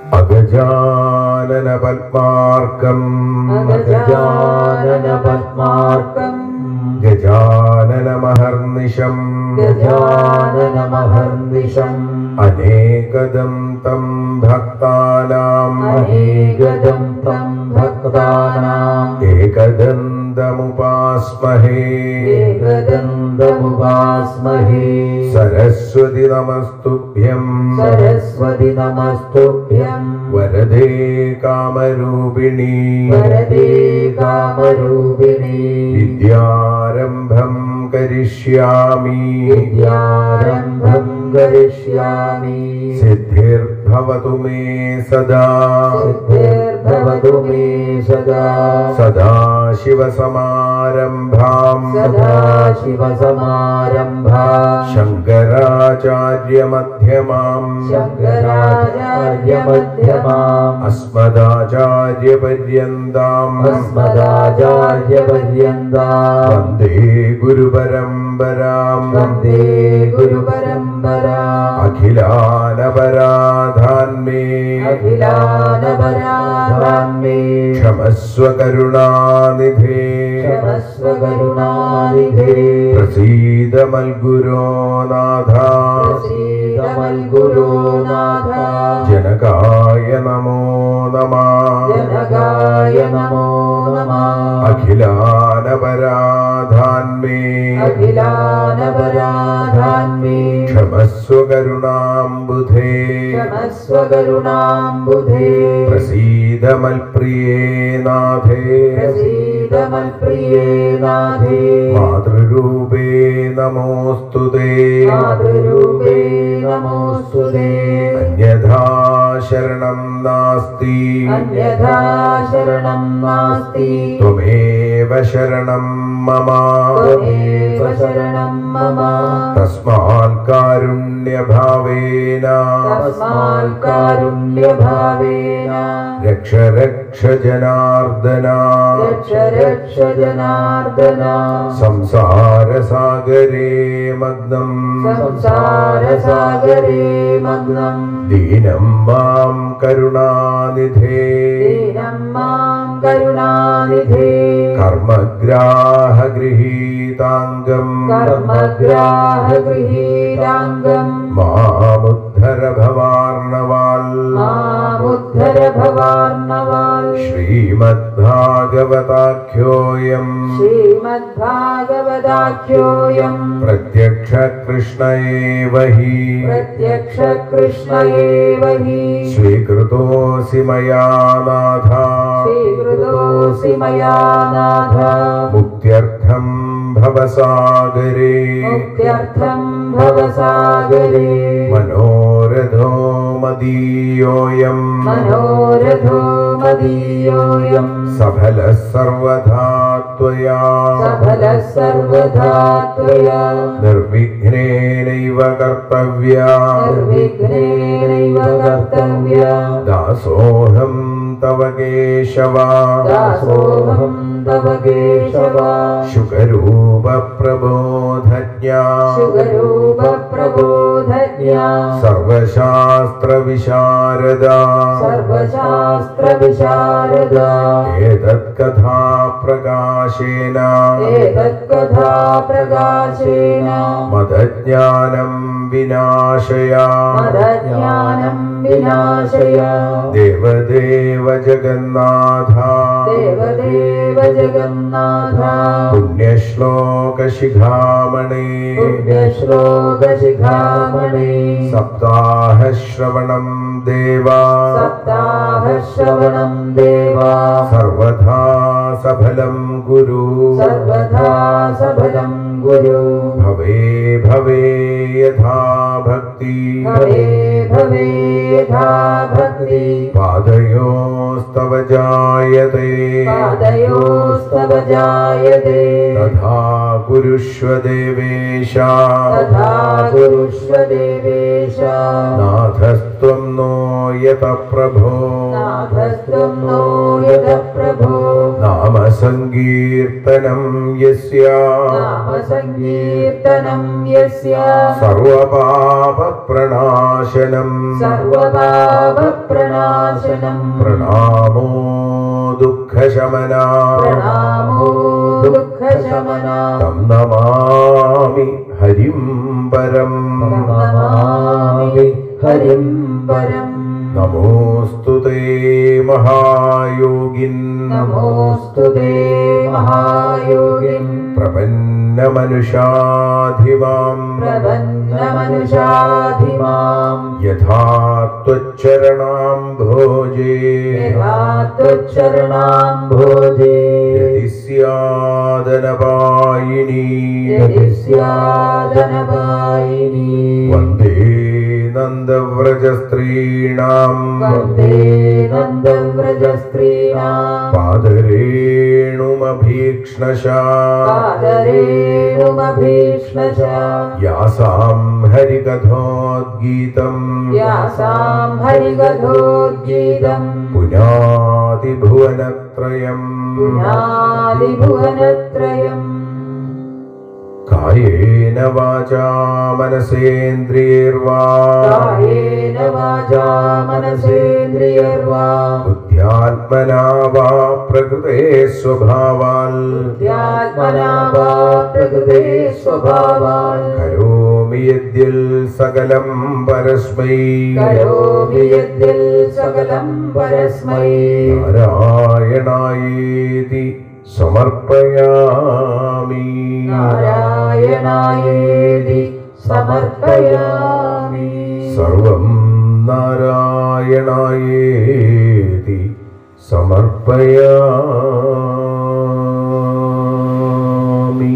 അഗജാനന പത്മാർക്കം ഗജാനന പത്മാർക്കം ഗജാനന മഹർനിശം ഗജാനന മഹർനിശം അനേകദം തം ഭക്താനാം അനേകദം തം ഭക്താനാം ഏകദന്തമുപാസ്മഹേ ഏകദന്തമുപാസ്മഹേ സരസ്വതി നമസ്തുഭ്യം സരസ്വതി നമസ്തുഭ്യം വരദേ കാമരൂപിണി വരദേ കാമരൂപിണി വിദ്യാരംഭം കരിഷ്യാമി വിദ്യാരംഭം കരിഷ്യാമി സിദ്ധിർഭവതു മേ സദാ സിദ്ധിർഭവതു മേ സദാ സദാശിവസമാരംഭാം സദാശിവസമാരംഭാ ശങ്കരാചാര്യമധ്യമാം ശങ്കരാചാര്യമധ്യമാം അസ്മദാചാര്യപര്യന്താം അസ്മദാചാര്യപര്യന്താ വന്ദേ ഗുരുപരമ്പരാം വന്ദേ ഗുരുപരമ്പരാ അഖിലാനപരാധാന്മേ അഖിലാനപരാധാന്മേ ക്ഷമസ്വ കരുണാനിധേ ക്ഷമസ്വ കരുണാനിധേ പ്രസീദ മൽഗുരോ നാഥ പ്രസീതമൽഗുരുനാഥ ജനകായ നമോ നമ ജനകായ നമോ നമഃ അഖിലാനപരാധാന്മേ അഖിലാനപരാധാന്മേ ക്ഷമസ്വ കരുണാംബുധേ ക്ഷമസ്വ കരുണാംബുധേ പ്രസീദ മൽപ്രിയേ നാഥേ പ്രസീതമൽപ്രിയേ നാഥേ മാതൃരൂപേ നമോസ്തുതേ മാതൃരൂപേ നമോസ്തുതേ അന്യഥാ ശരണം നാസ്തി അന്യഥാ ശരണം നാസ്തി ത്വമേവ ശരണം മമ ത്വമേവ ശരണം മമ തസ്മാത് കാരുണ്യഭാവേന തസ്മാൽ കാരുണ്യഭാവേന രക്ഷ രക്ഷ ജനാർദ്ദന രക്ഷ രക്ഷ ജനാർദ്ദന സംസാരസാഗരേ മഗ്നം സംസാരസാഗരേ മഗ്നം ദീനം മാം കരുണാനിധേ ദീനം മാം കരുണാനിധേ കർമ്മഗ്രാഹഗൃഹീതാംഗം കർമ്മഗ്രാഹഗൃഹീരാംഗം മാമുദ്ധര ഭവാർണവാൽ മാമുദ്ധര ഭവാർണവാൽ ശ്രീമദ്ഭാഗവതാഖ്യോയം ശ്രീമദ്ഭാഗവതാഖ്യോയം പ്രത്യക്ഷ കൃഷ്ണയേവ ഹി പ്രത്യക്ഷ കൃഷ്ണയേവ ഹി സ്വീകൃതോऽसि മയാ നാഥ സ്വീകൃതോऽसि മയാ നാഥ മുക്ത്യർത്ഥം ഭവസാഗരേ മുക്ത്യർത്ഥം ഭവസാഗരേ മനോരഥോ മദീയോയം മനോരഥോ മദീയോയം സഫല സർവധാ त्वया സഫല സർവധാ ത്വയാ നിർവിഘ്നേനൈവ കർത്തവ്യ നിർവിഘ്നേനൈവ കർത്തവ്യ ദാസോഹം തവ കേശവ ദാസോഹം തവ കേശവ ശുകരൂപ പ്രബോധജ്ഞ ശുഗരൂപ പ്രബോധജ്ഞ സർവശാസ്ത്ര വിശാരദ സർവശാസ്ത്ര വിശാരദ ഏതത്കഥാ പ്രകാശേന ഏതത്കഥാ പ്രകാശേന മതജ്ഞാനം വിനാശയ മതജ്ഞാനം വിനാശയ ദേവദേവ ജഗന്നാഥ ദേവദേവ ജഗന്നാഥ പുണ്യശ്ലോക ശിഖാമണി പുണ്യശ്ലോകശിഖാമണി സപ്താഹ ശ്രവണം ദേവ സപ്താഹശ്രവണം ദേവ സർവഥാ സഫലം ഗുരു സർവഥാ സഫലം ഗുരു ഭവേ ഭവേ യഥാ ഭക്തി ഭവേ ഭവേ യഥാ ഭക്തി പാദയോസ്തവ ജായതേ പാദയോസ്തവ ജായതേ തഥാ കുരുഷ്വ ദേവേശ തഥാ കുരുഷ്വ ദേവേശ നാഥസ്ത്വം നോ യത പ്രഭോ നാഥസ്ത്വം नो यद प्रभो നാമ നാമസങ്കീർത്തനം യസ്യ നാമസങ്കീർത്തനം യസ്യ സർവപാപപ്രണാശനം സർവപാപപ്രണാശനം പ്രണാമോ ദുഃഖശമന പ്രണാമോ ദുഃഖശമന തം നമാമി ഹരിം പരം നമാമി ഹരിം പരം നമോസ്തു തേ മഹായോഗിൻ നമോസ്തു തേ മഹായോഗിൻ പ്രപന്നമനുഷാധിമാം പ്രപന്നമനുഷാധിമാം യഥാ ത്വച്ചരണാം ഭോജേ യഥാത്വച്ചരണാം ഭോജേ യതി സ്യാദനപായിനി യതി സ്യാദനപായിനി വന്ദേ നന്ദവ്രജസ്ത്രീണാം വന്ദേ നന്ദവ്രജസ്ത്രീണാം പാദരേണുമഭീക്ഷ്ണശാ പാദരേണുമഭീഷ്ണശ യാസാം ഹരികഥോദ്ഗീതം യാസാം ഹരികഥോദ്ഗീതം പുനാതിഭുവനത്രയം പുനാദിഭുവനത്രയം കായേന വാചാ മനസേന്ദ്രിയർവാ കായേന വാചാ മനസേന്ദ്രിയർവാ ബുദ്ധ്യാത്മനാ വാ പ്രകൃതേ സ്വഭാവാൽ ധ്യാത്മനാ വാ പ്രകൃതേ സ്വഭാവാൻ കരോമി യദ്യൽ സകലം പരസ്മൈ കരോമി യദ്യൽ സകലം പരസ്മൈ നാരായണായേതി സമർപ്പയാമി നാരായണായേതി സമർപ്പയാമി സർവം നാരായണായേതി സമർപ്പയാമി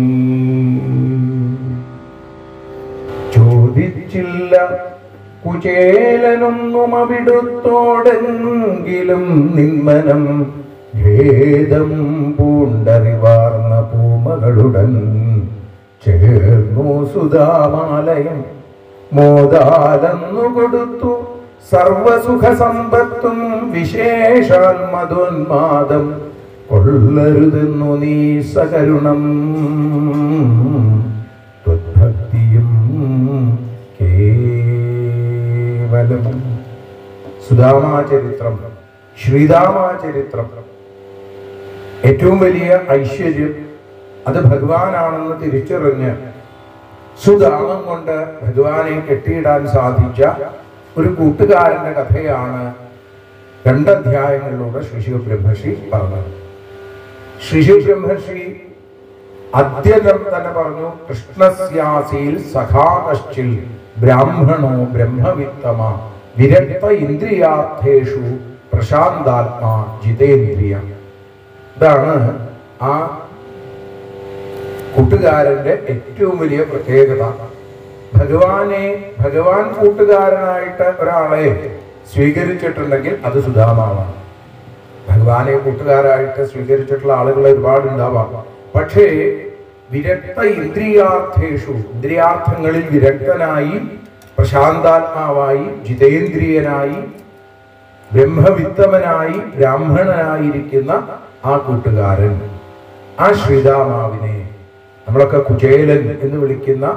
ചോദിച്ചില്ല കുചേലനൊന്നും അവിടുത്തോടെങ്കിലും നിന്മനം ഭേദം പൂണ്ടറിവാർന്ന പൂമകളുടൻ ചേർന്നു സുധാമാലയം മോദാലെന്നു കൊടുത്തു സർവസുഖ സമ്പത്തും വിശേഷാൽ മധുന്മാദം കൊള്ളരുതെന്നു നീ സകരുണം ത്വദ്ഭക്തിയും കേവലം സുധാമാചരിത്രം ശ്രീരാമാചരിത്രം ഏറ്റവും വലിയ ഐശ്വര്യം അത് ഭഗവാനാണെന്ന് തിരിച്ചറിഞ്ഞ് സുധാമം കൊണ്ട് ഭഗവാനെ കെട്ടിയിടാൻ സാധിച്ച ഒരു കൂട്ടുകാരന്റെ കഥയാണ് രണ്ടധ്യായങ്ങളിലൂടെ ശ്രീശിവ ബ്രഹ്മർഷി പറഞ്ഞത് ശ്രീശിവ ബ്രഹ്മർഷി അദ്യതം തന്നെ പറഞ്ഞു കൃഷ്ണസ്യാസിയിൽ സഖാകശ്ചിൽ ബ്രാഹ്മണോ ബ്രഹ്മവിത്തമ വിരക്ത ഇന്ദ്രിയാർത്ഥേഷു പ്രശാന്താത്മാ ജിതേന്ദ്രിയ ഇതാണ് ആ കൂട്ടുകാരന്റെ ഏറ്റവും വലിയ പ്രത്യേകത ഭഗവാനെ ഭഗവാൻ കൂട്ടുകാരനായിട്ട് ഒരാളെ സ്വീകരിച്ചിട്ടുണ്ടെങ്കിൽ അത് സുധാമാവാണ് ഭഗവാനെ കൂട്ടുകാരായിട്ട് സ്വീകരിച്ചിട്ടുള്ള ആളുകൾ ഒരുപാട് ഉണ്ടാവാം പക്ഷേ വിരക്ത ഇന്ദ്രിയാർത്ഥേഷു ഇന്ദ്രിയാർത്ഥങ്ങളിൽ വിരക്തനായി പ്രശാന്താത്മാവായി ജിതേന്ദ്രിയനായി ബ്രഹ്മവിത്തമനായി ബ്രാഹ്മണനായിരിക്കുന്ന ആ കൂട്ടുകാരൻ ആ ശ്രീരാമാവിനെ നമ്മളൊക്കെ കുചേലൻ എന്ന് വിളിക്കുന്ന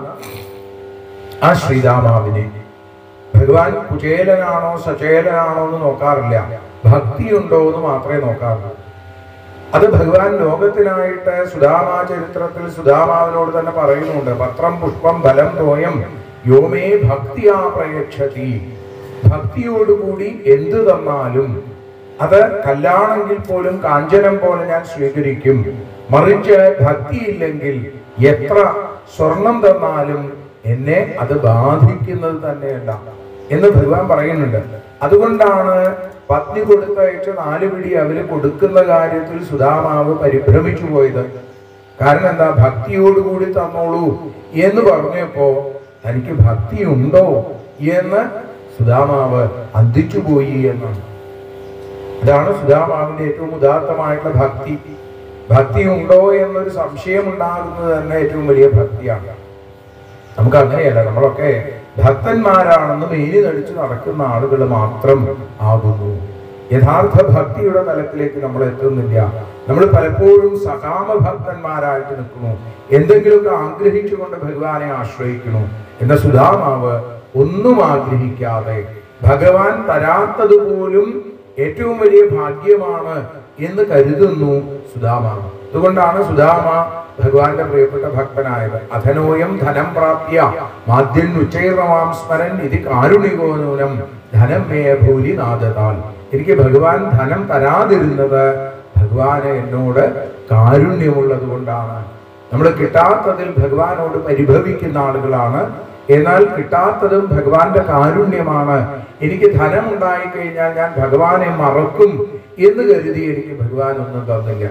ആ ശ്രീരാമാവിനെ ഭഗവാൻ കുചേലനാണോ സചേലനാണോ എന്ന് നോക്കാറില്ല ഭക്തിയുണ്ടോ എന്ന് മാത്രമേ നോക്കാറുള്ളൂ അത് ഭഗവാൻ ലോകത്തിനായിട്ട് സുധാമാ ചരിത്രത്തിൽ സുധാമാവിനോട് തന്നെ പറയുന്നുണ്ട് പത്രം പുഷ്പം ഫലം തോയം യോമേ ഭക്തിയാ പ്രയക്ഷതി ഭക്തിയോടുകൂടി എന്തു തന്നാലും അത് കല്ലാണെങ്കിൽ പോലും കാഞ്ചനം പോലെ ഞാൻ സ്വീകരിക്കും മറിച്ച് ഭക്തിയില്ലെങ്കിൽ എത്ര സ്വർണം തന്നാലും എന്നെ അത് ബാധിക്കുന്നത് തന്നെയല്ല എന്ന് ഭഗവാൻ പറയുന്നുണ്ട് അതുകൊണ്ടാണ് പത്നി കൊടുത്തയച്ച നാല് പിടി അവര് കൊടുക്കുന്ന കാര്യത്തിൽ സുധാമാവ് പരിഭ്രമിച്ചു പോയത് കാരണം എന്താ ഭക്തിയോടുകൂടി തന്നോളൂ എന്ന് പറഞ്ഞപ്പോ തനിക്ക് ഭക്തിയുണ്ടോ എന്ന് സുധാമാവ് അന്തിച്ചു പോയി എന്നാണ് ഇതാണ് സുധാമാവിന്റെ ഏറ്റവും ഉദാത്തമായിട്ടുള്ള ഭക്തി ഭക്തി ഉണ്ടോ എന്നൊരു സംശയം ഉണ്ടാകുന്നത് തന്നെ ഏറ്റവും വലിയ ഭക്തിയാണ് നമുക്ക് അങ്ങനെയല്ല നമ്മളൊക്കെ ഭക്തന്മാരാണെന്ന് മേനി നടിച്ച് നടക്കുന്ന ആളുകൾ മാത്രം ആകുന്നു യഥാർത്ഥ ഭക്തിയുടെ തലത്തിലേക്ക് നമ്മൾ എത്തുന്നില്ല നമ്മൾ പലപ്പോഴും സകാമ ഭക്തന്മാരായിട്ട് നിൽക്കുന്നു എന്തെങ്കിലുമൊക്കെ ആഗ്രഹിച്ചുകൊണ്ട് ഭഗവാനെ ആശ്രയിക്കുന്നു എന്ന സുധാമാവ് ഒന്നും ആഗ്രഹിക്കാതെ ഭഗവാൻ തരാത്തത് പോലും ഏറ്റവും വലിയ ഭാഗ്യമാണ് എന്ന് കരുതുന്നു സുധാമാവ് അതുകൊണ്ടാണ് സുധാമ ഭഗവാന്റെ പ്രിയപ്പെട്ട ഭക്തനായത് അധനോയം ധനം പ്രാപ്യ മാദ്യൻ ഉച്ചൈർണമാം സ്മരൻ ഇത് കാരുണികോ നൂനം ധനം മേ ഭൂരി നാദതാൽ എനിക്ക് ഭഗവാൻ ധനം തരാതിരുന്നത് ഭഗവാന് എന്നോട് കാരുണ്യമുള്ളത് കൊണ്ടാണ് നമ്മൾ കിട്ടാത്തതിൽ ഭഗവാനോട് പരിഭവിക്കുന്ന ആളുകളാണ് എന്നാൽ കിട്ടാത്തതും ഭഗവാന്റെ കാരുണ്യമാണ് എനിക്ക് ധനം ഉണ്ടായി കഴിഞ്ഞാൽ ഞാൻ ഭഗവാനെ മറക്കും എന്ന് കരുതി എനിക്ക് ഭഗവാൻ ഒന്നും തന്നില്ല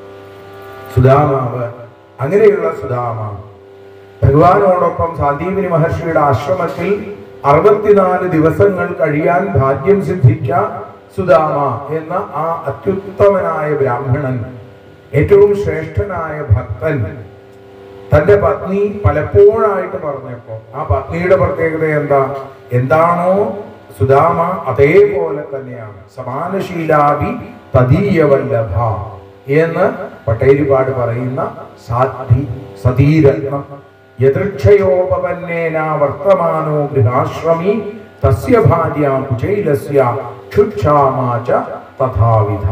സുധാമാവ് അങ്ങനെയുള്ള സുധാമ ഭഗവാനോടൊപ്പം സാന്ദീപിനി മഹർഷിയുടെ ആശ്രമത്തിൽ അറുപത്തിനാല് ദിവസങ്ങൾ കഴിയാൻ ഭാഗ്യം സിദ്ധിച്ച സുധാമ എന്ന ആ അത്യുത്തമനായ ബ്രാഹ്മണൻ ഏറ്റവും ശ്രേഷ്ഠനായ ഭക്തൻ തന്റെ പത്നി പലപ്പോഴായിട്ട് പറഞ്ഞപ്പോ ആ പത്നിയുടെ പ്രത്യേകത എന്താ എന്താണോ സുധാമ അതേപോലെ തന്നെയാണ് സമാനശീലാഭി തദീയവല്ലഭ എന്ന് പട്ടേരിപ്പാട് പറയുന്ന സാധ്വി സതീരത്നം യദൃക്ഷയോപപന്നേന വർത്തമാനോ ഗൃഹാശ്രമി തസ്യ ഭാര്യ കുചൈലസ്യ ക്ഷുക്ഷാമാച തഥാവിധ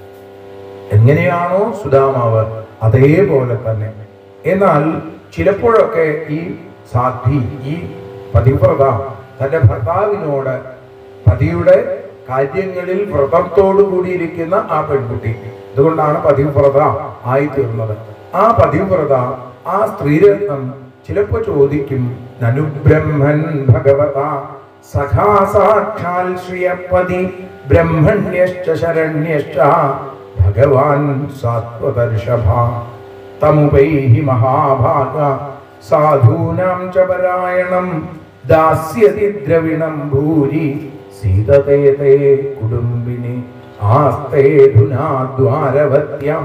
എങ്ങനെയാണോ സുധാമാവ് അതേപോലെ തന്നെ എന്നാൽ ചിലപ്പോഴൊക്കെ ഈ സാധ്വി ഈ പതിവ്രത തന്റെ ഭർത്താവിനോട് പതിയുടെ കാര്യങ്ങളിൽ വ്രതത്തോടു കൂടിയിരിക്കുന്ന ആ പെൺകുട്ടി അതുകൊണ്ടാണ് പതിവ്രത ആയി തീർന്നത് ആ പതിവ്രത ആ സ്ത്രീരത്നം ചിലപ്പോ ചോദിക്കും നനുബ്രഹ്മൻ ഭഗവത സഖാ സാക്ഷാൽ ശ്രിയപതി ബ്രഹ്മണ്യശ്ച ശരണ്യശ്ച ഭഗവാൻ സാത്വതർഷഭ തമുപൈഹി മഹാഭാഗ സാധൂനാം ച പരായണം ദാസ്യതി ദ്രവിണം ഭൂരി സീതതേ തേ കുടുംബിനി ആസ്തേധുനാ ദ്വാരവത്യം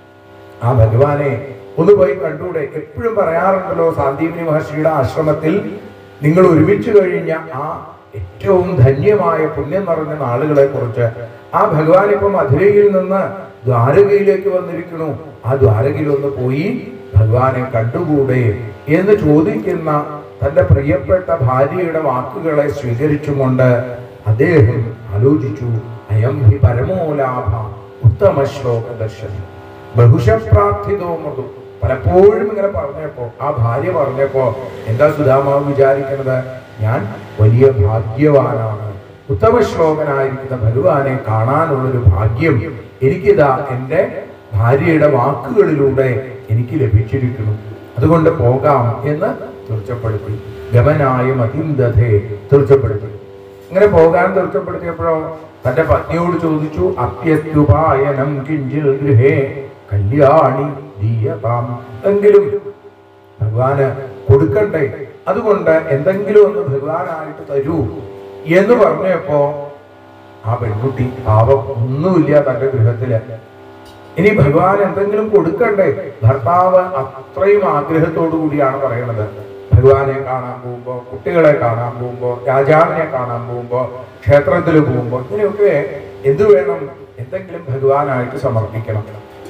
ആ ഭഗവാനെ ഒന്ന് പോയി കണ്ടൂടെ എപ്പോഴും പറയാറുണ്ടല്ലോ സാന്ദീപിനി മഹർഷിയുടെ ആശ്രമത്തിൽ നിങ്ങൾ ഒരുമിച്ച് കഴിഞ്ഞ ആ ഏറ്റവും ധന്യമായ പുണ്യം നിറഞ്ഞ നാളുകളെ കുറിച്ച് ആ ഭഗവാൻ ഇപ്പൊ മധുരയിൽ നിന്ന് ദ്വാരകയിലേക്ക് വന്നിരിക്കുന്നു ആ ദ്വാരകയിൽ ഒന്ന് പോയി ഭഗവാനെ കണ്ടുകൂടെ എന്ന് ചോദിക്കുന്ന തന്റെ പ്രിയപ്പെട്ട ഭാര്യയുടെ വാക്കുകളെ സ്വീകരിച്ചുകൊണ്ട് അദ്ദേഹം ആലോചിച്ചു അയം ഹി പരമോലാഭ ഉത്തമ ശ്ലോക ദർശനം ബഹുശ പ്രാർത്ഥിതോ മൃദു പലപ്പോഴും ഇങ്ങനെ പറഞ്ഞപ്പോ ആ ഭാര്യ പറഞ്ഞപ്പോ എന്താ സുധാമാവ് വിചാരിക്കുന്നത് ഞാൻ വലിയ ഭാഗ്യവാനാണ് ഉത്തമ ശ്ലോകനായിരിക്കുന്ന ഭഗവാനെ കാണാനുള്ളൊരു ഭാഗ്യം എനിക്കിതാ എൻ്റെ ഭാര്യയുടെ വാക്കുകളിലൂടെ എനിക്ക് ലഭിച്ചിരിക്കുന്നു അതുകൊണ്ട് പോകാം എന്ന് തീർച്ചപ്പെടുത്തി ഗമനായ മതിന്തഥേ തീർച്ചപ്പെടുത്തി ഇങ്ങനെ പോകാൻ തീർച്ചപ്പെടുത്തിയപ്പോഴോ തന്റെ പത്നിയോട് ചോദിച്ചു അത്യസ്തുപായനം കിഞ്ചിൽ ഗൃഹേ കല്യാണി ദീയതാം എങ്കിലും ഭഗവാന് കൊടുക്കണ്ടേ അതുകൊണ്ട് എന്തെങ്കിലും ഒന്ന് ഭഗവാനായിട്ട് തരൂ എന്ന് പറഞ്ഞപ്പോ ആ പെൺകുട്ടി പാവം ഒന്നുമില്ല തന്റെ ഗൃഹത്തില് ഇനി ഭഗവാൻ എന്തെങ്കിലും കൊടുക്കണ്ടേ ഭർത്താവ് അത്രയും ആഗ്രഹത്തോടു കൂടിയാണ് പറയണത് ഭഗവാനെ കാണാൻ പോകുമ്പോ കുട്ടികളെ കാണാൻ പോകുമ്പോ രാജാവിനെ കാണാൻ പോകുമ്പോ ക്ഷേത്രത്തിൽ പോകുമ്പോ ഇങ്ങനെയൊക്കെ എന്തു വേണം എന്തെങ്കിലും ഭഗവാനായിട്ട് സമർപ്പിക്കണം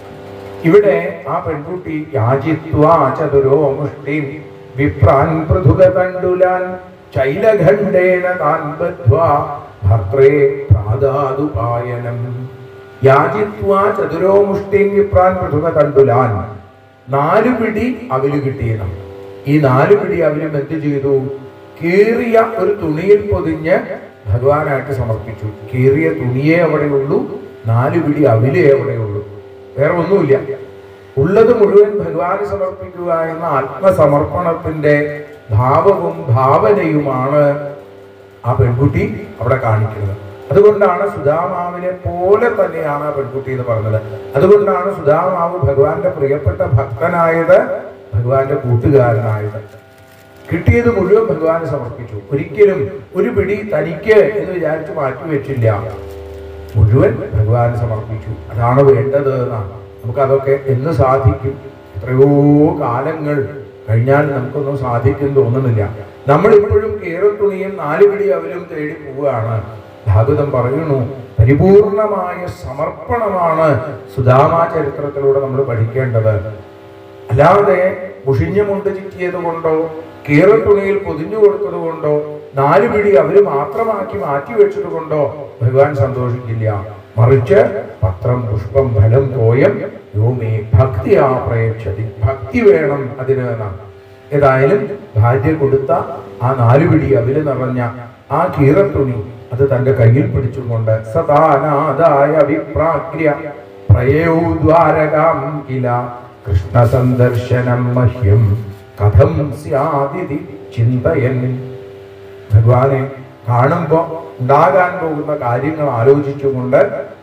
ഇവിടെ ആ പെൺകുട്ടി യാചിത്വാ ചതുരോ മുഷ്ടിം വിപ്രാൻ പൃഥുക തണ്ടുലാൻ ചൈലഖണ്ഡേന താൻ ബദ്ധ്വാ ഭർത്രേ പ്രാതാതുപായനം യാചിത്വാ ചതുരോ മുഷ്ടിം വിപ്രാൻ പൃഥുക തണ്ടുലാൻ നാലു പിടി അവല് കിട്ടിയണം ഈ നാലു പിടി അവലും എന്ത് ചെയ്തു കീറിയ ഒരു തുണിയിൽ പൊതിഞ്ഞ് ഭഗവാനായിട്ട് സമർപ്പിച്ചു കീറിയ തുണിയേ അവിടെയുള്ളൂ നാലു പിടി അവിലേ അവിടെയുള്ളൂ വേറെ ഒന്നുമില്ല ഉള്ളത് മുഴുവൻ ഭഗവാന് സമർപ്പിക്കുക എന്ന ആത്മസമർപ്പണത്തിന്റെ ഭാവവും ഭാവനയുമാണ് ആ പെൺകുട്ടി അവിടെ കാണിക്കുന്നത് അതുകൊണ്ടാണ് സുധാമാവിനെ പോലെ തന്നെയാണ് ആ പെൺകുട്ടി എന്ന് പറഞ്ഞത് അതുകൊണ്ടാണ് സുധാമാവ് ഭഗവാന്റെ പ്രിയപ്പെട്ട ഭക്തനായത് ഭഗവാന്റെ കൂട്ടുകാരനായത് കിട്ടിയത് മുഴുവൻ ഭഗവാന് സമർപ്പിച്ചു ഒരിക്കലും ഒരു പിടി തനിക്ക് എന്ന് വിചാരിച്ച് മാറ്റി വെച്ചില്ല മുഴുവൻ ഭഗവാന് സമർപ്പിച്ചു അതാണ് വേണ്ടത് എന്നാണ് നമുക്കതൊക്കെ എന്ന് സാധിക്കും എത്രയോ കാലങ്ങൾ കഴിഞ്ഞാൽ നമുക്കൊന്നും സാധിക്കും തോന്നുന്നില്ല നമ്മൾ ഇപ്പോഴും കേരത്തുണിയും നാല് പിടി അവലും തേടി പോവുകയാണ് ഭാഗവതം പറയുന്നു പരിപൂർണമായ സമർപ്പണമാണ് സുധാമ ചരിത്രത്തിലൂടെ നമ്മൾ പഠിക്കേണ്ടത് അല്ലാതെ മുഷിഞ്ഞമുണ്ട് ചുറ്റിയത് കൊണ്ടോ കീറത്തുണിയിൽ പൊതിഞ്ഞു കൊടുത്തത് കൊണ്ടോ നാല് പിടി അവര് മാത്രമാക്കി മാറ്റി വെച്ചത് കൊണ്ടോ ഭഗവാൻ സന്തോഷിക്കില്ല മറിച്ച് പത്രം പുഷ്പം ഫലം തോയം യോമേ ഭക്തിയാ പ്രയച്ഛതി ഭക്തി വേണം അതിന് എന്നാണ് ഏതായാലും ഭാര്യ കൊടുത്ത ആ നാല് പിടി അവര് നിറഞ്ഞ ആ കീറത്തുണി അത് തന്റെ കയ്യിൽ പിടിച്ചുകൊണ്ട് സദാനാദായ വിപ്രാഗ്ര്യ പ്രയൗ ദ്വാരകാം കില കൃഷ്ണ സന്ദർശനം മഹ്യം കഥം സ്യാദിതി ചിന്തയൻ ഭഗവാനെ കാണുമ്പോ ഉണ്ടാകാൻ പോകുന്ന കാര്യങ്ങൾ ആലോചിച്ചുകൊണ്ട്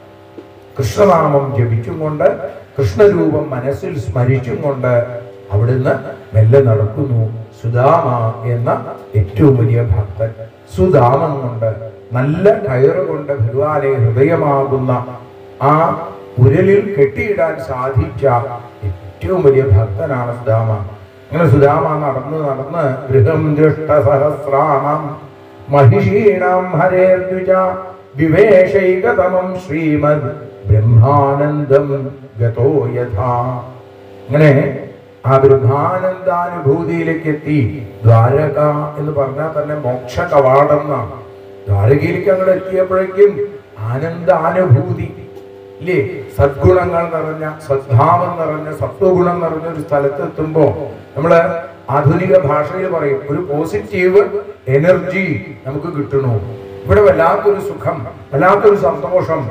കൃഷ്ണനാമം ജപിച്ചുകൊണ്ട് കൃഷ്ണരൂപം മനസ്സിൽ സ്മരിച്ചും കൊണ്ട് അവിടുന്ന് മെല്ലെ നടക്കുന്നു സുദാമ എന്ന ഏറ്റവും വലിയ ഭക്തൻ സുദാമം കൊണ്ട് നല്ല കയറ് കൊണ്ട് ഭഗവാനെ ഹൃദയമാകുന്ന ആ ഉരലിൽ കെട്ടിയിടാൻ സാധിച്ച ഏറ്റവും വലിയ ഭക്തനാണ് സുദാമ അങ്ങനെ സുദാമ നടന്ന് നടന്ന് ഗൃഹം ദൃഷ്ട സഹസ്രാണം മഹിഷീണാം ഹരേർദ്വിജ വിവേശൈകതമം ശ്രീമദ് ബ്രഹ്മാനന്ദം ഗതോ യഥാ അങ്ങനെ ആ ബ്രഹ്മാനന്ദാനുഭൂതിയിലേക്ക് എത്തി ദ്വാരക എന്ന് പറഞ്ഞാൽ തന്നെ മോക്ഷ കവാടം എന്നാണ് ദ്വാരകയിലേക്ക് അങ്ങോട്ട് എത്തിയപ്പോഴേക്കും ആനന്ദാനുഭൂതി ഇല്ലേ സദ്ഗുണങ്ങൾ നിറഞ്ഞ സദ്ഭാവം നിറഞ്ഞ സത്വഗുണം നിറഞ്ഞ ഒരു സ്ഥലത്തെത്തുമ്പോ നമ്മള് ആധുനിക ഭാഷയിൽ പറയും ഒരു പോസിറ്റീവ് എനർജി നമുക്ക് കിട്ടണു ഇവിടെ വല്ലാത്തൊരു സുഖം വല്ലാത്തൊരു സന്തോഷം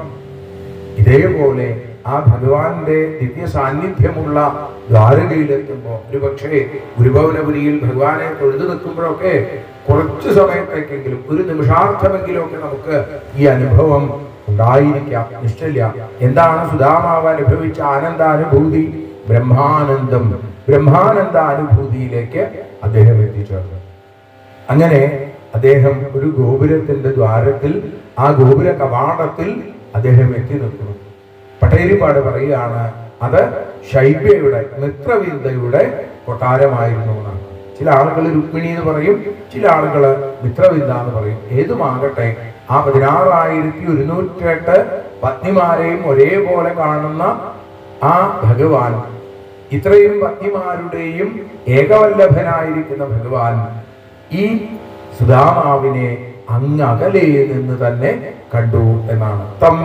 ഇതേപോലെ ആ ഭഗവാന്റെ ദിവ്യ സാന്നിധ്യമുള്ള ദ്വാരകയിലെത്തുമ്പോൾ ഒരു പക്ഷേ ഗുരുഭവനപുരിയിൽ ഭഗവാനെ തൊഴുതു നിൽക്കുമ്പോഴൊക്കെ കുറച്ചു സമയത്തേക്കെങ്കിലും ഒരു നിമിഷാർത്ഥമെങ്കിലും ഒക്കെ നമുക്ക് ഈ അനുഭവം ഉണ്ടായിരിക്കാം ഇഷ്ടമില്ല എന്താണ് സുധാമാവ് അനുഭവിച്ച ആനന്ദാനുഭൂതി ബ്രഹ്മാനന്ദം ബ്രഹ്മാനന്ദാനുഭൂതിയിലേക്ക് അദ്ദേഹം എത്തിച്ചേർന്നു അങ്ങനെ അദ്ദേഹം ഒരു ഗോപുരത്തിന്റെ ദ്വാരത്തിൽ ആ ഗോപുര കവാടത്തിൽ അദ്ദേഹം എത്തി നിൽക്കുന്നു പട്ടേരിപ്പാട് പറയുകയാണ് അത് ശൈബ്യയുടെ മിത്രവിന്ദയുടെ കൊട്ടാരമായിരുന്നു എന്നാണ് ചില ആളുകൾ രുക്മിണി എന്ന് പറയും ചില ആളുകൾ മിത്രവിന്ദ എന്ന് പറയും ഏതുമാകട്ടെ ആ പതിനാറായിരത്തി ഒരുന്നൂറ്റെട്ട് പത്നിമാരെയും ഒരേപോലെ കാണുന്ന ആ ഭഗവാൻ ഇത്രയും പത്നിമാരുടെയും ഏകവല്ലഭനായിരിക്കുന്ന ഭഗവാൻ ഈ സുധാമാവിനെ അങ്ങകലെ നിന്ന് തന്നെ കണ്ടു എന്നാണ്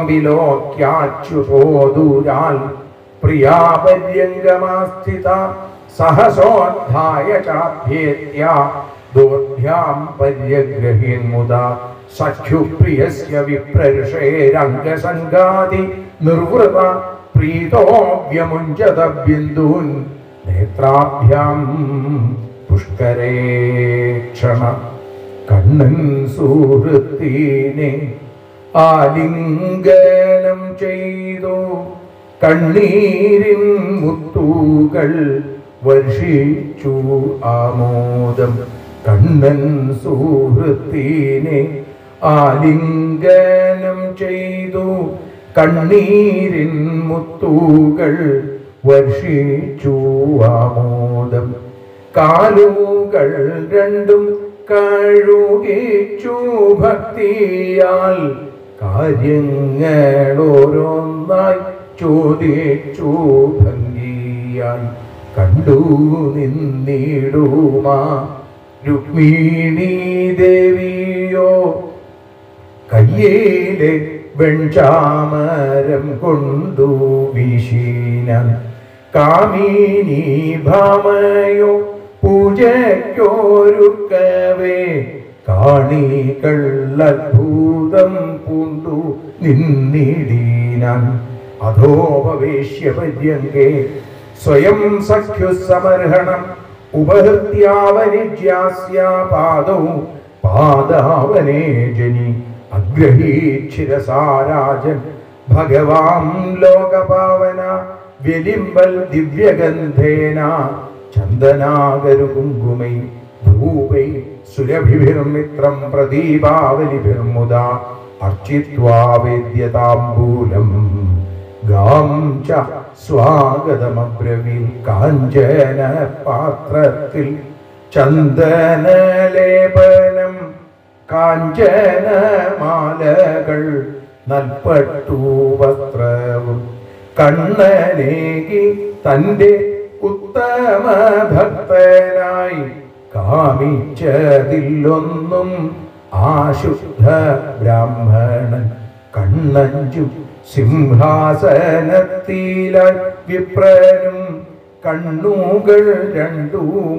തമ്പിലോക്യാച്യുതോദൂരാൽ പ്രിയാപര്യംഗമാസ്ഥിത സഹസോദ്ധായ ചാഭ്യേത്യ ദോർഭ്യാം പര്യഗ്രഹീന്മുദ സഖ്യുപ്രിയസ്യ വിപ്രരുഷേരംഗസംഗാതി നിർവൃത പ്രീതോവ്യമുഞ്ചത ബിന്ദൂൻ നേത്രാഭ്യാം പുഷ്കരേ ക്ഷണ കണ്ണൻ സുഹൃത്തിനെ ആലിംഗനം ചെയ്തു കണ്ണീരിൻ മുത്തുകൾ വർഷിച്ചു ആമോദം കണ്ണൻ സുഹൃത്തിനെ ആലിംഗനം ചെയ്തു കണ്ണീരിൻ മുത്തുകൾ വർഷിച്ചു ആമോദം കാലുകൾ രണ്ടും കഴുകിച്ചു ഭക്തിയാൽ കാര്യങ്ങളോരോന്നായി ചോദിച്ചു ഭംഗിയായി കണ്ടു നിന്നിടുമാ രുക്മിണി ദേവിയോ കയ്യിലെ വെൺചാമരം കൊണ്ടു വീശീനാൻ കാമിനി ഭാമയോ പൂജയ്ക്കൊരുക്കവേ കാണികൾ അത്ഭുതം പൂണ്ടു നിന്നിടീനാൻ അധോപവേശ്യ പര്യങ്കേ സ്വയം സഖ്യു സമർഹണം ഉപഹൃത്യാവനിജ്യാസ്യ പാദൗ പാദാവനേ ജനി അഗ്രഹീക്ഷിരസാരാജൻ ഭഗവാൻ ലോകപാവന വിലിംബൽ ദിവ്യഗന്ധേന ചന്ദനാഗരു കുങ്കുമൈ ധൂപൈ സുരഭിർമിത്രം പ്രദീപാവലിഭിർമുദ അർച്ചിത്വാ വേദ്യതാംബൂലം ഗാം ച സ്വാഗതമബ്രവീ കാഞ്ചന പാത്രത്തിൽ ചന്ദനലേപനം കാഞ്ചനമാലകൾ നൽപ്പട്ടു വസ്ത്രവും കണ്ണനേകി തന്റെ ഉത്തമ ഭക്തനായി കാമിച്ചതിലൊന്നും ആശുദ്ധ ബ്രാഹ്മണൻ കണ്ണഞ്ചു സിംഹാസനത്തിലായി വിപ്രനും കണ്ണുകൾ രണ്ടു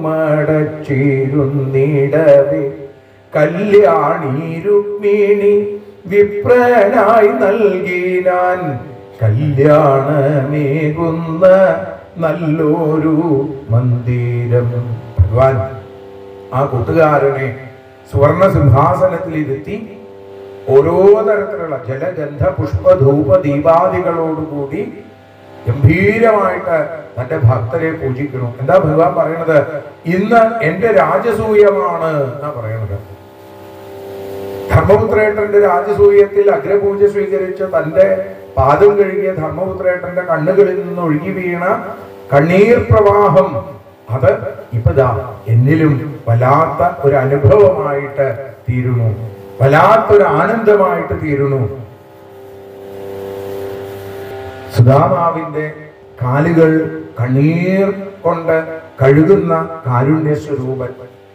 മടച്ചിരുന്നിടവേ കല്യാണി രുക്മിണി വിപ്രനായി നൽകിനാൻ കല്യാണമേകുന്ന നല്ലൊരു മന്ദിരം ഭഗവാൻ ആ കൂട്ടുകാരനെ സുവർണ സിംഹാസനത്തിൽ ഇരുത്തി ഓരോ തരത്തിലുള്ള ജലഗന്ധ പുഷ്പ ധൂപ ദീപാദികളോടുകൂടി ഗംഭീരമായിട്ട് തന്റെ ഭക്തരെ പൂജിക്കണം എന്താ ഭഗവാൻ പറയണത് ഇന്ന് എന്റെ രാജസൂയമാണ് എന്നാ പറയണത് ധർമ്മപുത്രേട്ടന്റെ രാജസൂയത്തിൽ അഗ്രപൂജ സ്വീകരിച്ച തന്റെ പാദം കഴുകിയ ധർമ്മപുത്രേട്ടന്റെ കണ്ണുകളിൽ നിന്ന് ഒഴുകി വീണ കണ്ണീർ പ്രവാഹം അത് ഇപ്പതാ എന്നിലും വല്ലാത്ത ഒരു അനുഭവമായിട്ട് തീരുന്നു വല്ലാത്തൊരു ആനന്ദമായിട്ട് തീരുന്നു സുധാമാവിന്റെ കാലുകൾ കണ്ണീർ കൊണ്ട് കഴുകുന്ന കാരുണ്യ സ്വരൂപൻ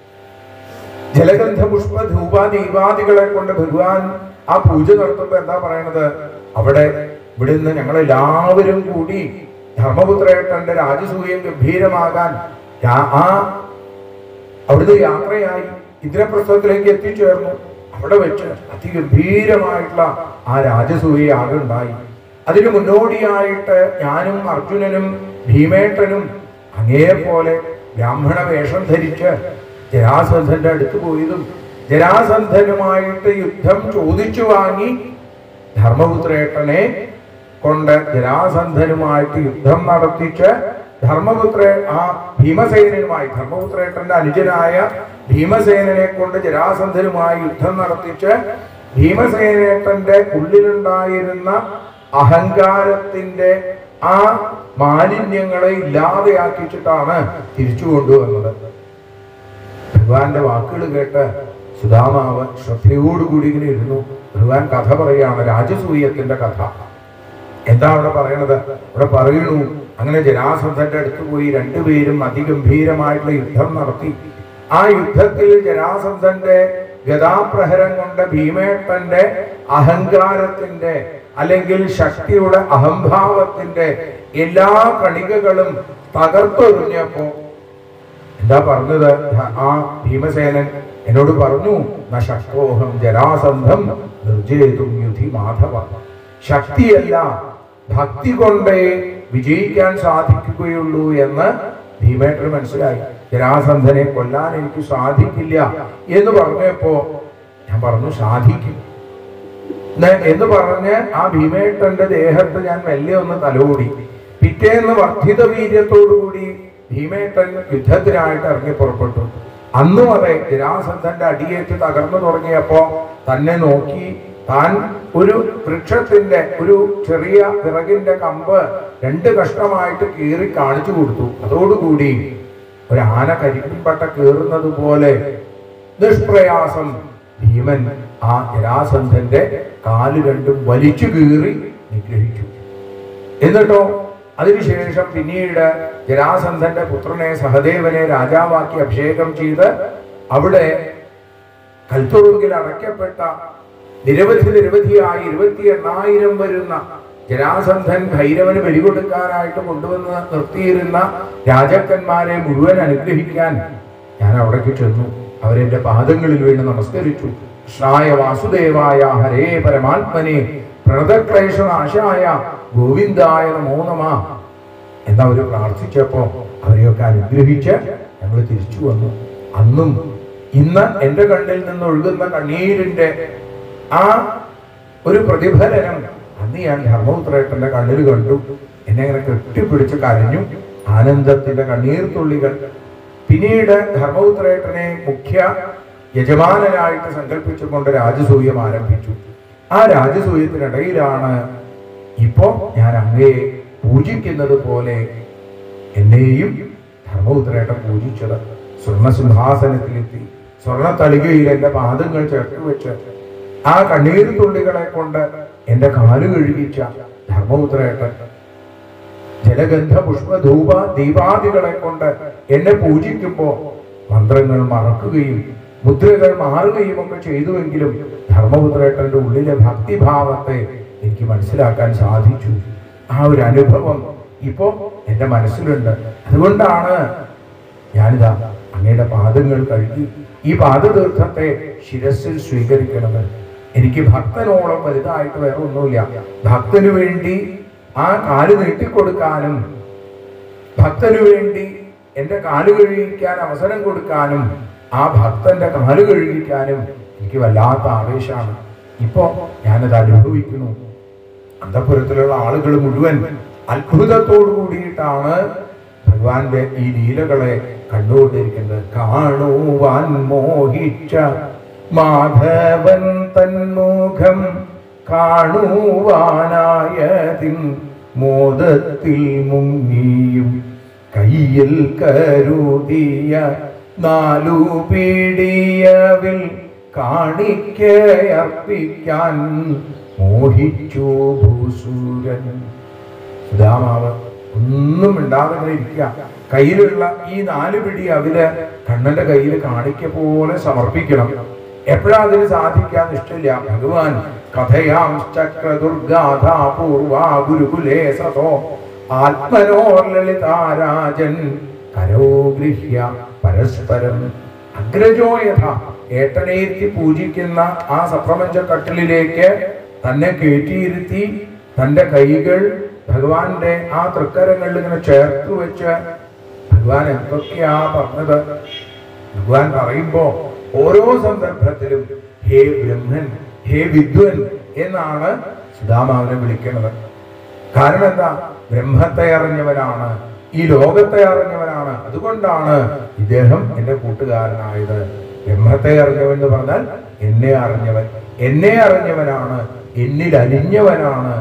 ജലഗന്ധ പുഷ്പ ധൂപ ദീപാദികളെ കൊണ്ട് ഭഗവാൻ ആ പൂജ നടത്തുമ്പോ എന്താ പറയണത് അവിടെ ഇവിടുന്ന് ഞങ്ങൾ എല്ലാവരും കൂടി ധർമ്മപുത്രേട്ടന്റെ രാജസൂയം ഗംഭീരമാകാൻ രാ- ആ അവിടുന്ന് യാത്രയായി ഇന്ദ്രപ്രസ്ഥത്തിലേക്ക് എത്തിച്ചേർന്നു അവിടെ വെച്ച് അതിഗംഭീരമായിട്ടുള്ള ആ രാജസൂയ യാഗം ഉണ്ടായി അതിന് മുന്നോടിയായിട്ട് ഞാനും അർജുനനും ഭീമേട്ടനും അങ്ങേപോലെ ബ്രാഹ്മണ വേഷം ധരിച്ച് ജരാസന്ധന്റെ അടുത്ത് പോയതും ജരാസന്ധനുമായിട്ട് യുദ്ധം ചോദിച്ചു വാങ്ങി ധർമ്മപുത്രേട്ടനെ കൊണ്ട് ജരാസന്ധനുമായിട്ട് യുദ്ധം നടത്തിച്ച് ധർമ്മപുത്ര ആ ഭീമസേനനുമായി ധർമ്മപുത്രേട്ടന്റെ അനുജനായ ഭീമസേനനെ കൊണ്ട് ജരാസന്ധനുമായി യുദ്ധം നടത്തിച്ച് ഭീമസേനേട്ടന്റെ ഉള്ളിലുണ്ടായിരുന്ന അഹങ്കാരത്തിന്റെ ആ മാലിന്യങ്ങളെ ഇല്ലാതെയാക്കിച്ചിട്ടാണ് തിരിച്ചു കൊണ്ടുവന്നത് ഭഗവാന്റെ വാക്കുകൾ കേട്ട് സുധാമാവ് ശ്രദ്ധയോടുകൂടി ഇങ്ങനെ ഇരുന്നു ഭഗവാൻ കഥ പറയാണ് രാജസൂയത്തിന്റെ കഥ എന്താ അവിടെ പറയണത് അവിടെ പറയണു അങ്ങനെ ജരാസന്ധന്റെ അടുത്ത് പോയി രണ്ടുപേരും അതിഗംഭീരമായിട്ടുള്ള യുദ്ധം നടത്തി ആ യുദ്ധത്തിൽ ജരാസന്ധന്റെ ഗതാപ്രഹരം കൊണ്ട് ഭീമേട്ടന്റെ അഹങ്കാരത്തിന്റെ അല്ലെങ്കിൽ ശക്തിയുടെ അഹംഭാവത്തിന്റെ എല്ലാ കണികകളും തകർത്തൊരിഞ്ഞപ്പോ എന്താ പറഞ്ഞത് ആ ഭീമസേനൻ എന്നോട് പറഞ്ഞു ന ശക്തോഹം ജരാസന്ധം നിർജേതും യുധി മാധവ ശക്തിയല്ല ഭക്തി കൊണ്ടേ വിജയിക്കാൻ സാധിക്കുകയുള്ളൂ എന്ന് ഭീമേട്ടന് മനസ്സിലായി ജരാസന്ധനെ കൊല്ലാൻ എനിക്ക് സാധിക്കില്ല എന്ന് പറഞ്ഞപ്പോ ഞാൻ പറഞ്ഞു സാധിക്കും ന്ന് എന്ന് പറഞ്ഞ് ആ ഭീമേട്ടന്റെ ദേഹത്ത് ഞാൻ മെല്ലെ ഒന്ന് തലോടി പിറ്റേന്ന് വർദ്ധിത വീര്യത്തോടുകൂടി ഭീമേട്ടൻ യുദ്ധത്തിനായിട്ട് ഇറങ്ങി പുറപ്പെട്ടു അന്നും അതെ ജരാസന്ധന്റെ അടിയേറ്റ് തകർന്നു തുടങ്ങിയപ്പോ തന്നെ നോക്കി താൻ ഒരു വൃക്ഷത്തിന്റെ ഒരു ചെറിയ വിറകിന്റെ കമ്പ് രണ്ട് കഷ്ണമായിട്ട് കീറി കാണിച്ചു കൊടുത്തു അതോടുകൂടി ഒരു ആന കരിപ്പിൻപട്ട കീറുന്നത് പോലെ നിഷ്പ്രയാസം ഭീമൻ ആ ജരാസന്ധന്റെ കാല് രണ്ടും വലിച്ചു കീറി നിഗ്രഹിച്ചു എന്നിട്ടോ അതിനുശേഷം പിന്നീട് ജരാസന്ധന്റെ പുത്രനെ സഹദേവനെ രാജാവാക്കി അഭിഷേകം ചെയ്ത് അവിടെ കൽത്തുറുങ്കിൽ അടയ്ക്കപ്പെട്ട നിരവധി നിരവധിയായി ഇരുപത്തി എണ്ണായിരം വരുന്ന ജരാസന്ധൻ ഭൈരവന് ബലികൊടുക്കാനായിട്ട് കൊണ്ടുവന്ന് നിർത്തിയിരുന്ന രാജാക്കന്മാരെ മുഴുവൻ അനുഗ്രഹിക്കാൻ ഞാൻ അവിടേക്ക് ചെന്നു അവരെന്റെ പാദങ്ങളിൽ വീണ് നമസ്കരിച്ചു കൃഷ്ണായ വാസുദേവായ ഹരേ പരമാത്മനെ പ്രണതക്ലേശനാശായ ഗോവിന്ദായ നമോ നമ എന്നവർ പ്രാർത്ഥിച്ചപ്പോ അവരെയൊക്കെ അനുഗ്രഹിച്ച് ഞങ്ങൾ തിരിച്ചു വന്നു അന്നും ഇന്ന് എന്റെ കണ്ണിൽ നിന്ന് ഒഴുകുന്ന കണ്ണീരിന്റെ ആ ഒരു പ്രതിഫലനം അന്ന് ഞാൻ ധർമ്മപുത്രേട്ടന്റെ കണ്ണിൽ കണ്ടു എന്നെ ഇങ്ങനെ കെട്ടിപ്പിടിച്ച് കരഞ്ഞു ആനന്ദത്തിന്റെ കണ്ണീർ തുള്ളികൾ പിന്നീട് ധർമ്മപുത്രേട്ടനെ മുഖ്യ യജമാനനായിട്ട് സങ്കല്പിച്ചുകൊണ്ട് രാജസൂയം ആരംഭിച്ചു ആ രാജസൂയത്തിനിടയിലാണ് ഇപ്പോ ഞാൻ അങ്ങയെ പൂജിക്കുന്നത് പോലെ എന്നെയും ധർമ്മപുത്രേട്ടൻ പൂജിച്ചത് സ്വർണ്ണ സിംഹാസനത്തിലെത്തി സ്വർണ്ണ തളികയിൽ എന്റെ പാദങ്ങൾ ചേർത്ത് വെച്ച് ആ കണ്ണീർ തുള്ളികളെ കൊണ്ട് എന്റെ കാല് കഴുകിച്ച ധർമ്മപുത്രേട്ടൻ ജലഗന്ധ പുഷ്പധൂപ ദീപാദികളെ കൊണ്ട് എന്നെ പൂജിക്കുമ്പോ മന്ത്രങ്ങൾ മറക്കുകയും മുദ്രകൾ മാറുകയും ഒക്കെ ചെയ്തുവെങ്കിലും ധർമ്മപുത്രേട്ടന്റെ ഉള്ളിലെ ഭക്തിഭാവത്തെ എനിക്ക് മനസ്സിലാക്കാൻ സാധിച്ചു ആ ഒരു അനുഭവം ഇപ്പോ എന്റെ മനസ്സിലുണ്ട് അതുകൊണ്ടാണ് ഞാനിതാ അങ്ങയുടെ പാദങ്ങൾ കഴുകി ഈ പാദതീർത്ഥത്തെ ശിരസിൽ സ്വീകരിക്കണത് എനിക്ക് ഭക്തനോളം വലുതായിട്ട് വേറെ ഒന്നുമില്ല ഭക്തനു വേണ്ടി ആ കാല് നീട്ടിക്കൊടുക്കാനും ഭക്തനു വേണ്ടി എന്റെ കാല് കഴുകിക്കാൻ അവസരം കൊടുക്കാനും ആ ഭക്തന്റെ കാല് കഴുകിക്കാനും എനിക്ക് വല്ലാത്ത ആവേശമാണ് ഇപ്പോ ഞാനത് അനുഭവിക്കുന്നു അന്തപുരത്തിലുള്ള ആളുകൾ മുഴുവൻ അത്ഭുതത്തോടു കൂടിയിട്ടാണ് ഭഗവാന്റെ ഈ ലീലകളെ കണ്ടുകൊണ്ടിരിക്കുന്നത് കാണുവാൻ മോഹിച്ച മാധവൻ തന്മുഖം കാണുവാനായതിൻ മോദത്തിൽ മുങ്ങിയും കയ്യിൽ കരുതിയ നാലു പീടിയവിൽ കാണിക്കയർപ്പിക്കാൻ മോഹിച്ചു ഭൂസൂരൻ സുധാമാവ് ഒന്നും മിണ്ടാതെ ഇങ്ങനെ ഇരിക്കുക കയ്യിലുള്ള ഈ നാല് പിടി അവര് കണ്ണന്റെ കയ്യിൽ കാണിക്ക പോലെ സമർപ്പിക്കണം എപ്പോഴാ അതിന് സാധിക്കാൻ ഇഷ്ടമില്ല ഭഗവാൻ കഥയാം ചക്രദുർഗാധാ പൂർവ ഗുരുകുലേ സതോ ആത്മനോർ ലളിതാരാജൻ കരോഗൃഹ്യ പരസ്പരം അഗ്രജോയഥ ഏട്ടനെയിരുത്തി പൂജിക്കുന്ന ആ സപ്രപഞ്ച കട്ടിലിലേക്ക് തന്നെ കയറ്റിയിരുത്തി തന്റെ കൈകൾ ഭഗവാന്റെ ആ തൃക്കരങ്ങളിൽ ഇങ്ങനെ ചേർത്ത് വെച്ച് ഭഗവാൻ എന്തൊക്കെയാ പറഞ്ഞത് ഭഗവാൻ പറയുമ്പോ ഓരോ സന്ദർഭത്തിലും ഹേ ബ്രഹ്മൻ ഹേ വിദ്വൻ എന്നാണ് സുധാമാവിനെ വിളിക്കുന്നത് കാരണം എന്താ ബ്രഹ്മത്തെ അറിഞ്ഞവനാണ് ഈ ലോകത്തെ അറിഞ്ഞവനാണ് അതുകൊണ്ടാണ് ഇദ്ദേഹം എന്റെ കൂട്ടുകാരനായത് ബ്രഹ്മത്തെ അറിഞ്ഞവൻ എന്ന് പറഞ്ഞാൽ എന്നെ അറിഞ്ഞവൻ എന്നെ അറിഞ്ഞവനാണ് എന്നിൽ അലിഞ്ഞവനാണ്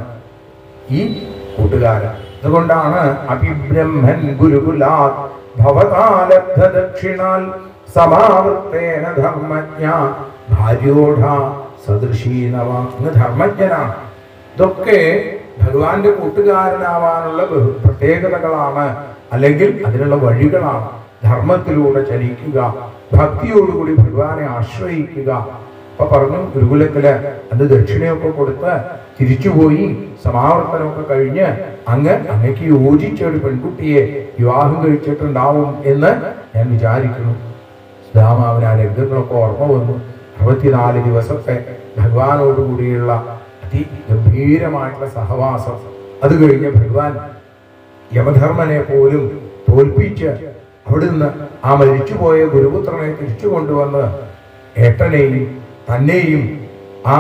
ഈ കൂട്ടുകാരൻ അതുകൊണ്ടാണ് അഭിബ്രഹ്മൻ ഗുരുകുലാ ഭവതാലബ്ധ ദക്ഷിണാൽ സമാവൃത്തേന ധർമ്മജ്ഞ ഭാര്യോഢ സദൃശീനവ അങ്ങ് ധർമ്മജ്ഞനാണ് ഇതൊക്കെ ഭഗവാന്റെ കൂട്ടുകാരനാവാനുള്ള ബഹു- പ്രത്യേകതകളാണ് അല്ലെങ്കിൽ അതിനുള്ള വഴികളാണ് ധർമ്മത്തിലൂടെ ചലിക്കുക ഭക്തിയോടുകൂടി ഭഗവാനെ ആശ്രയിക്കുക അപ്പൊ പറഞ്ഞു ഗുരുകുലത്തില് അന്ന് ദക്ഷിണയൊക്കെ കൊടുത്ത് തിരിച്ചുപോയി സമാവർത്തനമൊക്കെ കഴിഞ്ഞ് അങ്ങ് അങ്ങക്ക് യോജിച്ച ഒരു പെൺകുട്ടിയെ വിവാഹം കഴിച്ചിട്ടുണ്ടാവും എന്ന് ഞാൻ വിചാരിക്കുന്നു സുധാമാവിന് ആ രംഗങ്ങളൊക്കെ ഓർമ്മ വന്നു അറുപത്തിനാല് ദിവസത്തെ ഭഗവാനോടുകൂടിയുള്ള അതിഗംഭീരമായിട്ടുള്ള സഹവാസം അത് കഴിഞ്ഞ് ഭഗവാൻ യമധർമ്മനെ പോലും തോൽപ്പിച്ച് അവിടുന്ന് ആ മരിച്ചുപോയ ഗുരുപുത്രനെ തിരിച്ചു കൊണ്ടുവന്ന് ഏട്ടനെയും തന്നെയും ആ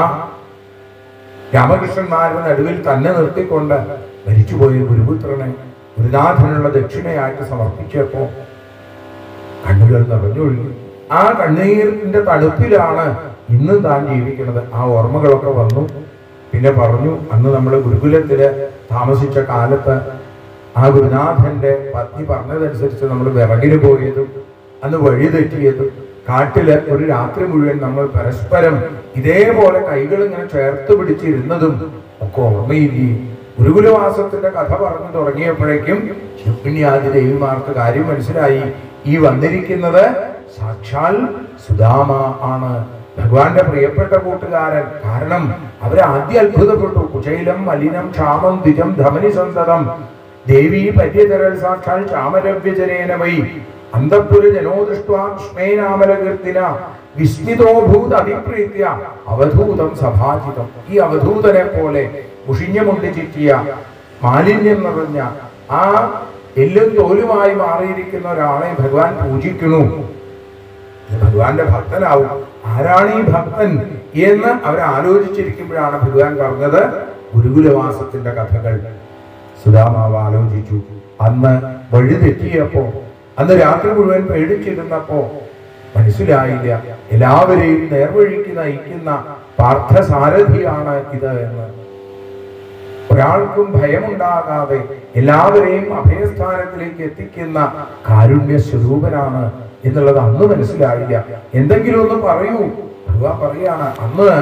രാമകൃഷ്ണന്മാരുടെ നടുവിൽ തന്നെ നിർത്തിക്കൊണ്ട് മരിച്ചുപോയ ഗുരുപുത്രനെ ഗുരുനാഥനുള്ള ദക്ഷിണയായിട്ട് സമർപ്പിച്ചപ്പോ കണ്ണുകൾ നിറഞ്ഞൊഴുകി ആ കണ്ണീരിന്റെ തണുപ്പിലാണ് ഇന്നും താൻ ജീവിക്കുന്നത് ആ ഓർമ്മകളൊക്കെ വന്നു പിന്നെ പറഞ്ഞു അന്ന് നമ്മൾ ഗുരുകുലത്തില് താമസിച്ച കാലത്ത് ആ ഗുരുനാഥന്റെ പത്നി പറഞ്ഞതനുസരിച്ച് നമ്മൾ വിറകിന് പോയതും അന്ന് വഴി തെറ്റിയതും കാട്ടില് ഒരു രാത്രി മുഴുവൻ നമ്മൾ പരസ്പരം ഇതേപോലെ കൈകൾ ഇങ്ങനെ ചേർത്ത് പിടിച്ചിരുന്നതും ഒക്കെ ഓർമ്മയില്ലേ ഗുരുകുലവാസത്തിന്റെ കഥ പറഞ്ഞു തുടങ്ങിയപ്പോഴേക്കും രുക്മിണിയാദി ദേവിമാർക്ക് കാര്യം മനസ്സിലായി ഈ വന്നിരിക്കുന്നത് സാക്ഷാൽ സുധാമ ആണ് ഭഗവാന്റെ പ്രിയപ്പെട്ട കൂട്ടുകാരൻ കാരണം അവരെ ആദ്യം അത്ഭുതപ്പെട്ടു കുചൈലം മലിനം ക്ഷാമം ദ്വിജം ധമനി സന്തതം ദേവി പര്യതരൽ സാക്ഷാൽ ചാമരവ്യജനേന വൈ അന്തപുര ജനോദൃഷ്ട്വാ കൃഷ്ണേനാമലകീർത്തിന വിസ്മിതോഭൂത അഭിപ്രീത്യ അവധൂതം സഭാജിതം ഈ അവധൂതനെ പോലെ മുഷിഞ്ഞമുണ്ട് ചിറ്റിയ മാലിന്യം നിറഞ്ഞ ആ എല്ലും തോലുമായി മാറിയിരിക്കുന്ന ഒരാളെ ഭഗവാൻ പൂജിക്കുന്നു ഇത് ഭഗവാന്റെ ഭക്തനാവും ആരാണ് ഈ ഭക്തൻ എന്ന് അവർ ആലോചിച്ചിരിക്കുമ്പോഴാണ് ഭഗവാൻ പറഞ്ഞത് ഗുരുകുലവാസത്തിന്റെ കഥകൾ സുധാമാവ് ആലോചിച്ചു അന്ന് വഴി തെറ്റിയപ്പോ അന്ന് രാത്രി മുഴുവൻ പേടിച്ചിരുന്നപ്പോ മനസ്സിലായില്ല എല്ലാവരെയും നേർവഴിക്ക് നയിക്കുന്ന പാർത്ഥസാരഥിയാണ് ഇത് എന്ന് ഒരാൾക്കും ഭയമുണ്ടാകാതെ എല്ലാവരെയും അഭയസ്ഥാനത്തിലേക്ക് എത്തിക്കുന്ന കാരുണ്യ സ്വരൂപനാണ് എന്നുള്ളത് അന്ന് മനസ്സിലായില്ല എന്തെങ്കിലും ഒന്ന് പറയൂ ഭഗവാൻ പറയാണ് അന്ന്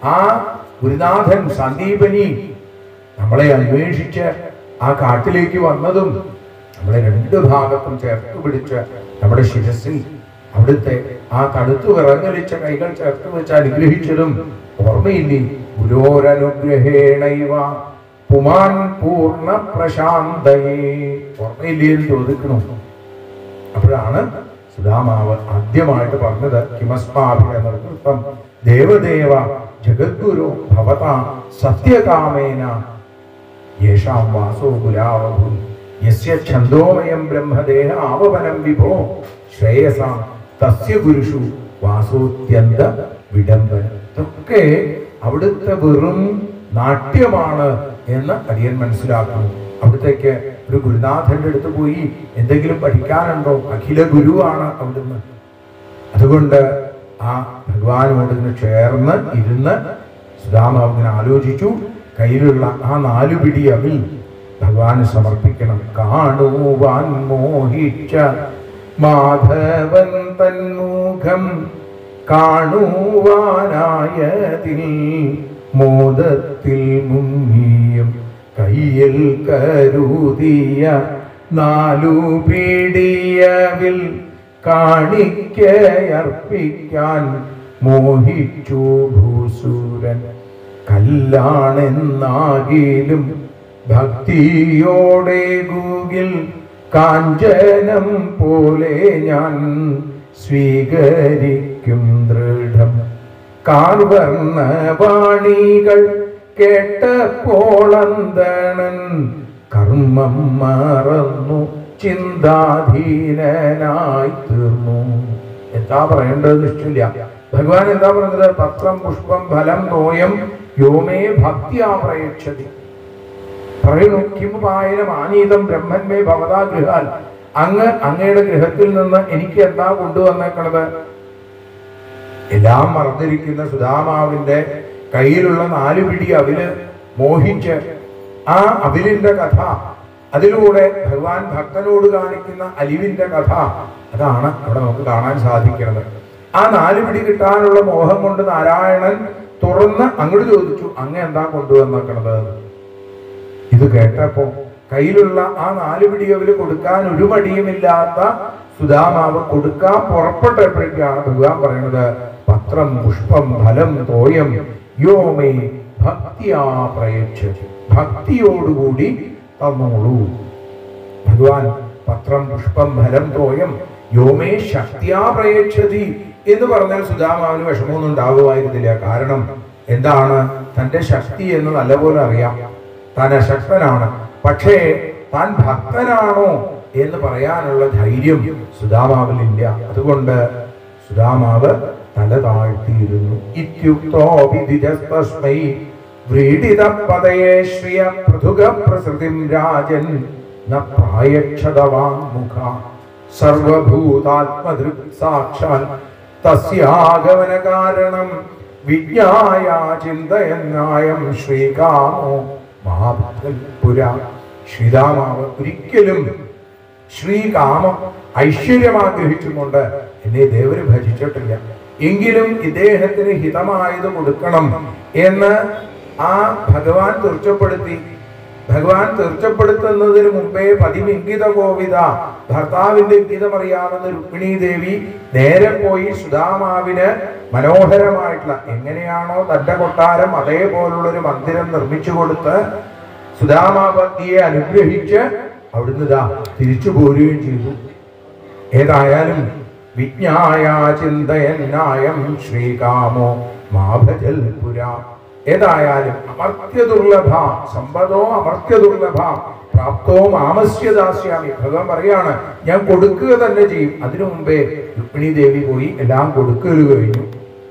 ആ ഗുരുനാഥൻ സന്ദീപനി നമ്മളെ അന്വേഷിച്ച് ആ കാട്ടിലേക്ക് വന്നതും നമ്മളെ രണ്ട് ഭാഗത്തും ചേർത്ത് പിടിച്ച് നമ്മുടെ ശിരസിൽ അവിടുത്തെ ആ തണുത്തു വിറങ്ങലിച്ച കൈകൾ ചേർത്ത് വെച്ച് അനുഗ്രഹിച്ചതും ഓർമ്മയില്ലേ ഗുരോരനുഗ്രഹേണൈവ പുമാൻ പൂർണ്ണ പ്രശാന്തയേ ഓർമ്മയില്ലേ എന്ന് ചോദിക്കണു അപ്പോഴാണ് സുധാമാവ് ആദ്യമായിട്ട് പറഞ്ഞത് കിമസ്മാഭിനൃത്തം ദേവദേവ ജഗദ്ഗുരു ഭവത സത്യകാമേന യേഷാം വാസോ ഗുലാവഭു യസ്യ ഛന്ദോമയം ബ്രഹ്മദേഹ ആവപനം വിഭോ ശ്രേയസാം തസ്യ ഗുരുഷു വാസോത്യന്ത വിഡംബനം ഇതൊക്കെ അവിടുത്തെ വെറും നാട്യമാണ് എന്ന് അടിയൻ മനസ്സിലാക്കുന്നു അവിടത്തേക്ക് ഒരു ഗുരുനാഥന്റെ അടുത്ത് പോയി എന്തെങ്കിലും പഠിക്കാനുണ്ടോ അഖില ഗുരുവാണ് അവിടുന്ന് അതുകൊണ്ട് ആ ഭഗവാനോട് ഇങ്ങനെ ചേർന്ന് ഇരുന്ന് സുധാമാവ് ഇങ്ങനെ ആലോചിച്ചു കയ്യിലുള്ള ആ നാലു പിടി അവിൽ ഭഗവാന് സമർപ്പിക്കണം കാണുവാൻ മോഹിച്ച മാധവൻ തന്മുഖം കാണുവാനായതിൽ മോദത്തിൽ മുങ്ങിയും കയ്യിൽ കരുതിയ നാലു പിടിയവിൽ കാണിക്കയർപ്പിക്കാൻ മോഹിച്ചു ഭൂസൂരൻ കല്ലാണെന്നാകിലും ഭക്തിയോടെ ഗൂഗിൽ കാഞ്ചനം പോലെ ഞാൻ സ്വീകരിക്കും ദൃഢം കാർവർണ്ണ വാണികൾ കേട്ടപ്പോളന്തണൻ കർമ്മം മറന്നു ചിന്താധീനനായി തീർന്നു എന്താ പറയേണ്ടത് ഇഷ്ടമില്ല ഭഗവാൻ എന്താ പറഞ്ഞത് പത്രം പുഷ്പം ഫലം നോയം യോമേ ഭക്തിയാ പ്രയക്ഷതി പറയുന്നു കിം പായനം ആനീതം ബ്രഹ്മന്മേ ഭവതാ ഗൃഹാൽ അങ്ങ് അങ്ങയുടെ ഗൃഹത്തിൽ നിന്ന് എനിക്ക് എന്താ കൊണ്ടുവന്നേക്കണത് എല്ലാം മറന്നിരിക്കുന്ന സുധാമാവിന്റെ കയ്യിലുള്ള നാലു പിടി അവില് മോഹിച്ച് ആ അവിലിന്റെ കഥ അതിലൂടെ ഭഗവാൻ ഭക്തനോട് കാണിക്കുന്ന അലിവിന്റെ കഥ അതാണ് അവിടെ നമുക്ക് കാണാൻ സാധിക്കുന്നത് ആ നാലു പിടി കിട്ടാനുള്ള മോഹം കൊണ്ട് നാരായണൻ തുറന്ന് അങ്ങോട്ട് ചോദിച്ചു അങ്ങ് എന്താ കൊണ്ടുവന്നേക്കണത് ഇത് കേട്ടപ്പോ കയ്യിലുള്ള ആ നാല് പിടി അവര് കൊടുക്കാൻ ഒരു മടിയുമില്ലാത്ത സുധാമാവ് കൊടുക്കാൻ പുറപ്പെട്ടപ്പോഴേക്കാണ് ഭഗവാൻ പറയുന്നത് പത്രം പുഷ്പം ഫലം തോയം യോമേ ഭക്തിയാ പ്രയച്ഛ ഭക്തിയോടുകൂടി തന്നോളൂ ഭഗവാൻ പത്രം പുഷ്പം ഫലം തോയം യോമേ ശക്തിയാ പ്രയച്ഛതി എന്ന് പറഞ്ഞാൽ സുധാമാവിന് വിഷമമൊന്നും ഉണ്ടാകുമായിരുന്നില്ല കാരണം എന്താണ് തന്റെ ശക്തി എന്ന് നല്ലപോലെ അറിയാം താൻ അശക്തനാണ് പക്ഷേ താൻ ഭക്തനാണോ എന്ന് പറയാനുള്ള ധൈര്യം സുധാമാവിലില്ല അതുകൊണ്ട് സുധാമാവ് തല താഴ്ത്തിയിരുന്നു ഇത്യുക്തോ വിധിജസ്തസ്മൈ വ്രീഡിത പതയേ ശ്രിയ പൃഥുക പ്രസൃതിം രാജൻ ന പ്രായക്ഷതവാൻ മുഖ സർവഭൂതാത്മദൃക് സാക്ഷാൽ തസ്യാഗമന കാരണം വിജ്ഞായ ചിന്തയന്നായം ശ്രീകാമോ മഹാഭക്തപുര ശ്രീരാമാവ് ഒരിക്കലും ശ്രീകാമം ഐശ്വര്യം ആഗ്രഹിച്ചുകൊണ്ട് എന്നെ ദേവര് ഭജിച്ചിട്ടില്ല എങ്കിലും ഇദ്ദേഹത്തിന് ഹിതമായത് കൊടുക്കണം എന്ന് ആ ഭഗവാൻ തീർച്ചപ്പെടുത്തി ഭഗവാൻ തീർച്ചപ്പെടുത്തുന്നതിന് മുമ്പേ പതിമിംഗിത കോവിത ഭർത്താവിന്റെ ഇംഗിതമറിയാവുന്ന രുക്മിണി ദേവി നേരെ പോയി സുധാമാവിന് മനോഹരമായിട്ടുള്ള എങ്ങനെയാണോ തന്റെ കൊട്ടാരം അതേപോലുള്ള ഒരു മന്ദിരം നിർമ്മിച്ചു കൊടുത്ത് സുധാമാപതിയെ അനുഗ്രഹിച്ച് അവിടുന്ന് ഇതാ തിരിച്ചു പോരുകയും ചെയ്തു ഏതായാലും വിജ്ഞായ ചിന്തയന്നായം ശ്രീകാമോ മാഭജൽപുര ഏതായാലും അമർത്യ ദുർലഭ സമ്പതോ അമർത്യ ദുർലഭ പ്രാപ്തോ മാമസ്യ ദാസ്യാമി ഭഗവാൻ പറയാണ് ഞാൻ കൊടുക്കുക തന്നെ ചെയ്യും അതിനു മുമ്പേ രുക്മിണി ദേവി പോയി എല്ലാം കൊടുക്കൽ കഴിഞ്ഞു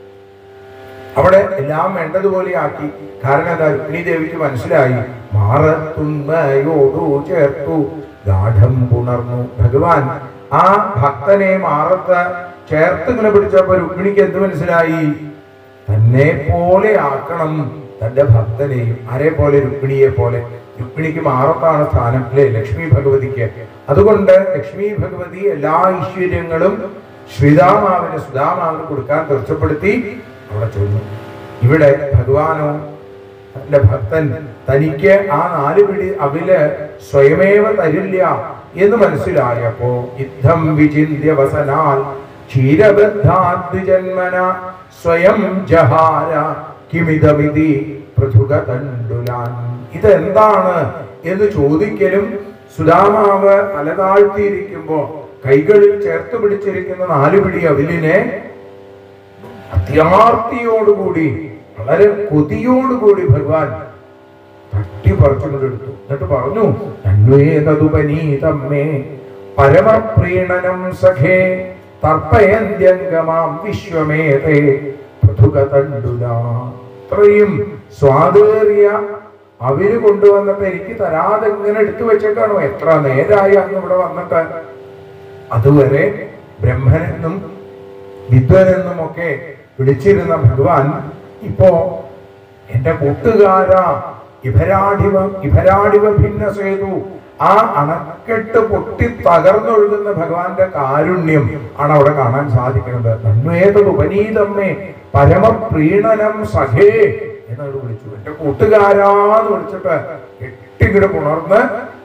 അവിടെ എല്ലാം വേണ്ടതുപോലെ ആക്കി കാരണം എന്താ രുക്മിണി ദേവിക്ക് മനസ്സിലായി മാറത്തുന്മയോടു ചേർത്തു ഗാഠം പുണർന്നു ഭഗവാൻ ആ ഭക്തനെ മാറത്ത് ചേർത്ത് ഇങ്ങനെ പിടിച്ചപ്പോ രുക്മിണിക്ക് എന്ത് മനസ്സിലായി തന്നെ പോലെ ആക്കണം തന്റെ ഭക്തനെയും ആരെ പോലെ രുക്മിണിയെ പോലെ രുക്മിണിക്ക് മാറത്താണ് സ്ഥാനം അല്ലെ ലക്ഷ്മി ഭഗവതിക്ക് അതുകൊണ്ട് ലക്ഷ്മി ഭഗവതി എല്ലാ ഐശ്വര്യങ്ങളും ശ്രീതാമാവിന് സുധാമാവിന് കൊടുക്കാൻ തീർച്ചപ്പെടുത്തി അവിടെ ചെന്നു ഇവിടെ ഭഗവാനോ തന്റെ ഭക്തൻ തനിക്ക് ആ നാല് പിടി അവില് സ്വയമേവ തരില്ല എന്ന് മനസ്സിലായപ്പോ യുദ്ധം വിചിന്യ വസനാൽ ക്ഷീരബദ്ധാദ്വിജന്മന സ്വയം ജഹാര കിമിതമിതി പൃഥുക തണ്ടുലാൻ ഇതെന്താണ് എന്ന് ചോദിക്കലും സുധാമാവ് തലതാഴ്ത്തിയിരിക്കുമ്പോ കൈകളിൽ ചേർത്ത് പിടിച്ചിരിക്കുന്ന നാല് പിടി അവിലിനെ അത്യാർത്തിയോടുകൂടി വളരെ കൊതിയോടുകൂടി ഭഗവാൻ തട്ടി പറിച്ചുകൊണ്ടെടുത്തു എന്നിട്ട് പറഞ്ഞു തന്വേതതുപനീതമ്മേ പരമപ്രീണനം സഖേ തർപ്പയന്ത്യംഗമാം വിശ്വമേതേ പൃഥുക തണ്ടുല ഇത്രയും സ്വാതേറിയ അവര് കൊണ്ടുവന്നിട്ട് എനിക്ക് തരാതെ ഇങ്ങനെ എടുത്തു വെച്ചേക്കാണോ എത്ര നേരായി അങ്ങ് ഇവിടെ വന്നിട്ട് അതുവരെ ബ്രഹ്മനെന്നും വിദ്വനെന്നും ഒക്കെ വിളിച്ചിരുന്ന ഭഗവാൻ ഇപ്പോ എന്റെ കൂട്ടുകാരാ ഇഭരാടിവ ഇഭരാടിവ ഭിന്ന സേതു ആ അണക്കെട്ട് പൊട്ടി തകർന്നൊഴുകുന്ന ഭഗവാന്റെ കാരുണ്യം ആണ് അവിടെ കാണാൻ സാധിക്കുന്നത് നന്വേതത് ഉപനീതമ്മേ പരമപ്രീണനം സഖേ എന്നവർ വിളിച്ചു എന്റെ കൂട്ടുകാരാന്ന് വിളിച്ചിട്ട് എട്ടിങ്ങട് പുണർന്ന്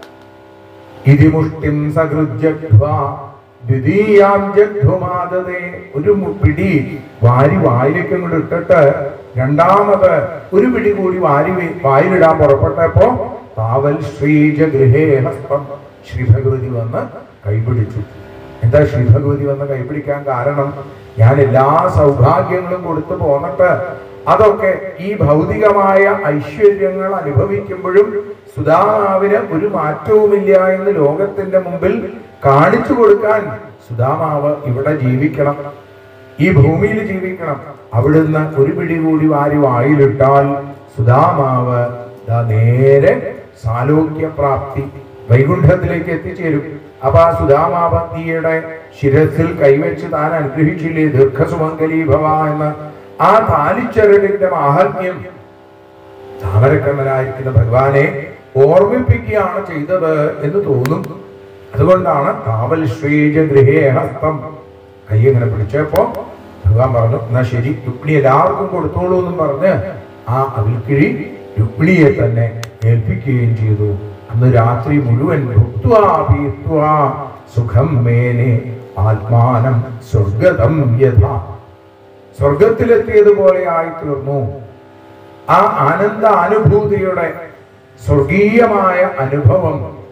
ഇതിമുഷ്ടിം സകൃജഗ്ധ്വാ ദ്വിതീയാം ജഗ്ധുമാദതേ ഒരു മു- പിടി വാരി വായിലേക്ക് അങ്ങോട്ട് ഇട്ടിട്ട് രണ്ടാമത് ഒരു പിടി കൂടി വാരി വി- വായിലിടാൻ പുറപ്പെട്ടപ്പോ താവൽ ശ്രീജ ഗൃഹേ ഹസ്തം ശ്രീ ഭഗവതി വന്ന് കൈപിടിച്ചു എന്താ ശ്രീ ഭഗവതി വന്ന് കൈപിടിക്കാൻ കാരണം ഞാൻ എല്ലാ സൗഭാഗ്യങ്ങളും കൊടുത്തു പോന്നിട്ട് അതൊക്കെ ഈ ഭൗതികമായ ഐശ്വര്യങ്ങൾ അനുഭവിക്കുമ്പോഴും സുധാമാവിന് ഒരു മാറ്റവുമില്ല എന്ന് ലോകത്തിന്റെ മുമ്പിൽ കാണിച്ചു കൊടുക്കാൻ സുധാമാവ് ഇവിടെ ജീവിക്കണം ഈ ഭൂമിയിൽ ജീവിക്കണം അവിടുന്ന് ഒരു പിടി കൂടി വാരി വായിലിട്ടാൽ സുധാമാവ് ദാ നേരെ സാലോക്യപ്രാപ്തി വൈകുണ്ഠത്തിലേക്ക് എത്തിച്ചേരും അപ്പൊ ആ സുധാമാപത്നിയുടെ ശിരസിൽ കൈവച്ച് താൻ അനുഗ്രഹിച്ചില്ലേ ദീർഘസുമംഗലീ ഭവ എന്ന് ആ താലിച്ചരടിന്റെ മാഹാത്മ്യം താമരക്കണ്ണനായിരിക്കുന്ന ഭഗവാനെ ഓർമ്മിപ്പിക്കുകയാണ് ചെയ്തത് എന്ന് തോന്നും അതുകൊണ്ടാണ് കാവൽ ശ്രീജ ഗൃഹേ ഹസ്തം കൈ ഇങ്ങനെ പിടിച്ചപ്പോ ഭഗവാൻ പറഞ്ഞു എന്നാ ശരി രുക്മിണി എല്ലാവർക്കും കൊടുത്തോളൂ എന്നും പറഞ്ഞ് ആ അവിൽക്കിഴി രുക്മിണിയെ തന്നെ ഏൽപ്പിക്കുകയും ചെയ്തു അന്ന് രാത്രി മുഴുവൻ ഭുക്ത്വാ പീത്വാ സുഖം മേനെ ആത്മാനം സ്വർഗതം യഥാ സ്വർഗത്തിലെത്തിയതുപോലെ ആയി തീർന്നു ആ ആനന്ദ അനുഭൂതിയുടെ സ്വർഗീയമായ അനുഭവം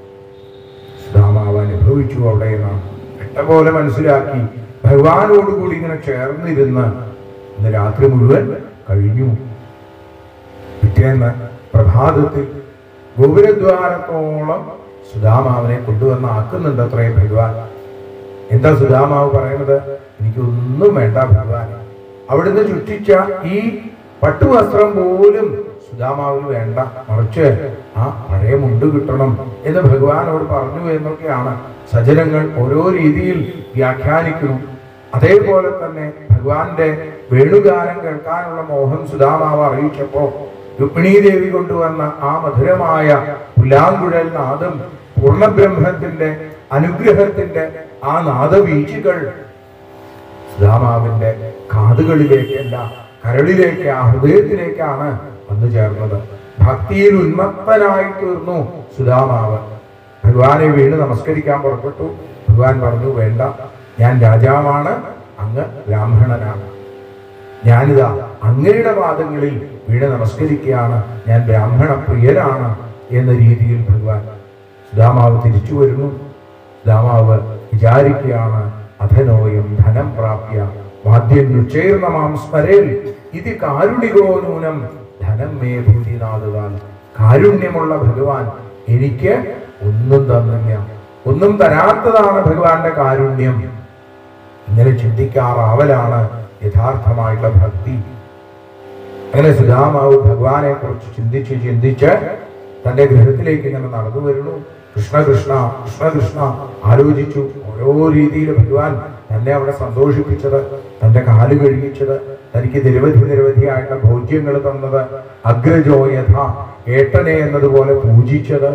സുധാമാവ് അനുഭവിച്ചു അവിടെ നാം പോലെ മനസ്സിലാക്കി ഭഗവാനോടുകൂടി ഇങ്ങനെ ചേർന്നിരുന്ന് ഇന്ന് രാത്രി മുഴുവൻ കഴിഞ്ഞു പിറ്റേന്ന് പ്രഭാതത്തിൽ ഗോപുരദ്വാരത്തോളം സുധാമാവിനെ കൊണ്ടുവന്ന് ആക്കുന്നുണ്ട് അത്രയും ഭഗവാൻ എന്താ സുധാമാവ് പറയുന്നത് എനിക്കൊന്നും വേണ്ട ഭഗവാൻ അവിടുന്ന് ചുറ്റിച്ച ഈ പട്ടുവസ്ത്രം പോലും സുധാമാവിന് വേണ്ട മറിച്ച് ആ പഴയ മുണ്ട് കിട്ടണം എന്ന് ഭഗവാനോട് പറഞ്ഞു എന്നൊക്കെയാണ് സജനങ്ങൾ ഓരോ രീതിയിൽ വ്യാഖ്യാനിക്കുന്നു അതേപോലെ തന്നെ ഭഗവാന്റെ വേണുഗാനം കേൾക്കാനുള്ള മോഹം സുധാമാവ് അറിയിച്ചപ്പോ രുക്മിണീ ദേവി കൊണ്ടുവന്ന ആ മധുരമായ പുല്ലാങ്കുഴൽ നാദം പൂർണ്ണബ്രഹ്മത്തിന്റെ അനുഗ്രഹത്തിന്റെ ആ നാദവീചികൾ സുധാമാവിന്റെ കാതുകളിലേക്കല്ല കരളിലേക്ക് ആ ഹൃദയത്തിലേക്കാണ് വന്നു ചേർന്നത് ഭക്തിയിൽ ഉന്മത്തനായി തീർന്നു സുധാമാവ് ഭഗവാനെ വീണ് നമസ്കരിക്കാൻ പുറപ്പെട്ടു ഭഗവാൻ പറഞ്ഞു വേണ്ട ഞാൻ രാജാവാണ് അങ്ങ് ബ്രാഹ്മണനാണ് ഞാനിതാ അങ്ങയുടെ പാദങ്ങളിൽ വീണ് നമസ്കരിക്കുകയാണ് ഞാൻ ബ്രാഹ്മണ പ്രിയനാണ് എന്ന രീതിയിൽ ഭഗവാൻ സുധാമാവ് തിരിച്ചു വരുന്നു സുധാമാവ് വിചാരിക്കുകയാണ് അധനോയം ധനം പ്രാപ്യ വാദ്യം നുച്ചേർന്ന മാം സ്മരേൽ ഇത് കാരുണികോ നൂനം ധനം മേ ഭൂതിനാഥുവാൻ കാരുണ്യമുള്ള ഭഗവാൻ എനിക്ക് ഒന്നും തന്നില്ല ഒന്നും തരാത്തതാണ് ഭഗവാന്റെ കാരുണ്യം ഇങ്ങനെ ചിന്തിക്കാറാവലാണ് യഥാർത്ഥമായിട്ടുള്ള ഭക്തി അങ്ങനെ സുധാമാവ് ഭഗവാനെ കുറിച്ച് ചിന്തിച്ച് ചിന്തിച്ച് തന്റെ ഗൃഹത്തിലേക്ക് ഇങ്ങനെ നടന്നു വരുന്നു കൃഷ്ണ കൃഷ്ണ കൃഷ്ണ കൃഷ്ണ ആലോചിച്ചു ഓരോ രീതിയിൽ ഭഗവാൻ തന്നെ അവിടെ സന്തോഷിപ്പിച്ചത് തന്റെ കാല് കഴുകിച്ചത് തനിക്ക് നിരവധി നിരവധിയായിട്ടുള്ള ഭോജ്യങ്ങൾ തന്നത് അഗ്രജോ യഥ ഏട്ടനെ എന്നതുപോലെ പൂജിച്ചത്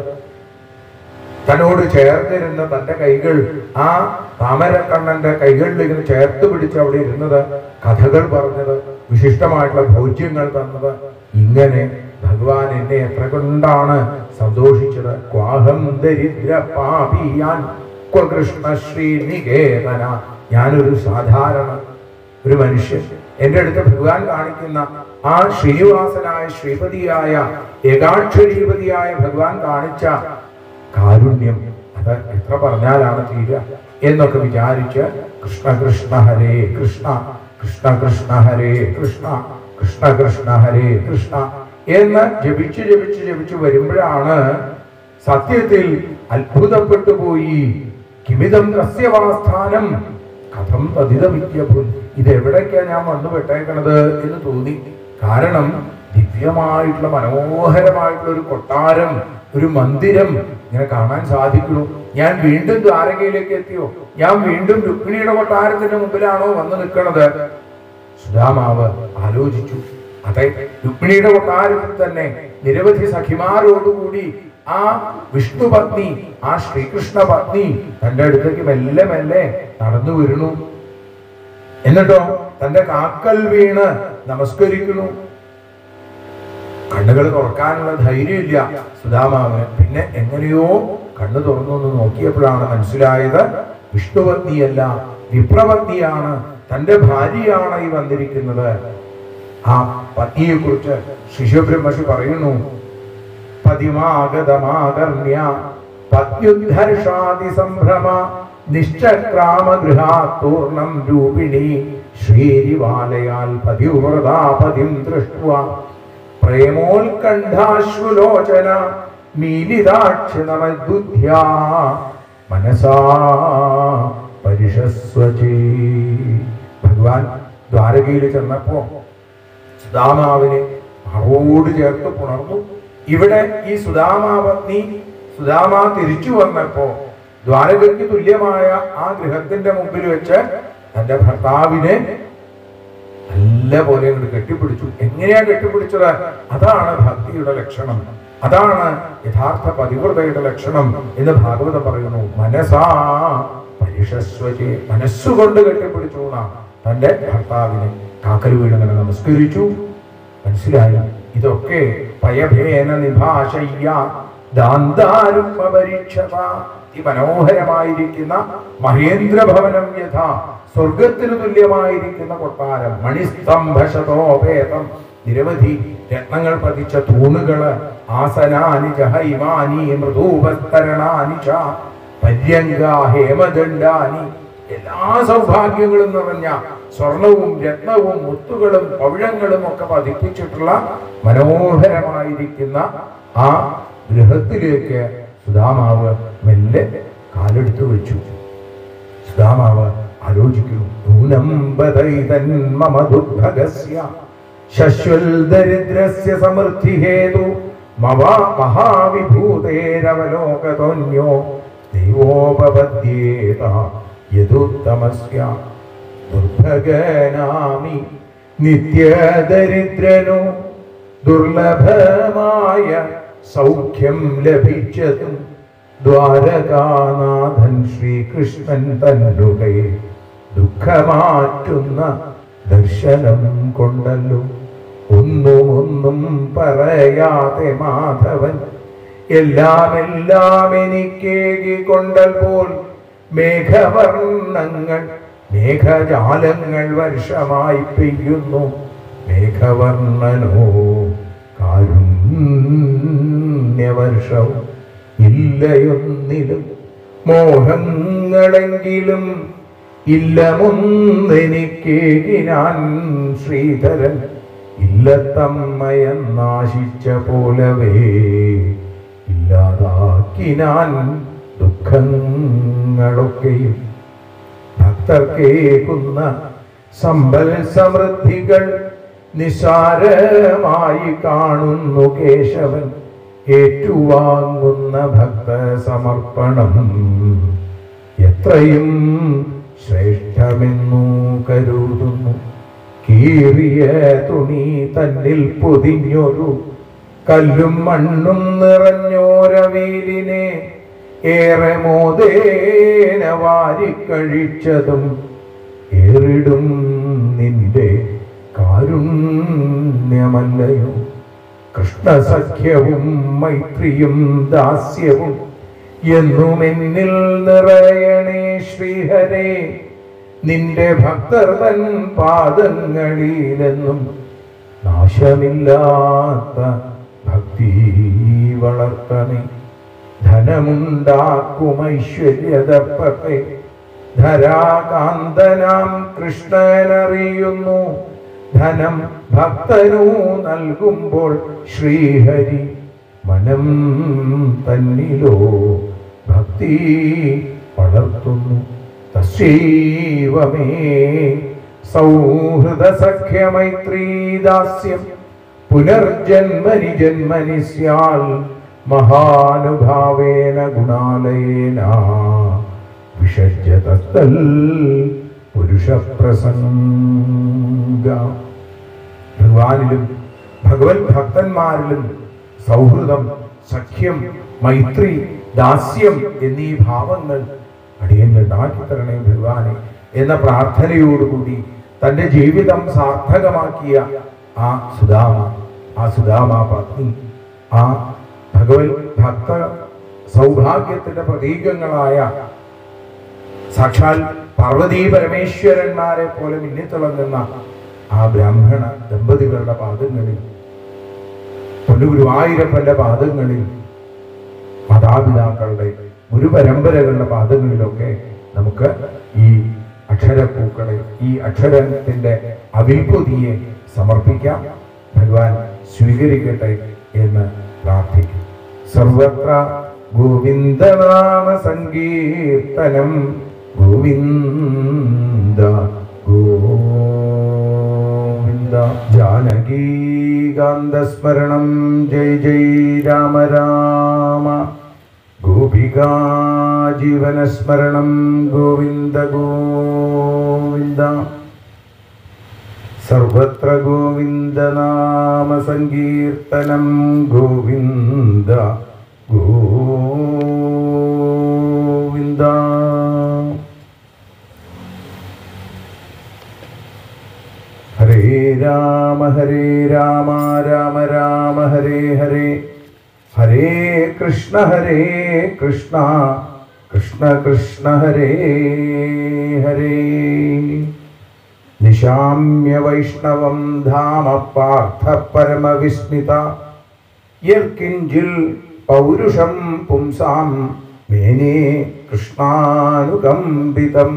തന്നോട് ചേർന്നിരുന്ന തന്റെ കൈകൾ ആ താമരക്കണ്ണന്റെ കൈകളിൽ ഇങ്ങനെ ചേർത്ത് പിടിച്ച് അവിടെ ഇരുന്നത് കഥകൾ പറഞ്ഞത് വിശിഷ്ടമായിട്ടുള്ള ഭോജ്യങ്ങൾ തന്നത് ഇങ്ങനെ ഭഗവാൻ എന്നെ എത്ര കൊണ്ടാണ് സന്തോഷിച്ചത് ക്വാഹം ദരിദ്ര പാപിയാൻ ക്വ കൃഷ്ണ ശ്രീനികേതന ഞാനൊരു സാധാരണ ഒരു മനുഷ്യൻ എന്റെ അടുത്ത് ഭഗവാൻ കാണിക്കുന്ന ആ ശ്രീനിവാസനായ ശ്രീപതിയായ ഏകാക്ഷരീപതിയായ ഭഗവാൻ കാണിച്ച കാരുണ്യം അത് എത്ര പറഞ്ഞാലാണ് തീരുക എന്നൊക്കെ വിചാരിച്ച് കൃഷ്ണ കൃഷ്ണ ഹരേ കൃഷ്ണ കൃഷ്ണ കൃഷ്ണ ഹരേ കൃഷ്ണ കൃഷ്ണ കൃഷ്ണ ഹരേ കൃഷ്ണ എന്ന് ജപിച്ച് ജപിച്ച് ജപിച്ച് വരുമ്പോഴാണ് സത്യത്തിൽ അത്ഭുതപ്പെട്ടു പോയി കിമിതം കസ്യവാസ്ഥാനം കഥം തതിതമിത്യപുൻ ഇത് എവിടേക്കാ ഞാൻ വന്നു പെട്ടേക്കണത് എന്ന് തോന്നി കാരണം ദിവ്യമായിട്ടുള്ള മനോഹരമായിട്ടുള്ള ഒരു കൊട്ടാരം ഒരു മന്ദിരം ഇങ്ങനെ കാണാൻ സാധിക്കുന്നു ഞാൻ വീണ്ടും ദ്വാരകയിലേക്ക് എത്തിയോ ഞാൻ വീണ്ടും രുക്മിണിയുടെ കൊട്ടാരത്തിന്റെ മുമ്പിലാണോ വന്നു നിൽക്കണത് സുധാമാവ് ആലോചിച്ചു അതെ രുക്മിണിയുടെ കൊട്ടാരത്തിൽ തന്നെ നിരവധി സഖിമാരോടുകൂടി ആ വിഷ്ണു പത്നി ആ ശ്രീകൃഷ്ണ പത്നി തന്റെ അടുത്തേക്ക് മെല്ലെ മെല്ലെ നടന്നു വരുന്നു എന്നിട്ടോ തന്റെ കാക്കൽ വീണ് നമസ്കരിക്കുന്നു കണ്ണുകൾ തുറക്കാനുള്ള ധൈര്യമില്ല സുധാമാവിന് പിന്നെ എങ്ങനെയോ കണ്ണു തുറന്നൊന്ന് നോക്കിയപ്പോഴാണ് മനസ്സിലായത് വിഷ്ണുപത്നിയല്ല വിപ്രപത്നിയാണ് തന്റെ ഭാര്യയാണ് ഈ വന്നിരിക്കുന്നത് ആ പത്നിയെ കുറിച്ച് ശിശുബ്രഹ്മഷി പറയുന്നു പതിമാഗതമാകർണ്യ പത്യുദ്ധർഷാതി സംഭ്രമ നിശ്ചക്രാമഗൃഹാത്തൂർണം രൂപിണി ശ്രീരിവാലയാൽ പതിവ്രതാപതിം ദൃഷ്ട്വ പ്രേമോത്കണ്ഠാശ്രുലോചന മീലിതാക്ഷിണമദ്ബുദ്ധ്യാ മനസാ പരിഷസ്വചേ ഭഗവാൻ ദ്വാരകയിൽ ചെന്നപ്പോ സുദാമാവിനെ മറോട് ചേർത്ത് പുണർന്നു ഇവിടെ ഈ സുദാമാപത്നി സുദാമ തിരിച്ചു വന്നപ്പോ ദ്വാരകയ്ക്ക് തുല്യമായ ആ ഗൃഹത്തിന്റെ മുമ്പിൽ വെച്ച് തന്റെ ഭർത്താവിനെ നല്ല പോലെ അങ്ങോട്ട് കെട്ടിപ്പിടിച്ചു എങ്ങനെയാ കെട്ടിപ്പിടിച്ചത് അതാണ് ഭക്തിയുടെ ലക്ഷണം അതാണ് യഥാർത്ഥ പതിവ്രതയുടെ ലക്ഷണം എന്ന് ഭാഗവതം പറയുന്നു മനസാ പരിഷസ്വചേ മനസ്സുകൊണ്ട് കെട്ടിപ്പിടിച്ചു എന്നാ തന്റെ ഭർത്താവിനെ കാക്കൽ വീണങ്ങനെ നമസ്കരിച്ചു മനസ്സിലായി ഇതൊക്കെ പയഭേന നിഭാഷയ്യ ദാന്താരുപരീക്ഷത ഈ മനോഹരമായിരിക്കുന്ന മഹേന്ദ്ര ഭവനം യഥ സ്വർഗത്തിന് തുല്യമായിരിക്കുന്ന കൊട്ടാരം മണിസ്തംഭശതോപേതം നിരവധി രത്നങ്ങൾ പതിച്ച തൂണുകള് ആസനാനി ച ഹൈമാനി മൃദൂപസ്തരണാനി ച പര്യങ്ക ഹേമദണ്ഡാനി എല്ലാ സൗഭാഗ്യങ്ങളും നിറഞ്ഞ സ്വർണവും രത്നവും മുത്തുകളും പവിഴങ്ങളും ഒക്കെ പതിപ്പിച്ചിട്ടുള്ള മനോഹരമായിരിക്കുന്ന ആ ഗൃഹത്തിലേക്ക് സുധാമാവ് മെല്ലെ കാലെടുത്ത് വെച്ചു സുധാമാവ് ആലോചിക്കുന്നു നൂനം ബദൈതൻ മമ ദുർഭഗസ്യ ശശ്വൽ ദരിദ്രസ്യ സമൃദ്ധി ഹേതു മവ മഹാവിഭൂതേരവലോകതോന്യോ ദൈവോപപദ്യേത യദുത്തമസ്യ ദുർഭഗനാമി നിത്യദരിദ്രനു ദുർലഭമായ സൗഖ്യം ലഭിച്ചതും ദ്വാരകാനാഥൻ ശ്രീകൃഷ്ണൻ തന്നുടെ ദുഃഖമാറ്റുന്ന ദർശനം കൊണ്ടല്ലോ ഒന്നും ഒന്നും പറയാതെ മാധവൻ എല്ലാം എല്ലാം എനിക്കേകി കൊണ്ടൽ പോൽ മേഘവർണ്ണങ്ങൾ മേഘജാലങ്ങൾ വർഷമായി പെയ്യുന്നു മേഘവർണ്ണനോ കാരുണ്യവർഷവും ഇല്ലയൊന്നിലും മോഹങ്ങളെങ്കിലും ഇല്ലമൊന്നെനിക്കേകിനാൻ ശ്രീധരൻ ഇല്ലത്തമ്മയെന്നാശിച്ച പോലവേ ഇല്ലാതാക്കിനാൻ ദുഃഖങ്ങളൊക്കെയും ഭക്തർക്കേകുന്ന സമ്പൽ സമൃദ്ധികൾ നിസാരമായി കാണുന്നു കേശവൻ ഏറ്റുവാങ്ങുന്ന ഭക്ത സമർപ്പണം എത്രയും ശ്രേഷ്ഠമെന്നു കരുതുന്നു കീറിയ തുണി തന്നിൽ പൊതിഞ്ഞൊരു കല്ലും മണ്ണും നിറഞ്ഞോരവീലിനെ ഏറെ മോദേന വാരിക്കഴിച്ചതും ഏറിടും നിന്റെ കാരുണ്യമല്ലയോ കൃഷ്ണസഖ്യവും മൈത്രിയും ദാസ്യവും എന്നും എന്നിൽ നിറയണേ ശ്രീഹരേ നിന്റെ ഭക്തർ തൻ പാദങ്ങളിലെന്നും നാശമില്ലാത്ത ഭക്തി വളർത്തണേ ധനമുണ്ടാക്കും ഐശ്വര്യതപ്പത്തെ ധരാകാന്തനാം കൃഷ്ണനറിയുന്നു ധനം ഭക്തനു നൽകുമ്പോൾ ശ്രീഹരി മനം തന്നിലോ ഭക്തി വളർത്തുന്നു തസ്യൈവമേ സൗഹൃദ സഖ്യമൈത്രീദാസ്യം പുനർജന്മനി ജന്മനി സ്യാൽ മഹാനുഭാവേന ഗുണാലയേന വിഷജ്യതത്തൽ പുരുഷപ്രസംഗ ഭഗവാനിലും ഭഗവത് ഭക്തന്മാരിലും സൗഹൃദം സഖ്യം മൈത്രി ദാസ്യം എന്നീ ഭാവങ്ങൾ അടിയനുണ്ടാക്കി തരണേ ഭഗവാനെ എന്ന പ്രാർത്ഥനയോടുകൂടി തന്റെ ജീവിതം സാർത്ഥകമാക്കിയ ആ സുധാമ ആ സുധാമ പത്നി ആ ഭഗവത് ഭക്ത സൗഭാഗ്യത്തിന്റെ പ്രതീകങ്ങളായ സാക്ഷാൽ പാർവതീ പരമേശ്വരന്മാരെ പോലെ മിന്നിത്തിളങ്ങുന്ന ആ ബ്രാഹ്മണ ദമ്പതികളുടെ പാദങ്ങളിൽ പൊന്നുഗുരുവായൂരപ്പന്റെ പാദങ്ങളിൽ മാതാപിതാക്കളുടെ ഒരു പരമ്പരകളുടെ പാദങ്ങളിലൊക്കെ നമുക്ക് ഈ അക്ഷരപ്പൂക്കളെ ഈ അക്ഷരത്തിന്റെ അവിൽപൊതിയെ സമർപ്പിക്കാം ഭഗവാൻ സ്വീകരിക്കട്ടെ എന്ന് പ്രാർത്ഥിക്കും സർവത്ര ഗോവിന്ദനാമ സങ്കീർത്തനം ഗോവിന്ദ ഗോവിന്ദ ജാനകീകാന്തസ്മരണം ജയ ജയ രാമ രാമ ഗോപികാ ജീവനസ്മരണം ഗോവിന്ദ ഗോവിന്ദ സർവത്ര ഗോവിന്ദനാമ സങ്കീർത്തനം ഗോവിന്ദ ഗോവിന്ദ ഹരേ രാമ ഹരേ രാമ രാമ രാമ ഹരേ ഹരേ ഹരേ കൃഷ്ണ ഹരേ കൃഷ്ണ കൃഷ്ണ കൃഷ്ണ ഹരേ ഹരേ നിശാമ്യ വൈഷ്ണവം ധാമ പാർത്ഥ പരമവിസ്മിത യർക്കിഞ്ചിൽ പൗരുഷം പുംസാം മേനേ കൃഷ്ണാനുകമ്പിതം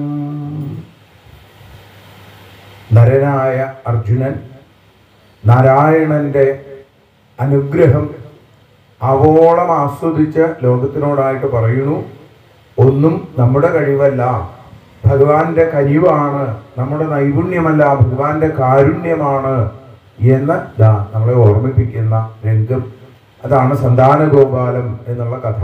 നരനായ അർജുനൻ നാരായണന്റെ അനുഗ്രഹം അവോളം ആസ്വദിച്ച് ലോകത്തിനോടായിട്ട് പറയുന്നു ഒന്നും നമ്മുടെ കഴിവല്ല ഭഗവാന്റെ കഴിവാണ് നമ്മുടെ നൈപുണ്യമല്ല ഭഗവാന്റെ കാരുണ്യമാണ് എന്ന് ദാ നമ്മളെ ഓർമ്മിപ്പിക്കുന്ന രംഗം അതാണ് സന്താന ഗോപാലം എന്നുള്ള കഥ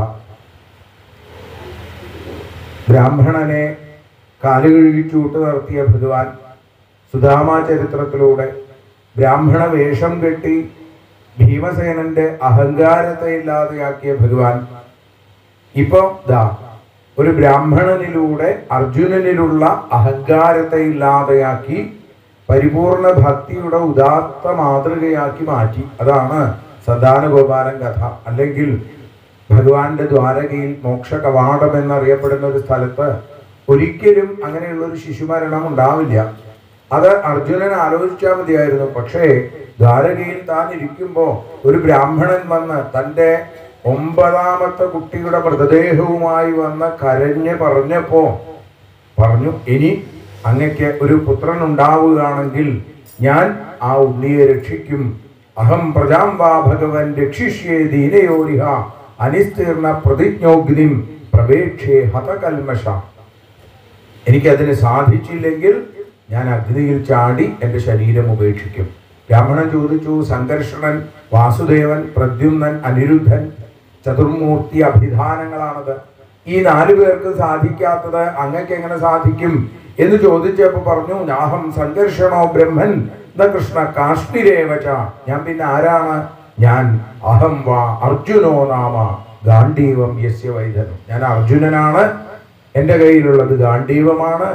ബ്രാഹ്മണനെ കാലുകഴുകി ചൂട്ട് നടത്തിയ ഭഗവാൻ സുധാമ ചരിത്രത്തിലൂടെ ബ്രാഹ്മണ വേഷം കെട്ടി ഭീമസേനന്റെ അഹങ്കാരത്തെ ഇല്ലാതെയാക്കിയ ഭഗവാൻ ഇപ്പൊ ദാ ഒരു ബ്രാഹ്മണനിലൂടെ അർജുനനിലുള്ള അഹങ്കാരത്തെ ഇല്ലാതെയാക്കി പരിപൂർണ ഭക്തിയുടെ ഉദാത്ത മാതൃകയാക്കി മാറ്റി അതാണ് സന്താനഗോപാലൻ കഥ അല്ലെങ്കിൽ ഭഗവാന്റെ ദ്വാരകയിൽ മോക്ഷ കവാടം എന്നറിയപ്പെടുന്ന ഒരു സ്ഥലത്ത് ഒരിക്കലും അങ്ങനെയുള്ള ഒരു ശിശുമരണം ഉണ്ടാവില്ല അത് അർജുനൻ ആലോചിച്ചാൽ മതിയായിരുന്നു പക്ഷേ ദ്വാരകയിൽ താൻ ഇരിക്കുമ്പോ ഒരു ബ്രാഹ്മണൻ വന്ന് തന്റെ ഒമ്പതാമത്തെ കുട്ടിയുടെ മൃതദേഹവുമായി വന്ന് കരഞ്ഞ് പറഞ്ഞപ്പോ പറഞ്ഞു ഇനി അങ്ങക്ക് ഒരു പുത്രൻ ഉണ്ടാവുകയാണെങ്കിൽ ഞാൻ ആ ഉണ്ണിയെ രക്ഷിക്കും അഹം പ്രജാം വാ ഭഗവൻ രക്ഷിഷ്യേ ദീനയോരിഹ അനിസ്തീർണ പ്രതിജ്ഞോഗ്നിം പ്രവേക്ഷേ ഹതകൽമഷ എനിക്കതിന് സാധിച്ചില്ലെങ്കിൽ ഞാൻ അഗ്നിയിൽ ചാടി എൻ്റെ ശരീരം ഉപേക്ഷിക്കും ബ്രാഹ്മണൻ ചോദിച്ചു സംഘർഷണൻ വാസുദേവൻ പ്രദ്യുമ്നൻ അനിരുദ്ധൻ ചതുർമൂർത്തി അഭിധാനങ്ങളാണത് ഈ നാലു പേർക്ക് സാധിക്കാത്തത് അങ്ങക്ക് എങ്ങനെ സാധിക്കും എന്ന് ചോദിച്ചപ്പോ പറഞ്ഞു നാഹം സംഘർഷണോ ബ്രഹ്മൻ ന കൃഷ്ണ കാശ്മീരേവച ഞാൻ പിന്നെ ആരാണ് ഞാൻ അഹം വാ അർജുനോ നാമ ഗാന്ധീവം യസ്യ വൈദനം ഞാൻ അർജുനനാണ് എൻ്റെ കയ്യിലുള്ളത് ഗാന്ധീവമാണ്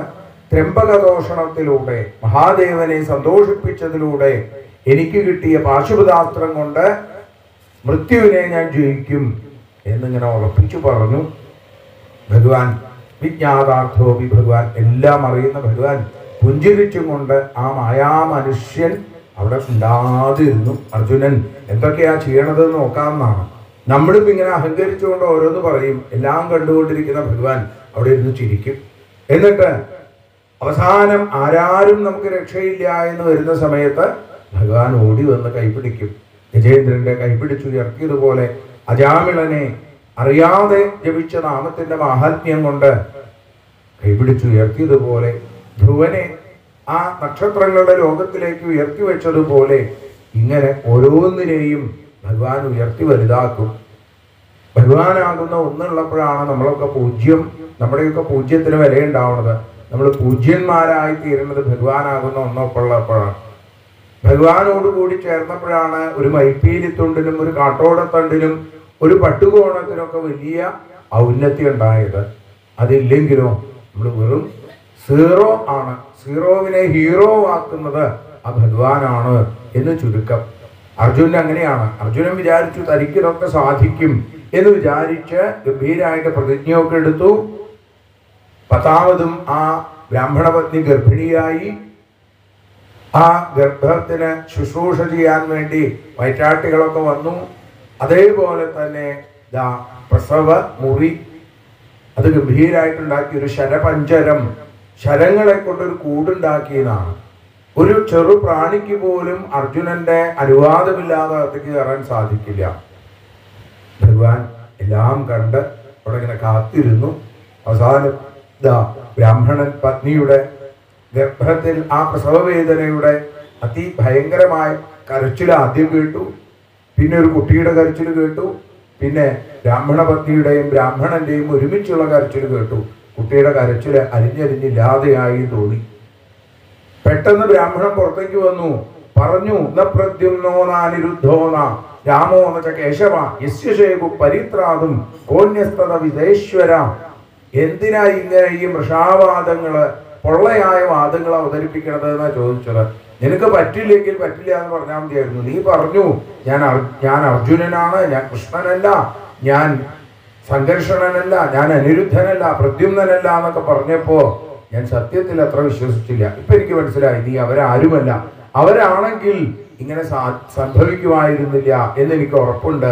ത്രംബകദോഷണത്തിലൂടെ മഹാദേവനെ സന്തോഷിപ്പിച്ചതിലൂടെ എനിക്ക് കിട്ടിയ പാശുപതാസ്ത്രം കൊണ്ട് മൃത്യുവിനെ ഞാൻ ജയിക്കും എന്നിങ്ങനെ ഉറപ്പിച്ചു പറഞ്ഞു ഭഗവാൻ വിജ്ഞാതാർത്ഥോപി ഭഗവാൻ എല്ലാം അറിയുന്ന ഭഗവാൻ പുഞ്ചിരിച്ചും കൊണ്ട് ആ മായാ മനുഷ്യൻ അവിടെ ഉണ്ടാതിരുന്നു അർജുനൻ എന്തൊക്കെയാ ചെയ്യണത് എന്ന് നോക്കാമെന്നാണ് നമ്മളും ഇങ്ങനെ അഹങ്കരിച്ചുകൊണ്ട് ഓരോന്ന് പറയും എല്ലാം കണ്ടുകൊണ്ടിരിക്കുന്ന ഭഗവാൻ അവിടെ ഇരുന്ന് ചിരിക്കും എന്നിട്ട് അവസാനം ആരാരും നമുക്ക് രക്ഷയില്ല എന്ന് വരുന്ന സമയത്ത് ഭഗവാൻ ഓടി വന്ന് കൈപിടിക്കും ഗജേന്ദ്രന്റെ കൈപിടിച്ചുയർത്തിയതുപോലെ അജാമിളനെ അറിയാതെ ജപിച്ച നാമത്തിന്റെ മാഹാത്മ്യം കൊണ്ട് കൈപിടിച്ചുയർത്തിയതുപോലെ ധ്രുവനെ ആ നക്ഷത്രങ്ങളുടെ ലോകത്തിലേക്ക് ഉയർത്തി വെച്ചതുപോലെ ഇങ്ങനെ ഓരോന്നിനെയും ഭഗവാൻ ഉയർത്തി വലുതാക്കും ഭഗവാനാകുന്ന ഒന്നുള്ളപ്പോഴാണ് നമ്മളൊക്കെ പൂജ്യം നമ്മുടെയൊക്കെ പൂജ്യത്തിന് വിലയുണ്ടാവുന്നത് നമ്മൾ പൂജ്യന്മാരായി തീരുന്നത് ഭഗവാനാകുന്ന ഒന്നൊപ്പുള്ളപ്പോഴാണ് ഭഗവാനോട് കൂടി ചേർന്നപ്പോഴാണ് ഒരു മൈപ്പീലിത്തുണ്ടിനും ഒരു കാട്ടോടത്തണ്ടിനും ഒരു പട്ടുകോണത്തിനൊക്കെ വലിയ ഔന്നത്യം ഉണ്ടായത് അതില്ലെങ്കിലോ നമ്മൾ വെറും സീറോ ആണ് സീറോവിനെ ഹീറോ ആക്കുന്നത് ആ ഭഗവാനാണ് എന്ന് ചുരുക്കം അർജുനൻ അങ്ങനെയാണ് അർജുനൻ വിചാരിച്ചു തനിക്കിതൊക്കെ സാധിക്കും എന്ന് വിചാരിച്ച് ഗംഭീരായിട്ട് പ്രതിജ്ഞയൊക്കെ എടുത്തു പത്താമതും ആ ബ്രാഹ്മണ പത്നി ഗർഭിണിയായി ആ ഗർഭത്തിന് ശുശ്രൂഷ ചെയ്യാൻ വേണ്ടി വയറ്റാട്ടികളൊക്കെ വന്നു അതേപോലെ തന്നെ ദാ പ്രസവ മുറി അത് ഗംഭീരായിട്ടുണ്ടാക്കി ഒരു ശരപഞ്ചരം ശരങ്ങളെ കൊണ്ടൊരു കൂടുണ്ടാക്കിയതാണ് ഒരു ചെറു പ്രാണിക്ക് പോലും അർജുനന്റെ അനുവാദമില്ലാതെ അകത്തേക്ക് കയറാൻ സാധിക്കില്ല ഭഗവാൻ എല്ലാം കണ്ട് അവിടെ ഇങ്ങനെ കാത്തിരുന്നു അവസാനം ഇതാ ബ്രാഹ്മണൻ പത്നിയുടെ ഗർഭത്തിൽ ആ പ്രസവവേദനയുടെ അതിഭയങ്കരമായ കരച്ചിൽ ആദ്യം കേട്ടു പിന്നെ ഒരു കുട്ടിയുടെ കരച്ചിൽ കേട്ടു പിന്നെ ബ്രാഹ്മണ പത്നിയുടെയും ബ്രാഹ്മണന്റെയും ഒരുമിച്ചുള്ള കരച്ചിൽ കേട്ടു കുട്ടിയുടെ കരച്ചിൽ അരിഞ്ഞരിഞ്ഞില്ലാതെയായി തോന്നി പെട്ടെന്ന് ബ്രാഹ്മണൻ പുറത്തേക്ക് വന്നു പറഞ്ഞു ന പ്രദ്യുമ്നോ നാനിരുദ്ധോന രാമോ ന ച കേശവ യസ്യശേകു പരിത്രാതും കോന്യസ്തത വിദേശ്വര എന്തിനാ ഇങ്ങനെ ഈ മൃഷാവാദങ്ങള് പൊള്ളയായ വാദങ്ങൾ അവതരിപ്പിക്കണത് എന്നാ ചോദിച്ചത് നിനക്ക് പറ്റില്ലെങ്കിൽ പറ്റില്ല എന്ന് പറഞ്ഞാൽ മതിയായിരുന്നു നീ പറഞ്ഞു ഞാൻ അർ- ഞാൻ അർജുനനാണ് ഞാൻ കൃഷ്ണനല്ല ഞാൻ സംഘർഷണനല്ല ഞാൻ അനിരുദ്ധനല്ല പ്രദ്യുമ്നനല്ല എന്നൊക്കെ പറഞ്ഞപ്പോ ഞാൻ സത്യത്തിൽ അത്ര വിശ്വസിച്ചില്ല ഇപ്പൊ എനിക്ക് മനസ്സിലായി നീ അവരാരുമല്ല അവരാണെങ്കിൽ ഇങ്ങനെ സാ- സംഭവിക്കുമായിരുന്നില്ല എന്ന് എനിക്ക് ഉറപ്പുണ്ട്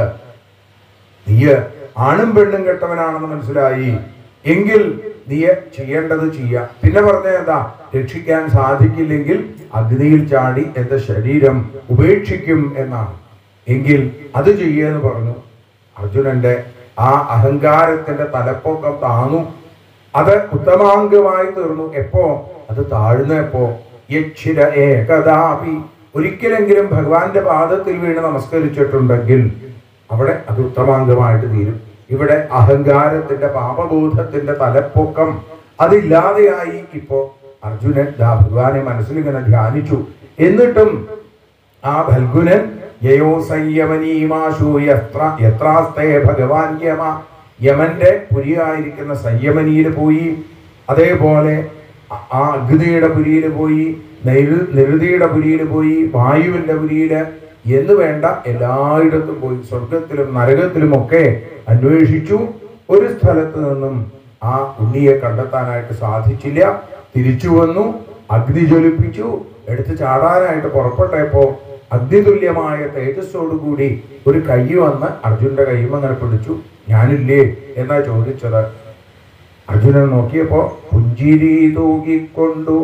നീ ആണും പെണ്ണും കെട്ടവനാണെന്ന് മനസ്സിലായി എങ്കിൽ നീ ചെയ്യേണ്ടത് ചെയ്യാം പിന്നെ പറഞ്ഞ എന്താ രക്ഷിക്കാൻ സാധിക്കില്ലെങ്കിൽ അഗ്നിയിൽ ചാടി എന്റെ ശരീരം ഉപേക്ഷിക്കും എന്നാണ് എങ്കിൽ അത് ചെയ്യെന്ന് പറഞ്ഞു അർജുനന്റെ ആ അഹങ്കാരത്തിന്റെ തലപ്പൊക്കം താന്നു അത് ഉത്തമാംഗമായി തീർന്നു എപ്പോ അത് താഴ്ന്നപ്പോ യക്ഷിര ഏകദാപി ഒരിക്കലെങ്കിലും ഭഗവാന്റെ പാദത്തിൽ വീണ് നമസ്കരിച്ചിട്ടുണ്ടെങ്കിൽ അവിടെ അത് ഉത്തമാംഗമായിട്ട് തീരും ഇവിടെ അഹങ്കാരത്തിന്റെ പാപബോധത്തിന്റെ തലപ്പൊക്കം അതില്ലാതെയായി ഇപ്പോ അർജുനൻ ദാ ഭഗവാനെ മനസ്സിൽ ഇങ്ങനെ ധ്യാനിച്ചു എന്നിട്ടും ആ ഫൽഗുനൻ യയോ സംയമനീമാശു യത്ര യത്രാസ്തേ ഭഗവാൻ യമ യമന്റെ പുരിയായിരിക്കുന്ന സംയമനിയിൽ പോയി അതേപോലെ ആ- ആ അഗ്നിയുടെ പുരിയിൽ പോയി നൈരു നിരുതിയുടെ പുരിയിൽ പോയി വായുവിന്റെ പുരിയില് എന്ന് വേണ്ട എല്ലായിടത്തും പോയി സ്വർഗത്തിലും നരകത്തിലും ഒക്കെ അന്വേഷിച്ചു ഒരു സ്ഥലത്ത് നിന്നും ആ ഉണ്ണിയെ കണ്ടെത്താനായിട്ട് സാധിച്ചില്ല തിരിച്ചു വന്നു അഗ്നി ജ്വലിപ്പിച്ചു എടുത്ത് ചാടാനായിട്ട് പുറപ്പെട്ടപ്പോ അഗ്നിതുല്യമായ തേജസ്സോടുകൂടി ഒരു കൈ വന്ന് അർജുന്റെ കൈയും അങ്ങനെ പിടിച്ചു ഞാനില്ലേ എന്നാ ചോദിച്ചത് അർജുനൻ നോക്കിയപ്പോ പുഞ്ചിരി തൂകിക്കൊണ്ടു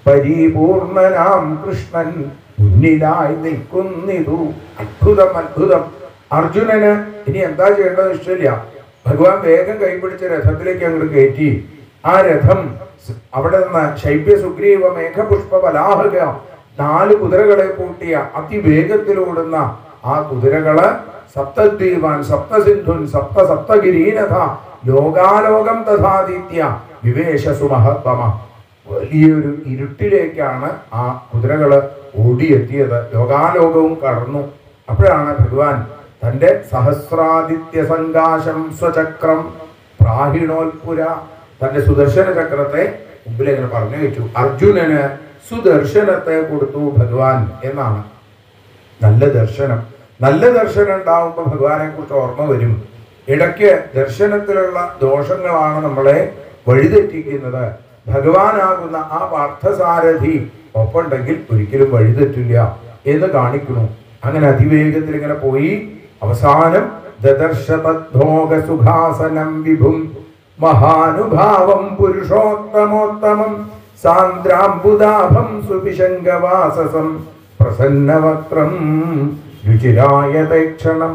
പരിപൂർണനാം കൃഷ്ണൻ മുന്നിലായി നിൽക്കുന്നിതു അത്ഭുതം അത്ഭുതം അർജുനന് ഇനി എന്താ ചെയ്യേണ്ടത് ഇഷ്ടമില്ല ഭഗവാൻ വേഗം കൈപിടിച്ച രഥത്തിലേക്ക് അങ്ങോട്ട് കയറ്റി ആ രഥം സ് അവിടെ നിന്ന് ശൈബ്യ സുഗ്രീവ മേഘപുഷ്പ ബലാഹക നാല് കുതിരകളെ കൂട്ടിയ അതിവേഗത്തിലോടുന്ന ആ കുതിരകള് സപ്തദ്വീപാൻ സപ്തസിന്ധുൻ സപ്ത സപ്തഗിരീനഥ ലോകാലോകം തഥാദിത്യ വിവേശസു മഹത്വമ വലിയൊരു ഇരുട്ടിലേക്കാണ് ആ കുതിരകള് ഓടിയെത്തിയത് ലോകാലോകവും കടന്നു അപ്പോഴാണ് ഭഗവാൻ തന്റെ സഹസ്രാദിത്യ സങ്കാശം സ്വചക്രം പ്രാഹിണോൽപുര തന്റെ സുദർശന ചക്രത്തെ മുമ്പിൽ ഇങ്ങനെ പറഞ്ഞു വെച്ചു അർജുനന് സുദർശനത്തെ കൊടുത്തു ഭഗവാൻ എന്നാണ് നല്ല ദർശനം നല്ല ദർശനം ഉണ്ടാവുമ്പോൾ ഭഗവാനെ കുറിച്ച് ഓർമ്മ വരും ഇടയ്ക്ക് ദർശനത്തിലുള്ള ദോഷങ്ങളാണ് നമ്മളെ വഴിതെറ്റിക്കുന്നത് ഭഗവാനാകുന്ന ആ പാർത്ഥസാരഥി ഒപ്പുണ്ടെങ്കിൽ ഒരിക്കലും വഴിതെറ്റില്ല എന്ന് കാണിക്കുന്നു അങ്ങനെ അതിവേഗത്തിൽ ഇങ്ങനെ പോയി അവസാനം ദദർശ തദ്ഭോഗ സുഖാസനം വിഭും മഹാനുഭാവം പുരുഷോത്തമോത്തമം സാന്ദ്രാംബുദാഭം സുവിശങ്കവാസസം പ്രസന്നവക്രം രുചിരായതേക്ഷണം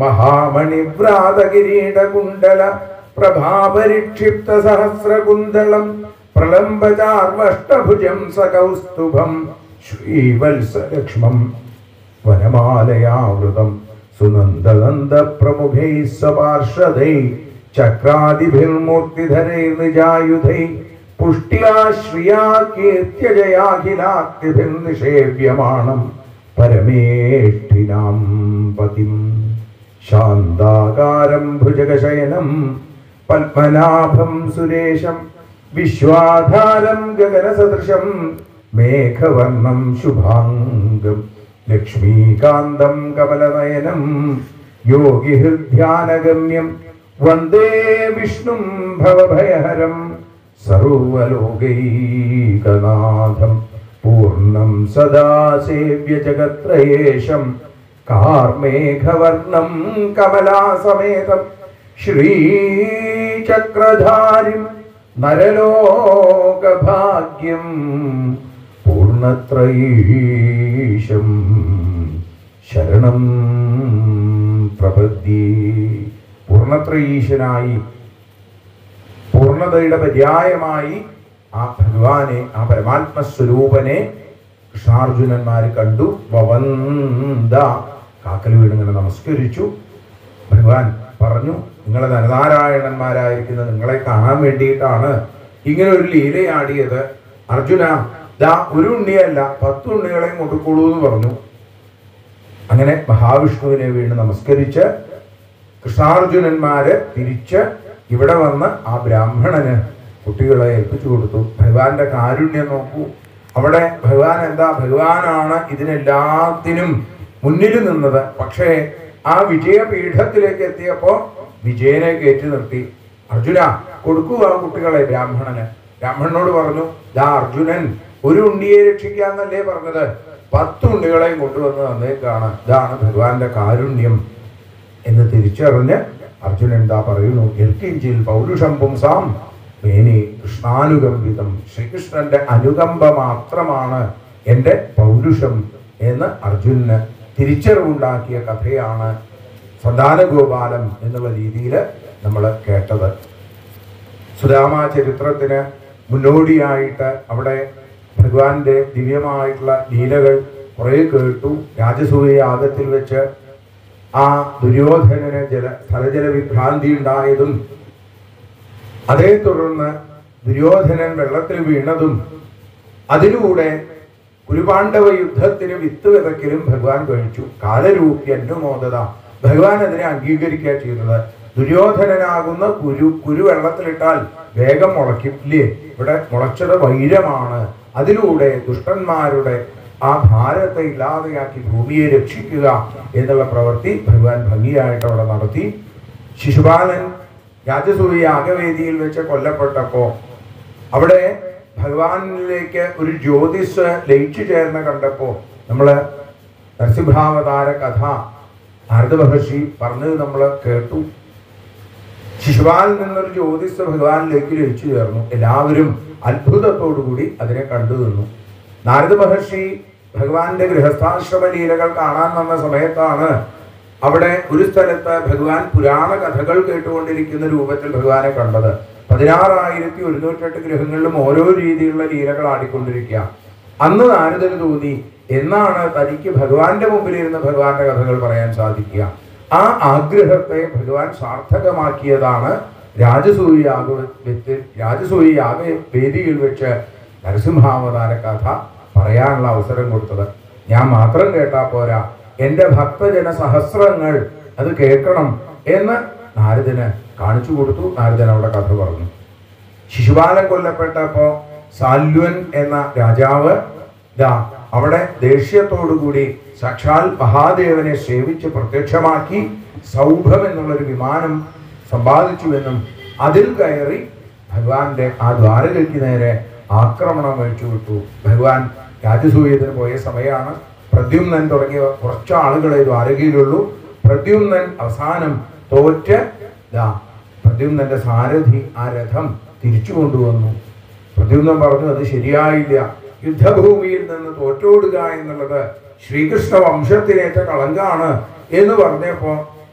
മഹാമണിവ്രാതകിരീടകുണ്ടല പ്രഭാപരിക്ഷിപ്ത സഹസ്രകുന്തളം പ്രലംബചാർവഷ്ടഭുജം സകൗസ്തുഭം ശ്രീവത്സലക്ഷ്മം വനമാലയാവൃതം സുനന്ദനന്ദ പ്രമുഖൈ സ്വപാർഷദൈ ചക്രാദിഭിർമൂർത്തിധരൈ നിജായുധൈ പുഷ്ട്യാ ശ്രിയാ കീർത്യജയാഖിലാക്തിഭിർ നിഷേവ്യമാണം പരമേഷ്ഠിനാം പതിം ശാന്താകാരം ഭുജഗശയനം പത്മനാഭം സുരേശം വിശ്വാധാരം ഗഗനസദൃശം മേഘവർണം ശുഭാംഗം ലക്ഷ്മീകാന്തം കമലനയനം യോഗിഹൃദ്ധ്യാനഗമ്യം വന്ദേ വിഷ്ണും ഭവഭയഹരം സർവലോകൈകനാഥം പൂർണ്ണം സദാ സേവ്യ ജഗത്രയേശം കാർമേഘവർണം കമലാസമേതം ശ്രീചക്രധാരിം നരലോകഭാഗ്യം പൂർണത്രയീശം ശരണം പ്രപദ്യേ പൂർണത്രയീശനായി പൂർണ്ണതയുടെ പര്യായമായി ആ ഭഗവാനെ ആ പരമാത്മസ്വരൂപനെ കൃഷ്ണാർജുനന്മാര് കണ്ടു വവന്ത കാക്കൽ വീണിങ്ങനെ നമസ്കരിച്ചു ഭഗവാൻ പറഞ്ഞു നിങ്ങളെ നരനാരായണന്മാരായിരിക്കുന്ന നിങ്ങളെ കാണാൻ വേണ്ടിയിട്ടാണ് ഇങ്ങനെ ഒരു ലീലയാടിയത് അർജുന ദാ ഒരു ഉണ്ണിയല്ല പത്ത് ഉണ്ണികളെയും കൊണ്ടുകൊള്ളൂ എന്ന് പറഞ്ഞു അങ്ങനെ മഹാവിഷ്ണുവിനെ വീണ് നമസ്കരിച്ച് കൃഷ്ണാർജുനന്മാര് തിരിച്ച് ഇവിടെ വന്ന് ആ ബ്രാഹ്മണന് കുട്ടികളെ ഏൽപ്പിച്ചു കൊടുത്തു ഭഗവാന്റെ കാരുണ്യം നോക്കൂ അവിടെ ഭഗവാൻ എന്താ ഭഗവാനാണ് ഇതിനെല്ലാത്തിനും മുന്നിൽ നിന്നത് പക്ഷേ ആ വിജയപീഠത്തിലേക്ക് എത്തിയപ്പോ വിജയനെ കയറ്റി നിർത്തി അർജുന കൊടുക്കൂ ആ കുട്ടികളെ ബ്രാഹ്മണന് ബ്രാഹ്മണനോട് പറഞ്ഞു ദാ അർജുനൻ ഒരു ഉണ്ണിയെ രക്ഷിക്കാന്നല്ലേ പറഞ്ഞത് പത്ത് ഉണ്ണികളെയും കൊണ്ടുവന്ന് തന്നേക്കാണ് ഇതാണ് ഭഗവാന്റെ കാരുണ്യം എന്ന് തിരിച്ചറിഞ്ഞ് അർജുനൻ എന്താ പറയുന്നു എൽക്കിഞ്ചിൽ പൗരുഷം പുംസാം മേനി കൃഷ്ണാനുകമ്പിതം ശ്രീകൃഷ്ണന്റെ അനുകമ്പ മാത്രമാണ് എൻ്റെ പൗരുഷം എന്ന് അർജുനന് തിരിച്ചറിവുണ്ടാക്കിയ കഥയാണ് സന്താനഗോപാലം എന്നുള്ള രീതിയിൽ നമ്മൾ കേട്ടത് സുധാമ ചരിത്രത്തിന് മുന്നോടിയായിട്ട് അവിടെ ഭഗവാന്റെ ദിവ്യമായിട്ടുള്ള ലീലകൾ കുറേ കേട്ടു രാജസൂയ യാഗത്തിൽ വെച്ച് ആ ദുര്യോധനന് ജല സ്ഥലജല വിഭ്രാന്തി ഉണ്ടായതും അതേ തുടർന്ന് ദുര്യോധനൻ വെള്ളത്തിൽ വീണതും അതിലൂടെ കുരുപാണ്ഡവ യുദ്ധത്തിന് വിത്ത് വിതയ്ക്കലും ഭഗവാൻ കഴിച്ചു കാലരൂപി അനുമോദത ഭഗവാൻ അതിനെ അംഗീകരിക്കുക ചെയ്തത് ദുര്യോധനനാകുന്ന കുരു കുരു വെള്ളത്തിലിട്ടാൽ വേഗം മുളയ്ക്കും ഇല്ലേ ഇവിടെ മുളച്ചത് വൈരമാണ് അതിലൂടെ ദുഷ്ടന്മാരുടെ ആ ഭാരത്തെ ഇല്ലാതെയാക്കി ഭൂമിയെ രക്ഷിക്കുക എന്നുള്ള പ്രവൃത്തി ഭഗവാൻ ഭംഗിയായിട്ട് അവിടെ നടത്തി ശിശുപാലൻ രാജസൂയ യാഗവേദിയിൽ വെച്ച് കൊല്ലപ്പെട്ടപ്പോ അവിടെ ഭഗവാനിലേക്ക് ഒരു ജ്യോതിസ് ലയിച്ചു ചേർന്ന് കണ്ടപ്പോ നമ്മള് നരസിംഹാവതാര കഥ നാരദ മഹർഷി പറഞ്ഞത് നമ്മൾ കേട്ടു ശിശുപാലിൽ നിന്നൊരു ജ്യോതിസ് ഭഗവാനിലേക്ക് ലയിച്ചു ചേർന്നു എല്ലാവരും അത്ഭുതത്തോടുകൂടി അതിനെ കണ്ടു നിന്നു നാരദ മഹർഷി ഭഗവാന്റെ ഗൃഹസ്ഥാശ്രമ ലീലകൾ കാണാൻ വന്ന സമയത്താണ് അവിടെ ഒരു സ്ഥലത്ത് ഭഗവാൻ പുരാണ കഥകൾ കേട്ടുകൊണ്ടിരിക്കുന്ന രൂപത്തിൽ ഭഗവാനെ കണ്ടത് പതിനാറായിരത്തി ഒരുന്നൂറ്റെട്ട് ഗ്രഹങ്ങളിലും ഓരോ രീതിയിലുള്ള ലീലകൾ ആടിക്കൊണ്ടിരിക്കുക അന്ന് നാരദന് തോന്നി എന്നാണ് തനിക്ക് ഭഗവാന്റെ മുമ്പിൽ ഇരുന്ന് ഭഗവാന്റെ കഥകൾ പറയാൻ സാധിക്കുക ആ ആഗ്രഹത്തെ ഭഗവാൻ സാർത്ഥകമാക്കിയതാണ് രാജസൂയ യാഗ വെച്ച് രാജസൂയ യാഗ വേദിയിൽ വെച്ച് നരസിംഹാവതാര കഥ പറയാനുള്ള അവസരം കൊടുത്തത് ഞാൻ മാത്രം കേട്ടാ പോരാ എൻ്റെ ഭക്തജന സഹസ്രങ്ങൾ അത് കേൾക്കണം എന്ന് നാരദന് കാണിച്ചു കൊടുത്തു നാരദൻ അവിടെ കഥ പറഞ്ഞു ശിശുപാലൻ കൊല്ലപ്പെട്ടപ്പോ സാൽവൻ എന്ന രാജാവ് ദാ അവിടെ ദേഷ്യത്തോടുകൂടി സാക്ഷാൽ മഹാദേവനെ സേവിച്ച് പ്രത്യക്ഷമാക്കി സൗഭം എന്നുള്ളൊരു വിമാനം സമ്പാദിച്ചുവെന്നും അതിൽ കയറി ഭഗവാന്റെ ആ ദ്വാരകയ്ക്ക് നേരെ ആക്രമണം അഴിച്ചു വിട്ടു ഭഗവാൻ രാജസൂയത്തിന് പോയ സമയമാണ് പ്രദ്യുമ്നൻ തുടങ്ങിയ കുറച്ച് ആളുകളെ ദ്വാരകയിലുള്ളൂ പ്രദ്യുമ്നൻ അവസാനം തോറ്റ് ദാ പ്രദ്യുമ്നന്റെ സാരഥി ആ രഥം തിരിച്ചു കൊണ്ടുവന്നു പ്രദ്യുമ്നൻ പറഞ്ഞു അത് ശരിയായില്ല യുദ്ധഭൂമിയിൽ നിന്ന് തോറ്റോടുക എന്നുള്ളത് ശ്രീകൃഷ്ണ വംശത്തിനേറ്റ കളങ്കാണ് എന്ന് പറഞ്ഞപ്പോ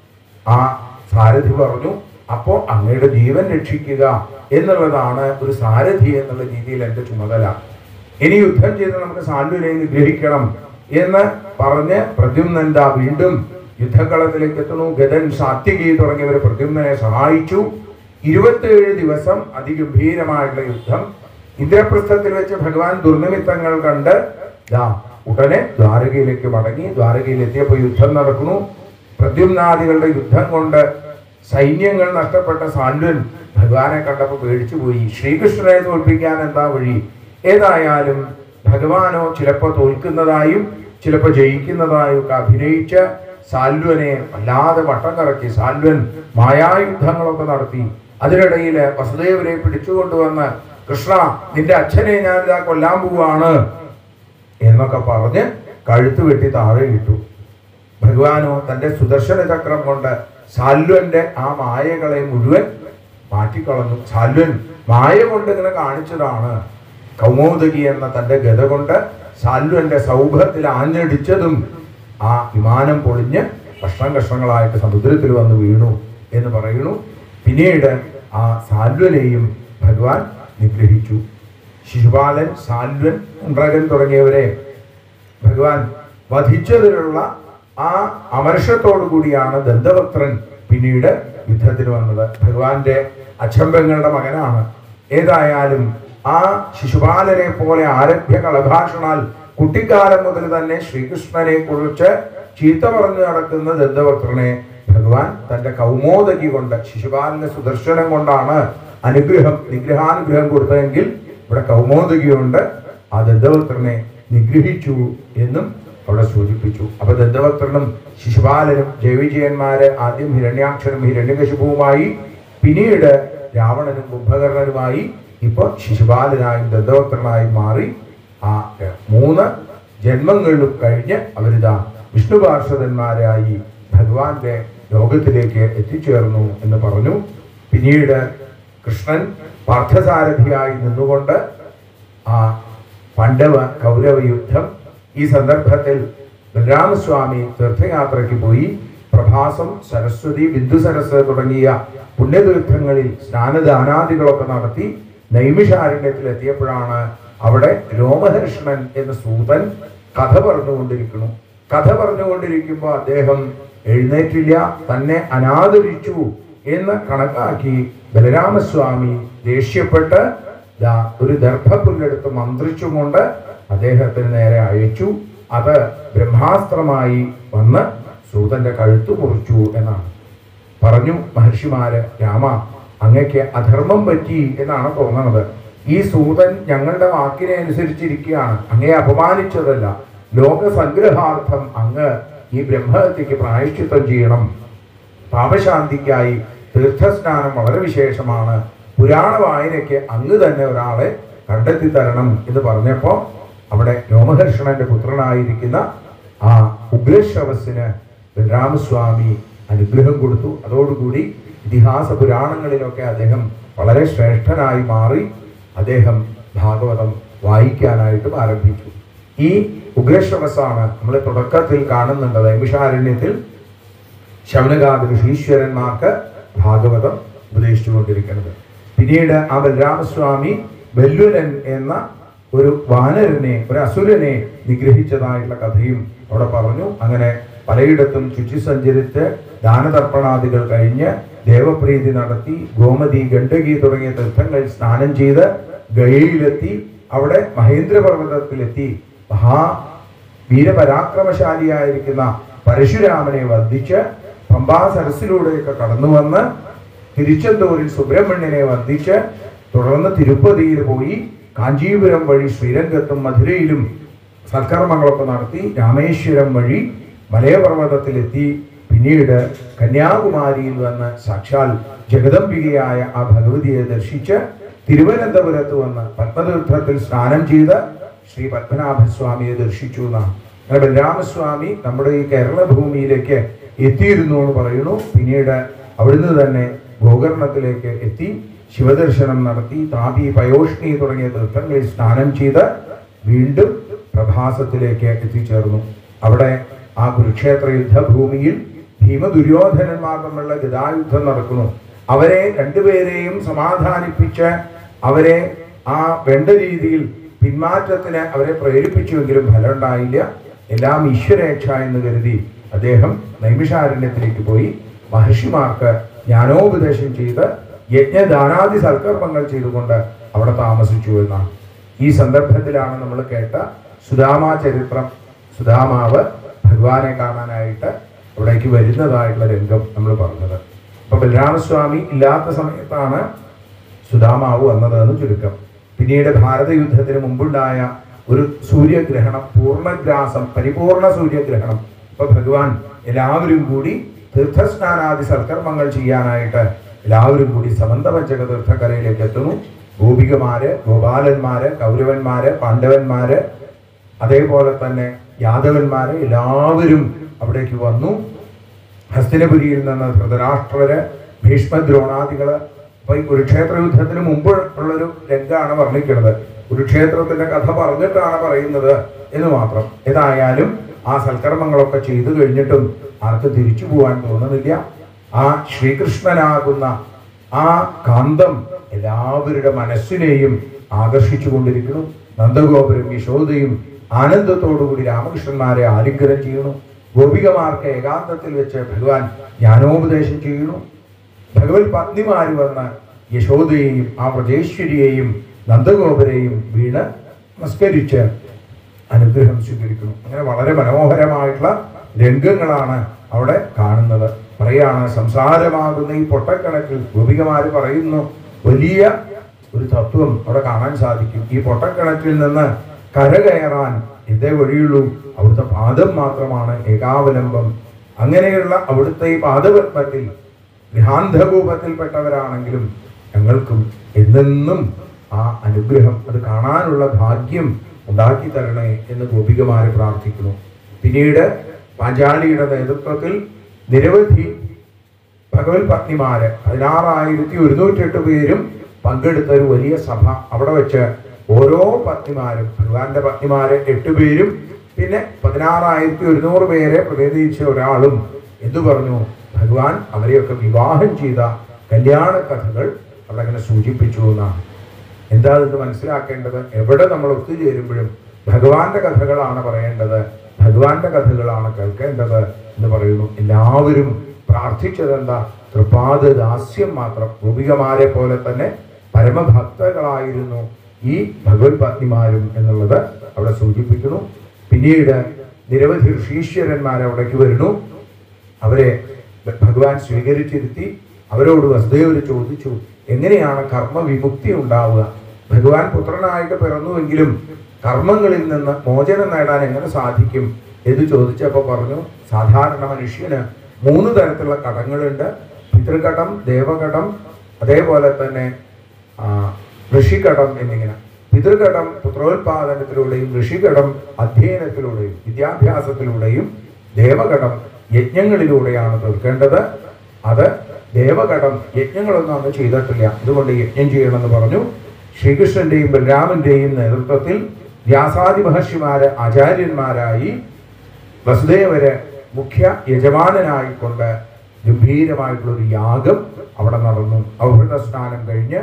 ആ സാരഥി പറഞ്ഞു അപ്പോ അങ്ങയുടെ ജീവൻ രക്ഷിക്കുക എന്നുള്ളതാണ് ഒരു സാരഥി എന്നുള്ള രീതിയിൽ എന്റെ ചുമതല ഇനി യുദ്ധം ചെയ്ത് നമുക്ക് സാന്ത്വനെ നിഗ്രഹിക്കണം എന്ന് പറഞ്ഞ് പ്രദ്യുമ്നന്ദ വീണ്ടും യുദ്ധക്കളത്തിലേക്ക് എത്തുന്നു ഗതൻ സാത്യകി തുടങ്ങിയവർ പ്രദ്യുമ്നെ സഹായിച്ചു ഇരുപത്തിയേഴ് ദിവസം അതിഗംഭീരമായിട്ടുള്ള യുദ്ധം ഇന്ദ്രപ്രസ്ഥത്തിൽ വെച്ച് ഭഗവാൻ ദുർനിമിത്തങ്ങൾ കണ്ട് ദാ ഉടനെ ദ്വാരകയിലേക്ക് മടങ്ങി ദ്വാരകയിൽ എത്തിയപ്പോൾ യുദ്ധം നടക്കുന്നു പ്രദ്യുമ്നാദികളുടെ യുദ്ധം കൊണ്ട് സൈന്യങ്ങൾ നഷ്ടപ്പെട്ട സാന്വൻ ഭഗവാനെ കണ്ടപ്പോൾ പേടിച്ചു പോയി ശ്രീകൃഷ്ണനെ തോൽപ്പിക്കാൻ എന്താ വഴി ഏതായാലും ഭഗവാനോ ചിലപ്പോൾ തോൽക്കുന്നതായും ചിലപ്പോൾ ജയിക്കുന്നതായും ഒക്കെ അഭിനയിച്ച് സാൽവനെ വല്ലാതെ വട്ടം കറക്കി സാൽവൻ മായായുദ്ധങ്ങളൊക്കെ നടത്തി അതിനിടയിൽ വസുദേവരെ പിടിച്ചുകൊണ്ടുവന്ന് കൃഷ്ണ നിന്റെ അച്ഛനെ ഞാൻ ഇതാ കൊല്ലാൻ പോവാണ് എന്നൊക്കെ പറഞ്ഞ് കഴുത്ത് വെട്ടി താഴെ ഇട്ടു ഭഗവാനോ തന്റെ സുദർശന ചക്രം കൊണ്ട് സാൽവന്റെ ആ മായകളെ മുഴുവൻ മാറ്റിക്കളഞ്ഞു സാൽവൻ മായ കൊണ്ട് ഇങ്ങനെ കാണിച്ചതാണ് കൗമോദകി എന്ന തന്റെ ഗത കൊണ്ട് സാൽവന്റെ സൗഭത്തിൽ ആഞ്ഞടിച്ചതും ആ വിമാനം പൊളിഞ്ഞ് കഷ്ണം കഷ്ണങ്ങളായിട്ട് സമുദ്രത്തിൽ വന്ന് വീണു എന്ന് പറയുന്നു പിന്നീട് ആ സാൽവനെയും ഭഗവാൻ നിഗ്രഹിച്ചു ശിശുപാലൻ സാൽവൻ ഉണ്ട്രകൻ തുടങ്ങിയവരെ ഭഗവാൻ വധിച്ചതിലുള്ള ആ അമർഷത്തോടു കൂടിയാണ് ദന്തവക്ത്രൻ പിന്നീട് യുദ്ധത്തിന് വന്നത് ഭഗവാന്റെ അച്ചമ്പങ്ങളുടെ മകനാണ് ഏതായാലും ആ ശിശുപാലനെ പോലെ ആരഭ്യ കളഭാഷണാൽ കുട്ടിക്കാലം മുതൽ തന്നെ ശ്രീകൃഷ്ണനെ കുറിച്ച് ചീത്ത പറഞ്ഞു നടക്കുന്ന ദന്തവക്രനെ ഭഗവാൻ തന്റെ കൗമോദകി കൊണ്ട് ശിശുപാലന്റെ സുദർശനം കൊണ്ടാണ് അനുഗ്രഹം നിഗ്രഹാനുഗ്രഹം കൊടുത്തതെങ്കിൽ ഇവിടെ കൗമോദകി കൊണ്ട് ആ ദന്തവക്രനെ നിഗ്രഹിച്ചു എന്നും അവിടെ സൂചിപ്പിച്ചു അപ്പൊ ദന്തവക്രനും ശിശുപാലനും ജയവിജയന്മാര് ആദ്യം ഹിരണ്യാക്ഷനും ഹിരണ്യകശിപുവുമായി പിന്നീട് രാവണനും കുംഭകർണനുമായി ഇപ്പൊ ശിശുപാലനായും ദന്തവക്രനായും മാറി ആ ര- മൂന്ന് ജന്മങ്ങളിലും കഴിഞ്ഞ് അവരിതാ വിഷ്ണു പാർഷദന്മാരായി ഭഗവാന്റെ ലോകത്തിലേക്ക് എത്തിച്ചേർന്നു എന്ന് പറഞ്ഞു പിന്നീട് കൃഷ്ണൻ പാർത്ഥസാരഥിയായി നിന്നുകൊണ്ട് ആ പാണ്ഡവ കൗരവ യുദ്ധം ഈ സന്ദർഭത്തിൽ ബലരാമസ്വാമി തീർത്ഥയാത്രയ്ക്ക് പോയി പ്രഭാസം സരസ്വതി ബിന്ദു സരസ് തുടങ്ങിയ പുണ്യതീർത്ഥങ്ങളിൽ സ്നാനദാനാദികളൊക്കെ നടത്തി നൈമിഷാരണ്യത്തിൽ എത്തിയപ്പോഴാണ് അവിടെ രോമഹർഷ്ണൻ എന്ന സൂതൻ കഥ പറഞ്ഞുകൊണ്ടിരിക്കുന്നു കഥ പറഞ്ഞുകൊണ്ടിരിക്കുമ്പോൾ അദ്ദേഹം എഴുന്നേറ്റില്ല തന്നെ അനാദരിച്ചു എന്ന് കണക്കാക്കി ബലരാമസ്വാമി ദേഷ്യപ്പെട്ട് ദാ ഒരു ദർഭപ്പുല്ലെടുത്ത് മന്ത്രിച്ചുകൊണ്ട് അദ്ദേഹത്തിന് നേരെ അയച്ചു അത് ബ്രഹ്മാസ്ത്രമായി വന്ന് സൂതന്റെ കഴുത്തു മുറിച്ചു എന്നാണ് പറഞ്ഞു മഹർഷിമാര് രാമ അങ്ങക്ക് അധർമ്മം പറ്റി എന്നാണ് തോന്നുന്നത് ഈ സൂതൻ ഞങ്ങളുടെ വാക്കിനെ അനുസരിച്ചിരിക്കുകയാണ് അങ്ങയെ അപമാനിച്ചതല്ല ലോക സംഗ്രഹാർത്ഥം അങ്ങ് ഈ ബ്രഹ്മഹത്യക്ക് പ്രായശ്ചിത്തം ചെയ്യണം പാപശാന്തിക്കായി തീർത്ഥസ്നാനം വളരെ വിശേഷമാണ് പുരാണ വായനയ്ക്ക് അങ്ങ് തന്നെ ഒരാളെ കണ്ടെത്തി തരണം എന്ന് പറഞ്ഞപ്പോ അവിടെ രോമഹർഷണന്റെ പുത്രനായിരിക്കുന്ന ആ ഉഗ്രശ്രവസിന് ബലരാമസ്വാമി അനുഗ്രഹം കൊടുത്തു അതോടുകൂടി ഇതിഹാസ പുരാണങ്ങളിലൊക്കെ അദ്ദേഹം വളരെ ശ്രേഷ്ഠനായി മാറി അദ്ദേഹം ഭാഗവതം വായിക്കാനായിട്ടും ആരംഭിച്ചു ഈ ഉഗ്രശ്രവസാണ് നമ്മൾ തുടക്കത്തിൽ കാണുന്നുണ്ട് നൈമിഷാരണ്യത്തിൽ ശൗനകാദി ഋഷീശ്വരന്മാർക്ക് ഭാഗവതം ഉപദേശിച്ചുകൊണ്ടിരിക്കുന്നത് പിന്നീട് ആ ബലരാമസ്വാമി ബല്ലുരൻ എന്ന ഒരു വാനരനെ ഒരു അസുരനെ നിഗ്രഹിച്ചതായിട്ടുള്ള കഥയും അവിടെ പറഞ്ഞു അങ്ങനെ പലയിടത്തും ചുറ്റി സഞ്ചരിച്ച് ദാനതർപ്പണാദികൾ കഴിഞ്ഞ് ദേവപ്രീതി നടത്തി ഗോമതി ഗണ്ഡകി തുടങ്ങിയ തീർത്ഥങ്ങളിൽ സ്നാനം ചെയ്ത് ഗയയിലെത്തി അവിടെ മഹേന്ദ്രപർവ്വതത്തിലെത്തി മഹാ വീരപരാക്രമശാലിയായിരിക്കുന്ന പരശുരാമനെ വധിച്ച് പമ്പാ സരസിലൂടെയൊക്കെ കടന്നു വന്ന് തിരുച്ചെന്തൂരിൽ സുബ്രഹ്മണ്യനെ വധിച്ച് തുടർന്ന് തിരുപ്പതിയിൽ പോയി കാഞ്ചീപുരം വഴി ശ്രീരംഗത്തും മധുരയിലും സൽക്കർമ്മങ്ങളൊക്കെ നടത്തി രാമേശ്വരം വഴി മലയപർവ്വതത്തിലെത്തി പിന്നീട് കന്യാകുമാരിയിൽ വന്ന് സാക്ഷാൽ ജഗദംബികയായ ആ ഭഗവതിയെ ദർശിച്ച് തിരുവനന്തപുരത്ത് വന്ന് പത്മതീർത്ഥത്തിൽ സ്നാനം ചെയ്ത് ശ്രീ പത്മനാഭസ്വാമിയെ ദർശിച്ചു എന്നാണ് അങ്ങനെ ബലരാമസ്വാമി നമ്മുടെ ഈ കേരള ഭൂമിയിലേക്ക് എത്തിയിരുന്നു എന്ന് പറയുന്നു പിന്നീട് അവിടുന്ന് തന്നെ ഗോകർണത്തിലേക്ക് എത്തി ശിവദർശനം നടത്തി താപി പയോഷ്ണി തുടങ്ങിയ തീർത്ഥങ്ങളിൽ സ്നാനം ചെയ്ത് വീണ്ടും പ്രഭാസത്തിലേക്ക് എത്തിച്ചേർന്നു അവിടെ ആ കുരുക്ഷേത്ര യുദ്ധഭൂമിയിൽ ഭീമദുര്യോധനന്മാർ തമ്മിലുള്ള ഗതായുദ്ധം നടക്കുന്നു അവരെ രണ്ടുപേരെയും സമാധാനിപ്പിച്ച് അവരെ ആ വേണ്ട രീതിയിൽ പിന്മാറ്റത്തിന് അവരെ പ്രേരിപ്പിച്ചുവെങ്കിലും ഫലം ഉണ്ടായില്ല എല്ലാം ഈശ്വരേച്ഛ എന്ന് കരുതി അദ്ദേഹം നൈമിഷാരണ്യത്തിലേക്ക് പോയി മഹർഷിമാർക്ക് ജ്ഞാനോപദേശം ചെയ്ത് യജ്ഞദാനാദി സൽക്കർമ്മങ്ങൾ ചെയ്തുകൊണ്ട് അവിടെ താമസിച്ചു എന്നാണ് ഈ സന്ദർഭത്തിലാണ് നമ്മൾ കേട്ട സുദാമാ ചരിത്രം സുദാമാവ് ഭഗവാനെ കാണാനായിട്ട് അവിടേക്ക് വരുന്നതായിട്ടുള്ള രംഗം നമ്മൾ പറഞ്ഞത് അപ്പൊ ബലരാമസ്വാമി ഇല്ലാത്ത സമയത്താണ് സുദാമാവ് വന്നതെന്ന് ചുരുക്കം പിന്നീട് ഭാരത യുദ്ധത്തിന് മുമ്പുണ്ടായ ഒരു സൂര്യഗ്രഹണം പൂർണ്ണഗ്രാസം പരിപൂർണ സൂര്യഗ്രഹണം അപ്പൊ ഭഗവാൻ എല്ലാവരും കൂടി തീർത്ഥസ്നാനാദി സൽക്കർമ്മങ്ങൾ ചെയ്യാനായിട്ട് എല്ലാവരും കൂടി സമന്തപഞ്ചക തീർത്ഥക്കരയിലേക്ക് എത്തുന്നു ഗോപികമാര് ഗോപാലന്മാര് കൗരവന്മാര് പാണ്ഡവന്മാര് അതേപോലെ തന്നെ യാദവന്മാര് എല്ലാവരും അവിടേക്ക് വന്നു ഹസ്തിനപുരിയിൽ നിന്ന് ധൃതരാഷ്ട്രര് ഭീഷ്മദ്രോണാദികള് അപ്പൊ ഈ കുരുക്ഷേത്ര യുദ്ധത്തിന് മുമ്പ് ഉള്ളൊരു രംഗമാണ് വർണ്ണിക്കുന്നത് കുരുക്ഷേത്രത്തിന്റെ കഥ പറഞ്ഞിട്ടാണ് പറയുന്നത് എന്ന് മാത്രം ഏതായാലും ആ സൽക്കർമ്മങ്ങളൊക്കെ ചെയ്തു കഴിഞ്ഞിട്ടും ആർക്ക് തിരിച്ചു പോകാൻ തോന്നുന്നില്ല ആ ശ്രീകൃഷ്ണനാകുന്ന ആ കാന്തം എല്ലാവരുടെ മനസ്സിനെയും ആകർഷിച്ചു കൊണ്ടിരിക്കുന്നു നന്ദഗോപുരം യശോദയും ആനന്ദത്തോടുകൂടി രാമകൃഷ്ണന്മാരെ ആലിംഗനം ചെയ്യുന്നു ഗോപികമാർക്ക് ഏകാന്തത്തിൽ വെച്ച് ഭഗവാൻ ജ്ഞാനോപദേശം ചെയ്യുന്നു ഭഗവത് പത്നിമാര് വന്ന് യശോദയെയും ആ വ്രജേശ്വരിയെയും നന്ദഗോപരെയും വീണ് നമസ്കരിച്ച് അനുഗ്രഹം സ്വീകരിക്കുന്നു അങ്ങനെ വളരെ മനോഹരമായിട്ടുള്ള രംഗങ്ങളാണ് അവിടെ കാണുന്നത് പറയാണ് സംസാരമാകുന്ന ഈ പൊട്ടക്കണക്കിൽ ഗോപികമാര് പറയുന്നു വലിയ ഒരു തത്വം അവിടെ കാണാൻ സാധിക്കും ഈ പൊട്ടക്കിണറ്റിൽ നിന്ന് കരകയറാൻ ഇതേ വഴിയുള്ളൂ അവിടുത്തെ പാദം മാത്രമാണ് ഏകാവലംബം അങ്ങനെയുള്ള അവിടുത്തെ ഈ പാദപത്മത്തിൽ ഗൃഹാന്ധകൂപത്തിൽപ്പെട്ടവരാണെങ്കിലും ഞങ്ങൾക്കും എന്നെന്നും ആ അനുഗ്രഹം അത് കാണാനുള്ള ഭാഗ്യം ഉണ്ടാക്കി തരണേ എന്ന് ഗോപികമാരെ പ്രാർത്ഥിക്കുന്നു പിന്നീട് പാഞ്ചാലിയുടെ നേതൃത്വത്തിൽ നിരവധി ഭഗവത് പത്നിമാര് പതിനാറായിരത്തി ഒരുന്നൂറ്റെട്ട് പേരും പങ്കെടുത്ത ഒരു വലിയ സഭ അവിടെ വെച്ച് ഓരോ പത്നിമാരും ഭഗവാന്റെ പത്നിമാര് എട്ട് പേരും പിന്നെ പതിനാറായിരത്തി ഒരുന്നൂറ് പേരെ പ്രതിനിധീകരിച്ച ഒരാളും എന്തു പറഞ്ഞു ഭഗവാൻ അവരെയൊക്കെ വിവാഹം ചെയ്ത കല്യാണ കഥകൾ അവിടെ അങ്ങനെ സൂചിപ്പിച്ചു എന്നാണ് എന്താ ഇത് മനസ്സിലാക്കേണ്ടത് എവിടെ നമ്മൾ ഒത്തുചേരുമ്പോഴും ഭഗവാന്റെ കഥകളാണ് പറയേണ്ടത് ഭഗവാന്റെ കഥകളാണ് കേൾക്കേണ്ടത് എന്ന് പറയുന്നു എല്ലാവരും പ്രാർത്ഥിച്ചത് എന്താ തൃപാദ ദാസ്യം മാത്രം ഗോപികമാരെ പോലെ തന്നെ പരമഭക്തകളായിരുന്നു ഈ ഭഗവത് പത്നിമാരും എന്നുള്ളത് അവിടെ സൂചിപ്പിക്കുന്നു പിന്നീട് നിരവധി ഋഷീശ്വരന്മാർ അവിടേക്ക് വരുന്നു അവരെ ഭഗവാൻ സ്വീകരിച്ചിരുത്തി അവരോട് വസുദേവര് ചോദിച്ചു എങ്ങനെയാണ് കർമ്മ വിമുക്തി ഉണ്ടാവുക ഭഗവാൻ പുത്രനായിട്ട് പിറന്നുവെങ്കിലും കർമ്മങ്ങളിൽ നിന്ന് മോചനം നേടാൻ എങ്ങനെ സാധിക്കും എന്ന് ചോദിച്ചപ്പോൾ പറഞ്ഞു സാധാരണ മനുഷ്യന് മൂന്ന് തരത്തിലുള്ള കടങ്ങളുണ്ട് പിതൃകടം ദേവകടം അതേപോലെ തന്നെ ആ, ഋഷികടം എന്നിങ്ങനെ പിതൃകടം പുത്രോത്പാദനത്തിലൂടെയും ഋഷികടം അധ്യയനത്തിലൂടെയും വിദ്യാഭ്യാസത്തിലൂടെയും ദേവകടം യജ്ഞങ്ങളിലൂടെയാണ് തീർക്കേണ്ടത് അത് ദേവകടം യജ്ഞങ്ങളൊന്നും അന്ന് ചെയ്തിട്ടില്ല അതുകൊണ്ട് യജ്ഞം ചെയ്യണമെന്ന് പറഞ്ഞു ശ്രീകൃഷ്ണന്റെയും ബലരാമന്റെയും നേതൃത്വത്തിൽ വ്യാസാദി മഹർഷിമാര് ആചാര്യന്മാരായി വസുദേവര് മുഖ്യ യജമാനനായിക്കൊണ്ട് ഗംഭീരമായിട്ടുള്ള ഒരു യാഗം അവിടെ നടന്നു ഔഹൃദ സ്നാനം കഴിഞ്ഞ്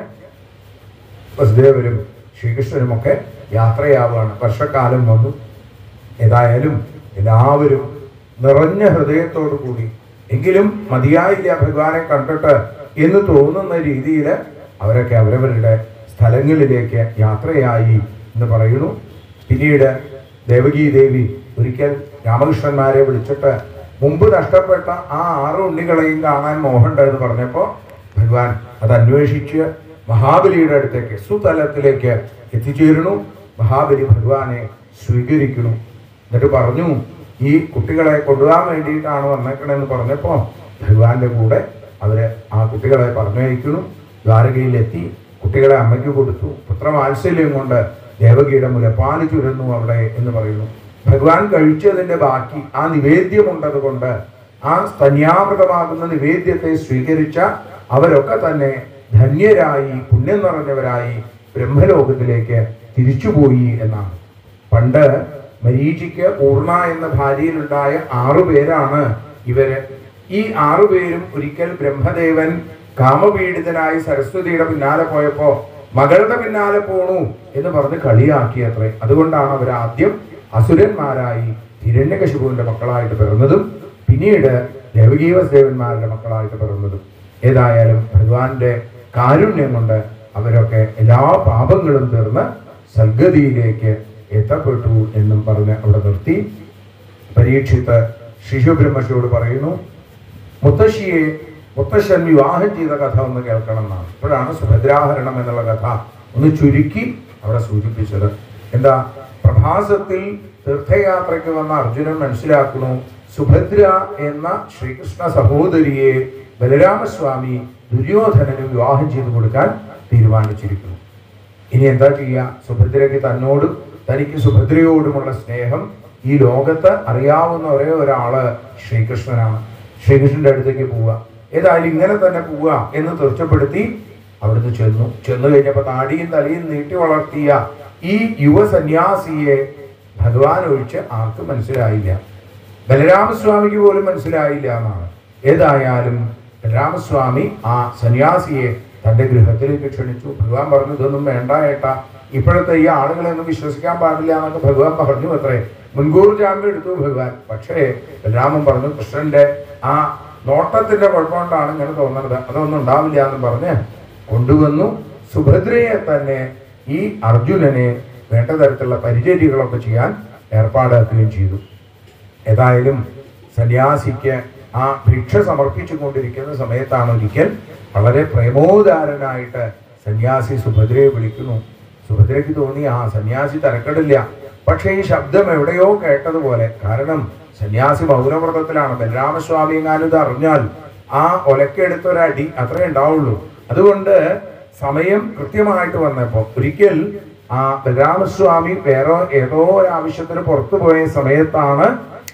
വസുദേവരും ശ്രീകൃഷ്ണനുമൊക്കെ യാത്രയാവുകയാണ് വർഷക്കാലം വന്നു ഏതായാലും എല്ലാവരും നിറഞ്ഞ ഹൃദയത്തോടു കൂടി എങ്കിലും മതിയായില്ല ഭഗവാനെ കണ്ടിട്ട് എന്ന് തോന്നുന്ന രീതിയിൽ അവരൊക്കെ അവരവരുടെ സ്ഥലങ്ങളിലേക്ക് യാത്രയായി എന്ന് പറയുന്നു പിന്നീട് ദേവകി ദേവി ഒരിക്കൽ രാമകൃഷ്ണന്മാരെ വിളിച്ചിട്ട് മുമ്പ് നഷ്ടപ്പെട്ട ആ ആറ് ഉണ്ണികളെയും കാണാൻ മോഹമുണ്ട് എന്ന് പറഞ്ഞപ്പോൾ ഭഗവാൻ അത് അന്വേഷിച്ച് മഹാബലിയുടെ അടുത്തേക്ക് സുതലത്തിലേക്ക് എത്തിച്ചേരണു മഹാബലി ഭഗവാനെ സ്വീകരിക്കുന്നു എന്നിട്ട് പറഞ്ഞു ഈ കുട്ടികളെ കൊണ്ടുപോകാൻ വേണ്ടിയിട്ടാണ് വന്നേക്കണെന്ന് പറഞ്ഞപ്പോൾ ഭഗവാന്റെ കൂടെ അവരെ ആ കുട്ടികളെ പറഞ്ഞയക്കുന്നു ദ്വാരകയിലെത്തി കുട്ടികളെ അമ്മയ്ക്ക് കൊടുത്തു പുത്രവാത്സല്യം കൊണ്ട് ദേവകിയുടെ മുലപ്പാല് ചുരന്നു അവിടെ എന്ന് പറയുന്നു ഭഗവാൻ കഴിച്ചതിന്റെ ബാക്കി ആ നിവേദ്യമുണ്ടത് കൊണ്ട് ആ സ്തന്യാമൃതമാകുന്ന നിവേദ്യത്തെ സ്വീകരിച്ച അവരൊക്കെ തന്നെ ധന്യരായി പുണ്യം നിറഞ്ഞവരായി ബ്രഹ്മലോകത്തിലേക്ക് തിരിച്ചുപോയി എന്നാണ് പണ്ട് മരീചിക്ക് പൂർണ എന്ന ഭാര്യയിലുണ്ടായ ആറു പേരാണ് ഇവര് ഈ ആറു പേരും ഒരിക്കൽ ബ്രഹ്മദേവൻ കാമപീഡിതനായി സരസ്വതിയുടെ പിന്നാലെ പോയപ്പോ മകളുടെ പിന്നാലെ പോണു എന്ന് പറഞ്ഞ് കളിയാക്കിയത്രേ അതുകൊണ്ടാണ് അവർ ആദ്യം അസുരന്മാരായി ഹിരണ്യകശിപുവിന്റെ മക്കളായിട്ട് പിറന്നതും പിന്നീട് ദേവകീവസ്ദേവന്മാരുടെ മക്കളായിട്ട് പിറന്നതും ഏതായാലും ഭഗവാന്റെ കാരുണ്യം കൊണ്ട് അവരൊക്കെ എല്ലാ പാപങ്ങളും തീർന്ന് സദ്ഗതിയിലേക്ക് എത്തപ്പെട്ടു എന്നും പറഞ്ഞ് അവിടെ നിർത്തി പരീക്ഷിത്ത് ശിശുബ്രഹ്മശിയോട് പറയുന്നു മുത്തശ്ശിയെ മുത്തശ്ശൻ വിവാഹം ചെയ്ത കഥ ഒന്ന് കേൾക്കണം എന്നാണ് ഇപ്പോഴാണ് സുഭദ്രാഹരണം എന്നുള്ള കഥ ഒന്ന് ചുരുക്കി അവിടെ സൂചിപ്പിച്ചത് എന്താ പ്രഭാസത്തിൽ തീർത്ഥയാത്രയ്ക്ക് വന്ന അർജുനൻ മനസ്സിലാക്കുന്നു സുഭദ്ര എന്ന ശ്രീകൃഷ്ണ സഹോദരിയെ ബലരാമസ്വാമി ദുര്യോധനന് വിവാഹം ചെയ്തു കൊടുക്കാൻ തീരുമാനിച്ചിരിക്കുന്നു ഇനി എന്താ ചെയ്യുക സുഭദ്രയ്ക്ക് തന്നോടും തനിക്ക് സുഭദ്രയോടുമുള്ള സ്നേഹം ഈ ലോകത്ത് അറിയാവുന്ന ഒരേ ഒരാള് ശ്രീകൃഷ്ണനാണ് ശ്രീകൃഷ്ണന്റെ അടുത്തേക്ക് പോവുക ഏതായാലും ഇങ്ങനെ തന്നെ പോവുക എന്ന് തീർച്ചപ്പെടുത്തി അവിടുന്ന് ചെന്നു ചെന്നു കഴിഞ്ഞപ്പോ താടിയും തലയും നീട്ടി വളർത്തിയ ഈ യുവ സന്യാസിയെ ഭഗവാൻ ഒഴിച്ച് ആർക്കും മനസ്സിലായില്ല ബലരാമസ്വാമിക്ക് പോലും മനസ്സിലായില്ല എന്നാണ് ഏതായാലും ബലരാമസ്വാമി ആ സന്യാസിയെ തന്റെ ഗൃഹത്തിലേക്ക് ക്ഷണിച്ചു ഭഗവാൻ പറഞ്ഞു ഇതൊന്നും വേണ്ട ഏട്ടാ ഇപ്പോഴത്തെ ഈ ആളുകളെ ഒന്നും വിശ്വസിക്കാൻ പാടില്ല എന്നൊക്കെ ഭഗവാൻ പറഞ്ഞു അത്രേ മുൻകൂർ ജാമ്യം എടുത്തു ഭഗവാൻ പക്ഷേ ബലരാമൻ പറഞ്ഞു കൃഷ്ണന്റെ ആ നോട്ടത്തിന്റെ കുഴപ്പമുകൊണ്ടാണ് ഇങ്ങനെ തോന്നുന്നത് അതൊന്നും ഉണ്ടാവില്ല എന്ന് പറഞ്ഞ് കൊണ്ടുവന്നു സുഭദ്രയെ തന്നെ ഈ അർജുനനെ വേണ്ട തരത്തിലുള്ള പരിചര്യകളൊക്കെ ചെയ്യാൻ ഏർപ്പാടാക്കുകയും ചെയ്തു ഏതായാലും സന്യാസിക്ക് ആ ഭിക്ഷ സമർപ്പിച്ചു കൊണ്ടിരിക്കുന്ന സമയത്താണ് ഒരിക്കൽ വളരെ പ്രേമോദാരനായിട്ട് സന്യാസി സുഭദ്രയെ വിളിക്കുന്നു സുഭദ്രയ്ക്ക് തോന്നി ആ സന്യാസി തരക്കെടില്ല പക്ഷേ ഈ ശബ്ദം എവിടെയോ കേട്ടതുപോലെ കാരണം സന്യാസി മൗനവ്രതത്തിലാണ് ബലരാമസ്വാമി എങ്ങാനും ഇത് അറിഞ്ഞാൽ ആ ഒലക്കെടുത്തൊരടി അത്രേ ഉണ്ടാവുള്ളൂ അതുകൊണ്ട് സമയം കൃത്യമായിട്ട് വന്നപ്പോൾ ഒരിക്കൽ ആ ബലരാമസ്വാമി വേറെ ഏതോ ഒരു ആവശ്യത്തിന് പുറത്തു പോയ സമയത്താണ്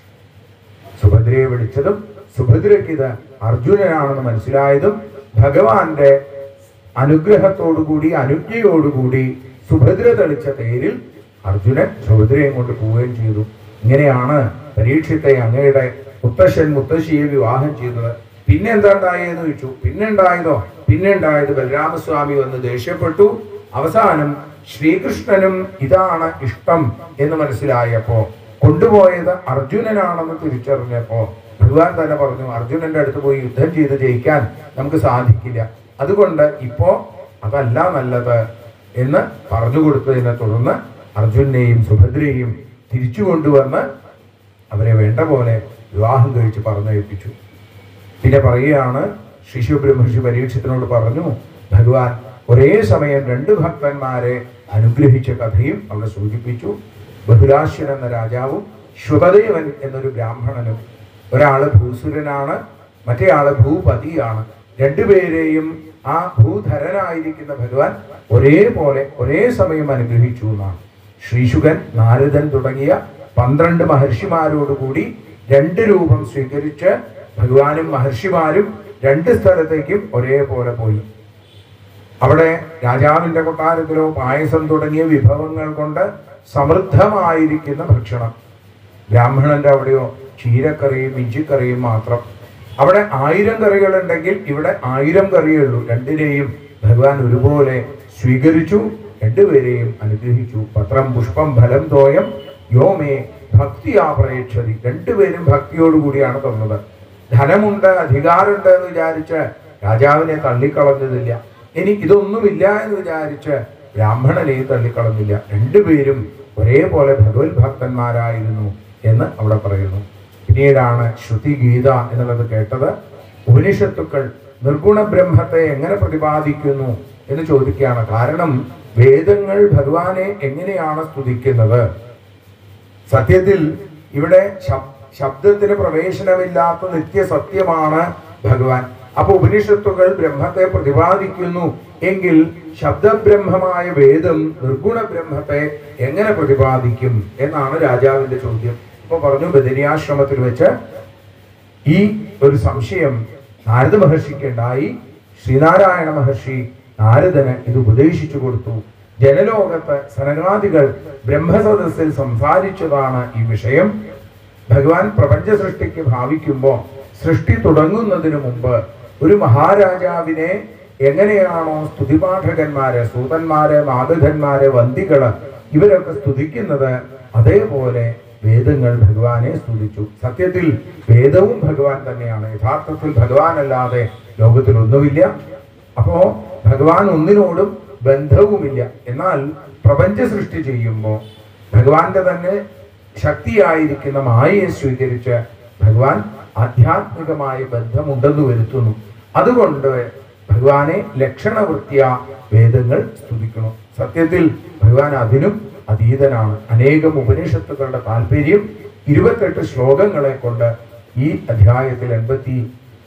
സുഭദ്രയെ വിളിച്ചതും സുഭദ്രയ്ക്ക് ഇത് അർജുനനാണെന്ന് മനസ്സിലായതും ഭഗവാന്റെ അനുഗ്രഹത്തോടുകൂടി അനുജ്ഞയോടുകൂടി സുഭദ്ര തെളിച്ച തേരിൽ അർജുനൻ സുഭദ്രയും കൊണ്ട് പോവുകയും ചെയ്തു ഇങ്ങനെയാണ് പരീക്ഷത്തെ അങ്ങയുടെ മുത്തശ്ശൻ മുത്തശ്ശിയെ വിവാഹം ചെയ്തത് പിന്നെ എന്താ ഉണ്ടായെന്ന് ചോദിച്ചു പിന്നെ ഉണ്ടായതോ പിന്നെ ഉണ്ടായത് ബലരാമസ്വാമി വന്ന് ദേഷ്യപ്പെട്ടു അവസാനം ശ്രീകൃഷ്ണനും ഇതാണ് ഇഷ്ടം എന്ന് മനസ്സിലായപ്പോ കൊണ്ടുപോയത് അർജുനനാണെന്ന് തിരിച്ചറിഞ്ഞപ്പോ ഭഗവാൻ തന്നെ പറഞ്ഞു അർജുനന്റെ അടുത്ത് പോയി യുദ്ധം ചെയ്ത് ജയിക്കാൻ നമുക്ക് സാധിക്കില്ല അതുകൊണ്ട് ഇപ്പോ അതല്ല നല്ലത് എന്ന് പറഞ്ഞു കൊടുത്തതിനെ തുടർന്ന് അർജുനെയും സുഭദ്രയെയും തിരിച്ചു കൊണ്ടുവന്ന് അവരെ വേണ്ട പോലെ വിവാഹം കഴിച്ച് പറഞ്ഞയപ്പിച്ചു പിന്നെ പറയുകയാണ് ശിശു ബ്രഹ്മർഷി പരീക്ഷത്തിനോട് പറഞ്ഞു ഭഗവാൻ ഒരേ സമയം രണ്ട് ഭക്തന്മാരെ അനുഗ്രഹിച്ച കഥയും അവിടെ സൂചിപ്പിച്ചു ബഹുരാശ്വൻ എന്ന രാജാവും ശ്വതദേവൻ എന്നൊരു ബ്രാഹ്മണനും ഒരാള് ഭൂസുരനാണ് മറ്റേയാള് ഭൂപതിയാണ് രണ്ടുപേരെയും ആ ഭൂധരനായിരിക്കുന്ന ഭഗവാൻ ഒരേപോലെ ഒരേ സമയം അനുഗ്രഹിച്ചു എന്നാണ് ശ്രീശുകൻ നാരദൻ തുടങ്ങിയ പന്ത്രണ്ട് മഹർഷിമാരോടുകൂടി രണ്ട് രൂപം സ്വീകരിച്ച് ഭഗവാനും മഹർഷിമാരും രണ്ട് സ്ഥലത്തേക്കും ഒരേപോലെ പോയി അവിടെ രാജാവിന്റെ കൊട്ടാരത്തിലോ പായസം തുടങ്ങിയ വിഭവങ്ങൾ കൊണ്ട് സമൃദ്ധമായിരിക്കുന്ന ഭക്ഷണം ബ്രാഹ്മണന്റെ അവിടെയോ ചീരക്കറിയും ഇഞ്ചിക്കറിയും മാത്രം അവിടെ ആയിരം കറികളുണ്ടെങ്കിൽ ഇവിടെ ആയിരം കറിയേ ഉള്ളൂ രണ്ടിനെയും ഭഗവാൻ ഒരുപോലെ സ്വീകരിച്ചു രണ്ടുപേരെയും അനുഗ്രഹിച്ചു പത്രം പുഷ്പം ഫലം തോയം യോമേ ഭക്തിയാ പ്രേക്ഷതി രണ്ടുപേരും ഭക്തിയോടുകൂടിയാണ് തന്നത് ധനമുണ്ട് അധികാരമുണ്ട് എന്ന് വിചാരിച്ച് രാജാവിനെ തള്ളിക്കളഞ്ഞതില്ല ഇനി ഇതൊന്നുമില്ല എന്ന് വിചാരിച്ച് ബ്രാഹ്മണനെയും തള്ളിക്കളഞ്ഞില്ല രണ്ടുപേരും ഒരേപോലെ ഭഗവത് ഭക്തന്മാരായിരുന്നു എന്ന് അവിടെ പറയുന്നു പിന്നീടാണ് ശ്രുതി ഗീത എന്നുള്ളത് കേട്ടത് ഉപനിഷത്തുക്കൾ നിർഗുണ ബ്രഹ്മത്തെ എങ്ങനെ പ്രതിപാദിക്കുന്നു എന്ന് ചോദിക്കുകയാണ് കാരണം വേദങ്ങൾ ഭഗവാനെ എങ്ങനെയാണ് സ്തുതിക്കുന്നത് സത്യത്തിൽ ഇവിടെ ശബ്- ശബ്ദത്തിന് പ്രവേശനമില്ലാത്ത നിത്യസത്യമാണ് ഭഗവാൻ അപ്പൊ ഉപനിഷത്തുകൾ ബ്രഹ്മത്തെ പ്രതിപാദിക്കുന്നു എങ്കിൽ ശബ്ദബ്രഹ്മമായ വേദം നിർഗുണ ബ്രഹ്മത്തെ എങ്ങനെ പ്രതിപാദിക്കും എന്നാണ് രാജാവിന്റെ ചോദ്യം ഇപ്പൊ പറഞ്ഞു ബദരിയാശ്രമത്തിൽ വെച്ച് ഈ ഒരു സംശയം നാരദ മഹർഷിക്ക് ഉണ്ടായി ശ്രീനാരായണ മഹർഷി നാരദന് ഇത് ഉപദേശിച്ചു കൊടുത്തു ജനലോകത്ത് സനകാദികൾ ബ്രഹ്മസദസ്സിൽ സംസാരിച്ചതാണ് ഈ വിഷയം ഭഗവാൻ പ്രപഞ്ച സൃഷ്ടിക്ക് ഭാവിക്കുമ്പോൾ സൃഷ്ടി തുടങ്ങുന്നതിന് മുമ്പ് ഒരു മഹാരാജാവിനെ എങ്ങനെയാണോ സ്തുതിപാഠകന്മാര് സൂതന്മാര് മാതൃകന്മാര് വന്ദികള് ഇവരൊക്കെ സ്തുതിക്കുന്നത് അതേപോലെ വേദങ്ങൾ ഭഗവാനെ സ്തുതിച്ചു സത്യത്തിൽ വേദവും ഭഗവാൻ തന്നെയാണ് യഥാർത്ഥത്തിൽ ഭഗവാൻ അല്ലാതെ ലോകത്തിൽ ഒന്നുമില്ല അപ്പോ ഭഗവാൻ ഒന്നിനോടും ബന്ധവുമില്ല എന്നാൽ പ്രപഞ്ച സൃഷ്ടി ചെയ്യുമ്പോൾ ഭഗവാന്റെ തന്നെ ശക്തിയായിരിക്കുന്ന മായയെ സ്വീകരിച്ച് ഭഗവാൻ ആധ്യാത്മികമായ ബന്ധമുണ്ടെന്ന് വരുത്തുന്നു അതുകൊണ്ട് ഭഗവാനെ ലക്ഷണവൃത്തിയ വേദങ്ങൾ സ്തുതിക്കണം സത്യത്തിൽ ഭഗവാൻ അതിനും അതീതനാണ് അനേകം ഉപനിഷത്തുക്കളുടെ താല്പര്യം ഇരുപത്തെട്ട് ശ്ലോകങ്ങളെ കൊണ്ട് ഈ അധ്യായത്തിൽ എൺപത്തി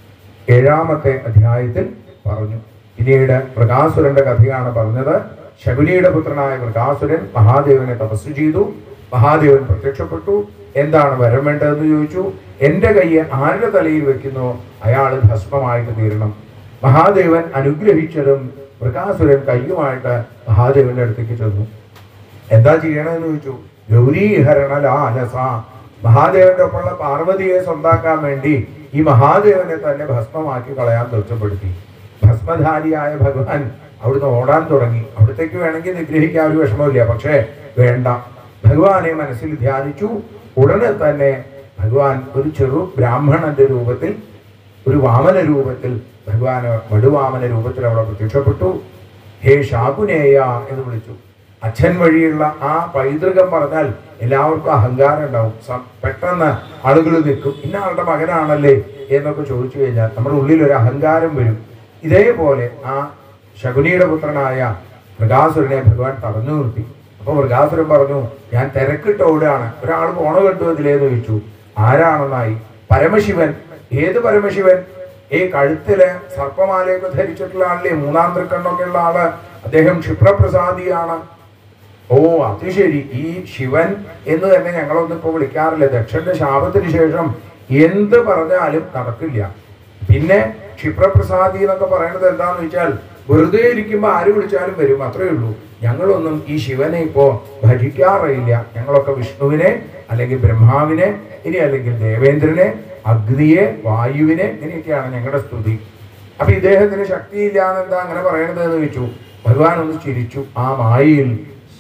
ഏഴാമത്തെ അധ്യായത്തിൽ പറഞ്ഞു പിന്നീട് മൃഗാസുരന്റെ കഥയാണ് പറഞ്ഞത് ശകുനിയുടെ പുത്രനായ മൃഗാസുരൻ മഹാദേവനെ തപസ് ചെയ്തു മഹാദേവൻ പ്രത്യക്ഷപ്പെട്ടു എന്താണ് വരം വേണ്ടതെന്ന് ചോദിച്ചു എന്റെ കയ്യെ ആരുടെ തലയിൽ വെക്കുന്നോ അയാൾ ഭസ്മമായിട്ട് തീരണം മഹാദേവൻ അനുഗ്രഹിച്ചതും മൃഗാസുരൻ കയ്യുമായിട്ട് മഹാദേവന്റെ അടുത്തേക്ക് ചെന്നു എന്താ ചെയ്യണമെന്ന് ചോദിച്ചു ഗൗരീഹരണ ലാലസ മഹാദേവന്റെ ഒപ്പമുള്ള പാർവതിയെ സ്വന്താക്കാൻ വേണ്ടി ഈ മഹാദേവനെ തന്നെ ഭസ്മമാക്കി കളയാൻ തീർച്ചപ്പെടുത്തി ഭസ്മധാരിയായ ഭഗവാൻ അവിടുന്ന് ഓടാൻ തുടങ്ങി അവിടത്തേക്ക് വേണമെങ്കിൽ നിഗ്രഹിക്കാൻ ഒരു വിഷമമില്ല പക്ഷേ വേണ്ട ഭഗവാനെ മനസ്സിൽ ധ്യാനിച്ചു ഉടനെ തന്നെ ഭഗവാൻ ഒരു ചെറു ബ്രാഹ്മണന്റെ രൂപത്തിൽ ഒരു വാമന രൂപത്തിൽ ഭഗവാന് വടുവാമന രൂപത്തിൽ അവിടെ പ്രത്യക്ഷപ്പെട്ടു ഹേ ശാകുനേയ എന്ന് വിളിച്ചു അച്ഛൻ വഴിയുള്ള ആ പൈതൃകം പറഞ്ഞാൽ എല്ലാവർക്കും അഹങ്കാരം ഉണ്ടാവും സം- പെട്ടെന്ന് ആളുകൾ നിൽക്കും ഇന്ന ആളുടെ മകനാണല്ലേ എന്നൊക്കെ ചോദിച്ചു കഴിഞ്ഞാൽ നമ്മുടെ ഉള്ളിൽ ഒരു അഹങ്കാരം വരും ഇതേപോലെ ആ ശകുനിയുടെ പുത്രനായ മൃഗാസുരനെ ഭഗവാൻ തടഞ്ഞു നിർത്തി അപ്പൊ മൃഗാസുരൻ പറഞ്ഞു ഞാൻ തിരക്കിട്ട് ഓടുകയാണ് ഒരാൾ പോണ കണ്ടു അതിലേന്ന് ചോദിച്ചു ആരാണെന്നായി പരമശിവൻ ഏത് പരമശിവൻ ഈ കഴുത്തില് സർപ്പമാലയൊക്കെ ധരിച്ചിട്ടുള്ള ആളില്ലേ മൂന്നാം തൃക്കണ്ണൊക്കെ ഉള്ള ആള് അദ്ദേഹം ക്ഷിപ്രപ്രസാദിയാണ് ഓ അത് ശരി ഈ ശിവൻ എന്ന് തന്നെ ഞങ്ങളൊന്നും ഇപ്പൊ വിളിക്കാറില്ല ദക്ഷന്റെ ശാപത്തിന് ശേഷം എന്ത് പറഞ്ഞാലും നടക്കില്ല പിന്നെ ക്ഷിപ്രപ്രസാദി എന്നൊക്കെ പറയുന്നത് എന്താന്ന് വെച്ചാൽ വെറുതെ ഇരിക്കുമ്പോ ആര് വിളിച്ചാലും വരും അത്രേ ഉള്ളൂ ഞങ്ങളൊന്നും ഈ ശിവനെ ഇപ്പോ ഭജിക്കാറില്ല ഞങ്ങളൊക്കെ വിഷ്ണുവിനെ അല്ലെങ്കിൽ ബ്രഹ്മാവിനെ ഇനി അല്ലെങ്കിൽ ദേവേന്ദ്രനെ അഗ്നിയെ വായുവിനെ ഇങ്ങനെയൊക്കെയാണ് ഞങ്ങളുടെ സ്തുതി അപ്പൊ ഇദ്ദേഹത്തിന് ശക്തിയില്ല എന്നെന്താ അങ്ങനെ പറയണത് എന്ന് ചോദിച്ചു ഭഗവാൻ ഒന്ന് ചിരിച്ചു ആ മായയിൽ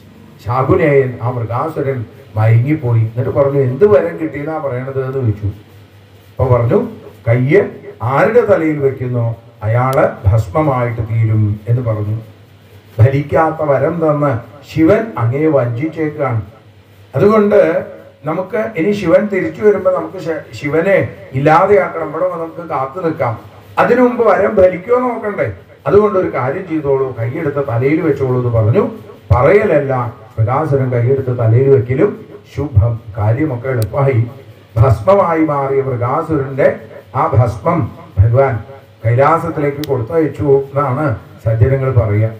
ശാകുനേയൻ ആ മൃഗാസുരൻ മയങ്ങിപ്പോയി എന്നിട്ട് പറഞ്ഞു എന്ത് വരം കിട്ടിയെന്നാ പറയണത് എന്ന് ചോദിച്ചു അപ്പൊ പറഞ്ഞു കയ്യ് ആരുടെ തലയിൽ വെക്കുന്നോ അയാള് ഭസ്മമായിട്ട് തീരും എന്ന് പറഞ്ഞു ധരിക്കാത്ത വരം തന്ന് ശിവൻ അങ്ങേ വഞ്ചിച്ചേക്കാണ് അതുകൊണ്ട് നമുക്ക് ഇനി ശിവൻ തിരിച്ചു വരുമ്പോൾ നമുക്ക് ശ- ശിവനെ ഇല്ലാതെയാക്കണം ഇവിടെ നമുക്ക് കാത്തു നിൽക്കാം അതിനു മുമ്പ് വരം ഭരിക്കോ നോക്കണ്ടേ അതുകൊണ്ട് ഒരു കാര്യം ചെയ്തോളൂ കൈയെടുത്ത് തലയിൽ വെച്ചോളൂ എന്ന് പറഞ്ഞു പറയലല്ല പ്രകാശനം കൈയെടുത്ത് തലയിൽ വെക്കലും ശുഭം കാര്യമൊക്കെ എളുപ്പമായി ഭസ്മമായി മാറിയ മൃഗാസുരന്റെ ആ ഭസ്മം ഭഗവാൻ കൈലാസത്തിലേക്ക് കൊടുത്തയച്ചു എന്നാണ് സജ്ജനങ്ങൾ പറയുക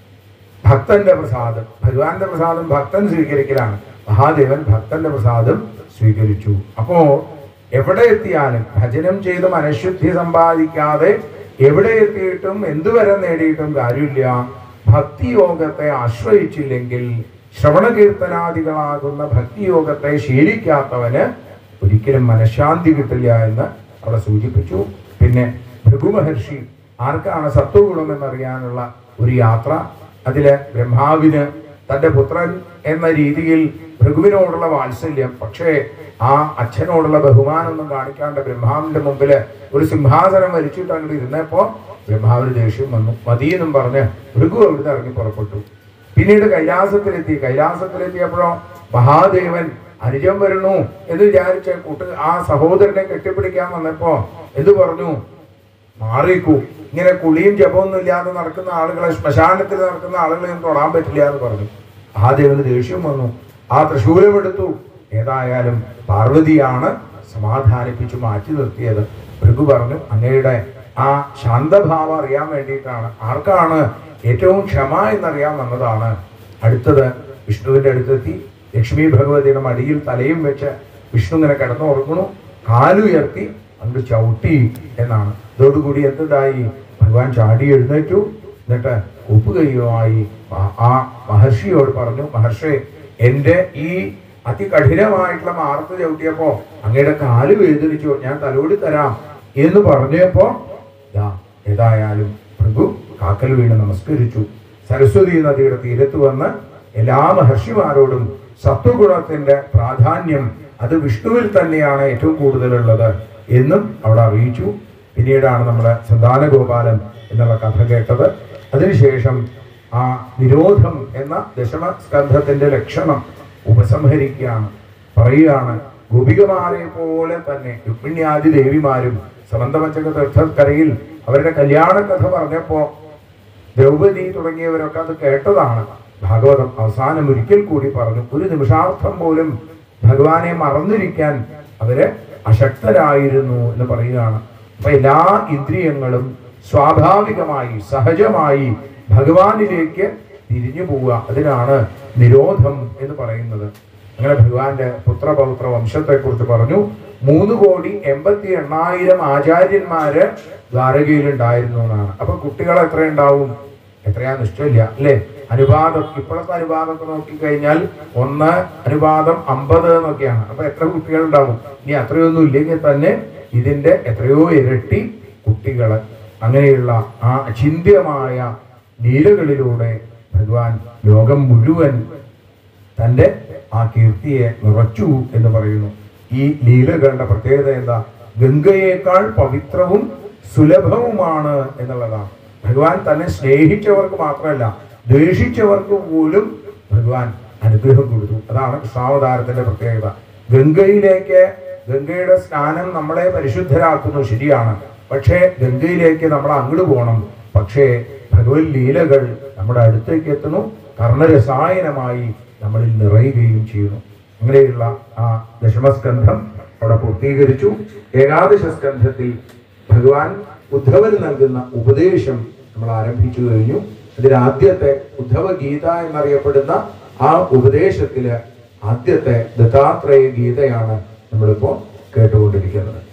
ഭക്തന്റെ പ്രസാദം ഭഗവാന്റെ പ്രസാദം ഭക്തൻ സ്വീകരിക്കലാണ് മഹാദേവൻ ഭക്തന്റെ പ്രസാദം സ്വീകരിച്ചു അപ്പോ എവിടെ എത്തിയാലും ഭജനം ചെയ്ത് മനഃശുദ്ധി സമ്പാദിക്കാതെ എവിടെ എത്തിയിട്ടും എന്തുവരെ നേടിയിട്ടും കാര്യമില്ല ഭക്തിയോഗത്തെ ആശ്രയിച്ചില്ലെങ്കിൽ ശ്രവണ കീർത്തനാദികളാകുന്ന ഭക്തിയോഗത്തെ ശീലിക്കാത്തവന് ഒരിക്കലും മനഃശാന്തി കിട്ടില്ല എന്ന് അവിടെ സൂചിപ്പിച്ചു പിന്നെ ഭൃഗു മഹർഷി ആർക്കാണ് സത്വഗുണം എന്നറിയാനുള്ള ഒരു യാത്ര അതില് ബ്രഹ്മാവിന് തന്റെ പുത്രൻ എന്ന രീതിയിൽ ഭൃഗുവിനോടുള്ള വാത്സല്യം പക്ഷേ ആ അച്ഛനോടുള്ള ബഹുമാനമൊന്നും കാണിക്കാണ്ട് ബ്രഹ്മാവിന്റെ മുമ്പില് ഒരു സിംഹാസനം വലിച്ചിട്ട് അങ്ങോട്ട് ഇരുന്നപ്പോ ബ്രഹ്മാവിന് ദേഷ്യം വന്നു മതിയെന്നും പറഞ്ഞ് ഭൃഗു അവിടുന്ന് ഇറങ്ങി പുറപ്പെട്ടു പിന്നീട് കൈലാസത്തിലെത്തി കൈലാസത്തിലെത്തിയപ്പോഴോ മഹാദേവൻ അനുജം വരുന്നു എന്ന് വിചാരിച്ച കൂട്ട് ആ സഹോദരനെ കെട്ടിപ്പിടിക്കാൻ വന്നപ്പോ എന്തു പറഞ്ഞു മാറിക്കൂ ഇങ്ങനെ കുളിയും ജപമൊന്നും ഇല്ലാതെ നടക്കുന്ന ആളുകളെ ശ്മശാനത്തിൽ നടക്കുന്ന ആളുകളെ ഒന്നും തൊടാൻ പറ്റില്ല എന്ന് പറഞ്ഞു ആ ദേവന് ദേഷ്യം വന്നു ആ തൃശൂലം എടുത്തു ഏതായാലും പാർവതിയാണ് സമാധാനിപ്പിച്ച് മാറ്റി നിർത്തിയത് ഭൃഗു പറഞ്ഞു അങ്ങയുടെ ആ ശാന്തഭാവം അറിയാൻ വേണ്ടിയിട്ടാണ് ആർക്കാണ് ഏറ്റവും ക്ഷമ എന്നറിയാൻ വന്നതാണ് അടുത്തത് വിഷ്ണുവിന്റെ അടുത്തെത്തി ലക്ഷ്മി ഭഗവതിയുടെ മടിയിൽ തലയും വെച്ച് വിഷ്ണു ഇങ്ങനെ കിടന്നുറങ്ങണു കാലുയർത്തി അങ്ങ് ചവിട്ടി എന്നാണ് ഇതോടുകൂടി എന്തുണ്ടായി ഭഗവാൻ ചാടി എഴുന്നേറ്റു എന്നിട്ട് ഉപ്പുകൈയുമായി ആ- ആ മഹർഷിയോട് പറഞ്ഞു മഹർഷി എൻ്റെ ഈ അതികഠിനമായിട്ടുള്ള മാർത്ത് ചവിട്ടിയപ്പോ അങ്ങയുടെ കാല് വേദനിച്ചു ഞാൻ തലോടി തരാം എന്ന് പറഞ്ഞപ്പോ ദാ ഏതായാലും ഭൃഗു കാക്കൽ വീണ് നമസ്കരിച്ചു സരസ്വതി നദിയുടെ തീരത്ത് വന്ന് എല്ലാ മഹർഷിമാരോടും സത്വഗുണത്തിന്റെ പ്രാധാന്യം അത് വിഷ്ണുവിൽ തന്നെയാണ് ഏറ്റവും കൂടുതലുള്ളത് എന്നും അവിടെ അറിയിച്ചു പിന്നീടാണ് നമ്മുടെ സന്താന ഗോപാലൻ എന്നുള്ള കഥ കേട്ടത് അതിനുശേഷം ആ നിരോധം എന്ന ദശമ സ്കന്ധത്തിന്റെ ലക്ഷണം ഉപസംഹരിക്കുകയാണ് പറയുകയാണ് ഗോപികമാരെ പോലെ തന്നെ രുക്മിണ്യാദി ദേവിമാരും സമന്തപഞ്ചക തീർത്ഥക്കരയിൽ അവരുടെ കല്യാണ കഥ പറഞ്ഞപ്പോ ദ്രൗപദി തുടങ്ങിയവരൊക്കെ അത് കേട്ടതാണ് ഭാഗവതം അവസാനം ഒരിക്കൽ കൂടി പറഞ്ഞു ഒരു നിമിഷാർത്ഥം പോലും ഭഗവാനെ മറന്നിരിക്കാൻ അവര് അശക്തരായിരുന്നു എന്ന് പറയുകയാണ് അപ്പൊ എല്ലാ ഇന്ദ്രിയങ്ങളും സ്വാഭാവികമായി സഹജമായി ഭഗവാനിലേക്ക് തിരിഞ്ഞു പോവുക അതിനാണ് നിരോധം എന്ന് പറയുന്നത് അങ്ങനെ ഭഗവാന്റെ പുത്രപൗത്ര വംശത്തെ കുറിച്ച് പറഞ്ഞു മൂന്ന് കോടി എൺപത്തി എണ്ണായിരം ആചാര്യന്മാര് ദ്വാരകയിൽ ഉണ്ടായിരുന്നു എന്നാണ് അപ്പൊ കുട്ടികൾ എത്ര ഉണ്ടാവും എത്രയാ നിശ്ചയമില്ല അല്ലേ അനുപാതം ഇപ്പോഴത്തെ അനുപാതമൊക്കെ നോക്കിക്കഴിഞ്ഞാൽ ഒന്ന് അനുപാതം അമ്പത് എന്നൊക്കെയാണ് അപ്പൊ എത്ര കുട്ടികൾ ഉണ്ടാവും ഇനി അത്രയൊന്നും ഇല്ലെങ്കിൽ തന്നെ ഇതിന്റെ എത്രയോ ഇരട്ടി കുട്ടികൾ അങ്ങനെയുള്ള ആ അചിന്യമായ ലീലകളിലൂടെ ഭഗവാൻ ലോകം മുഴുവൻ തന്റെ ആ കീർത്തിയെ നിറച്ചു എന്ന് പറയുന്നു ഈ ലീലകളുടെ പ്രത്യേകത എന്താ ഗംഗയേക്കാൾ പവിത്രവും സുലഭവുമാണ് എന്നുള്ളതാണ് ഭഗവാൻ തന്നെ സ്നേഹിച്ചവർക്ക് മാത്രമല്ല ദ്വേഷിച്ചവർക്ക് പോലും ഭഗവാൻ അനുഗ്രഹം കൊടുത്തു അതാണ് കൃഷ്ണാവതാരത്തിന്റെ പ്രത്യേകത ഗംഗയിലേക്ക് ഗംഗയുടെ സ്നാനം നമ്മളെ പരിശുദ്ധരാക്കുന്നു ശരിയാണ് പക്ഷേ ഗംഗയിലേക്ക് നമ്മൾ അങ്ങോട്ട് പോകണം പക്ഷേ ഭഗവത് ലീലകൾ നമ്മുടെ അടുത്തേക്ക് എത്തുന്നു കർണരസായനമായി നമ്മളിൽ നിറയുകയും ചെയ്യുന്നു അങ്ങനെയുള്ള ആ ദശമസ്കന്ധം അവിടെ പൂർത്തീകരിച്ചു ഏകാദശ സ്കന്ധത്തിൽ ഭഗവാൻ ഉദ്ധവന് നൽകുന്ന ഉപദേശം നമ്മൾ ആരംഭിച്ചു കഴിഞ്ഞു അതിൽ ആദ്യത്തെ ഉദ്ധവ ഗീത എന്നറിയപ്പെടുന്ന ആ ഉപദേശത്തില് ആദ്യത്തെ ദത്താത്രേയ ഗീതയാണ് നമ്മളിപ്പോ കേട്ടുകൊണ്ടിരിക്കുന്നത്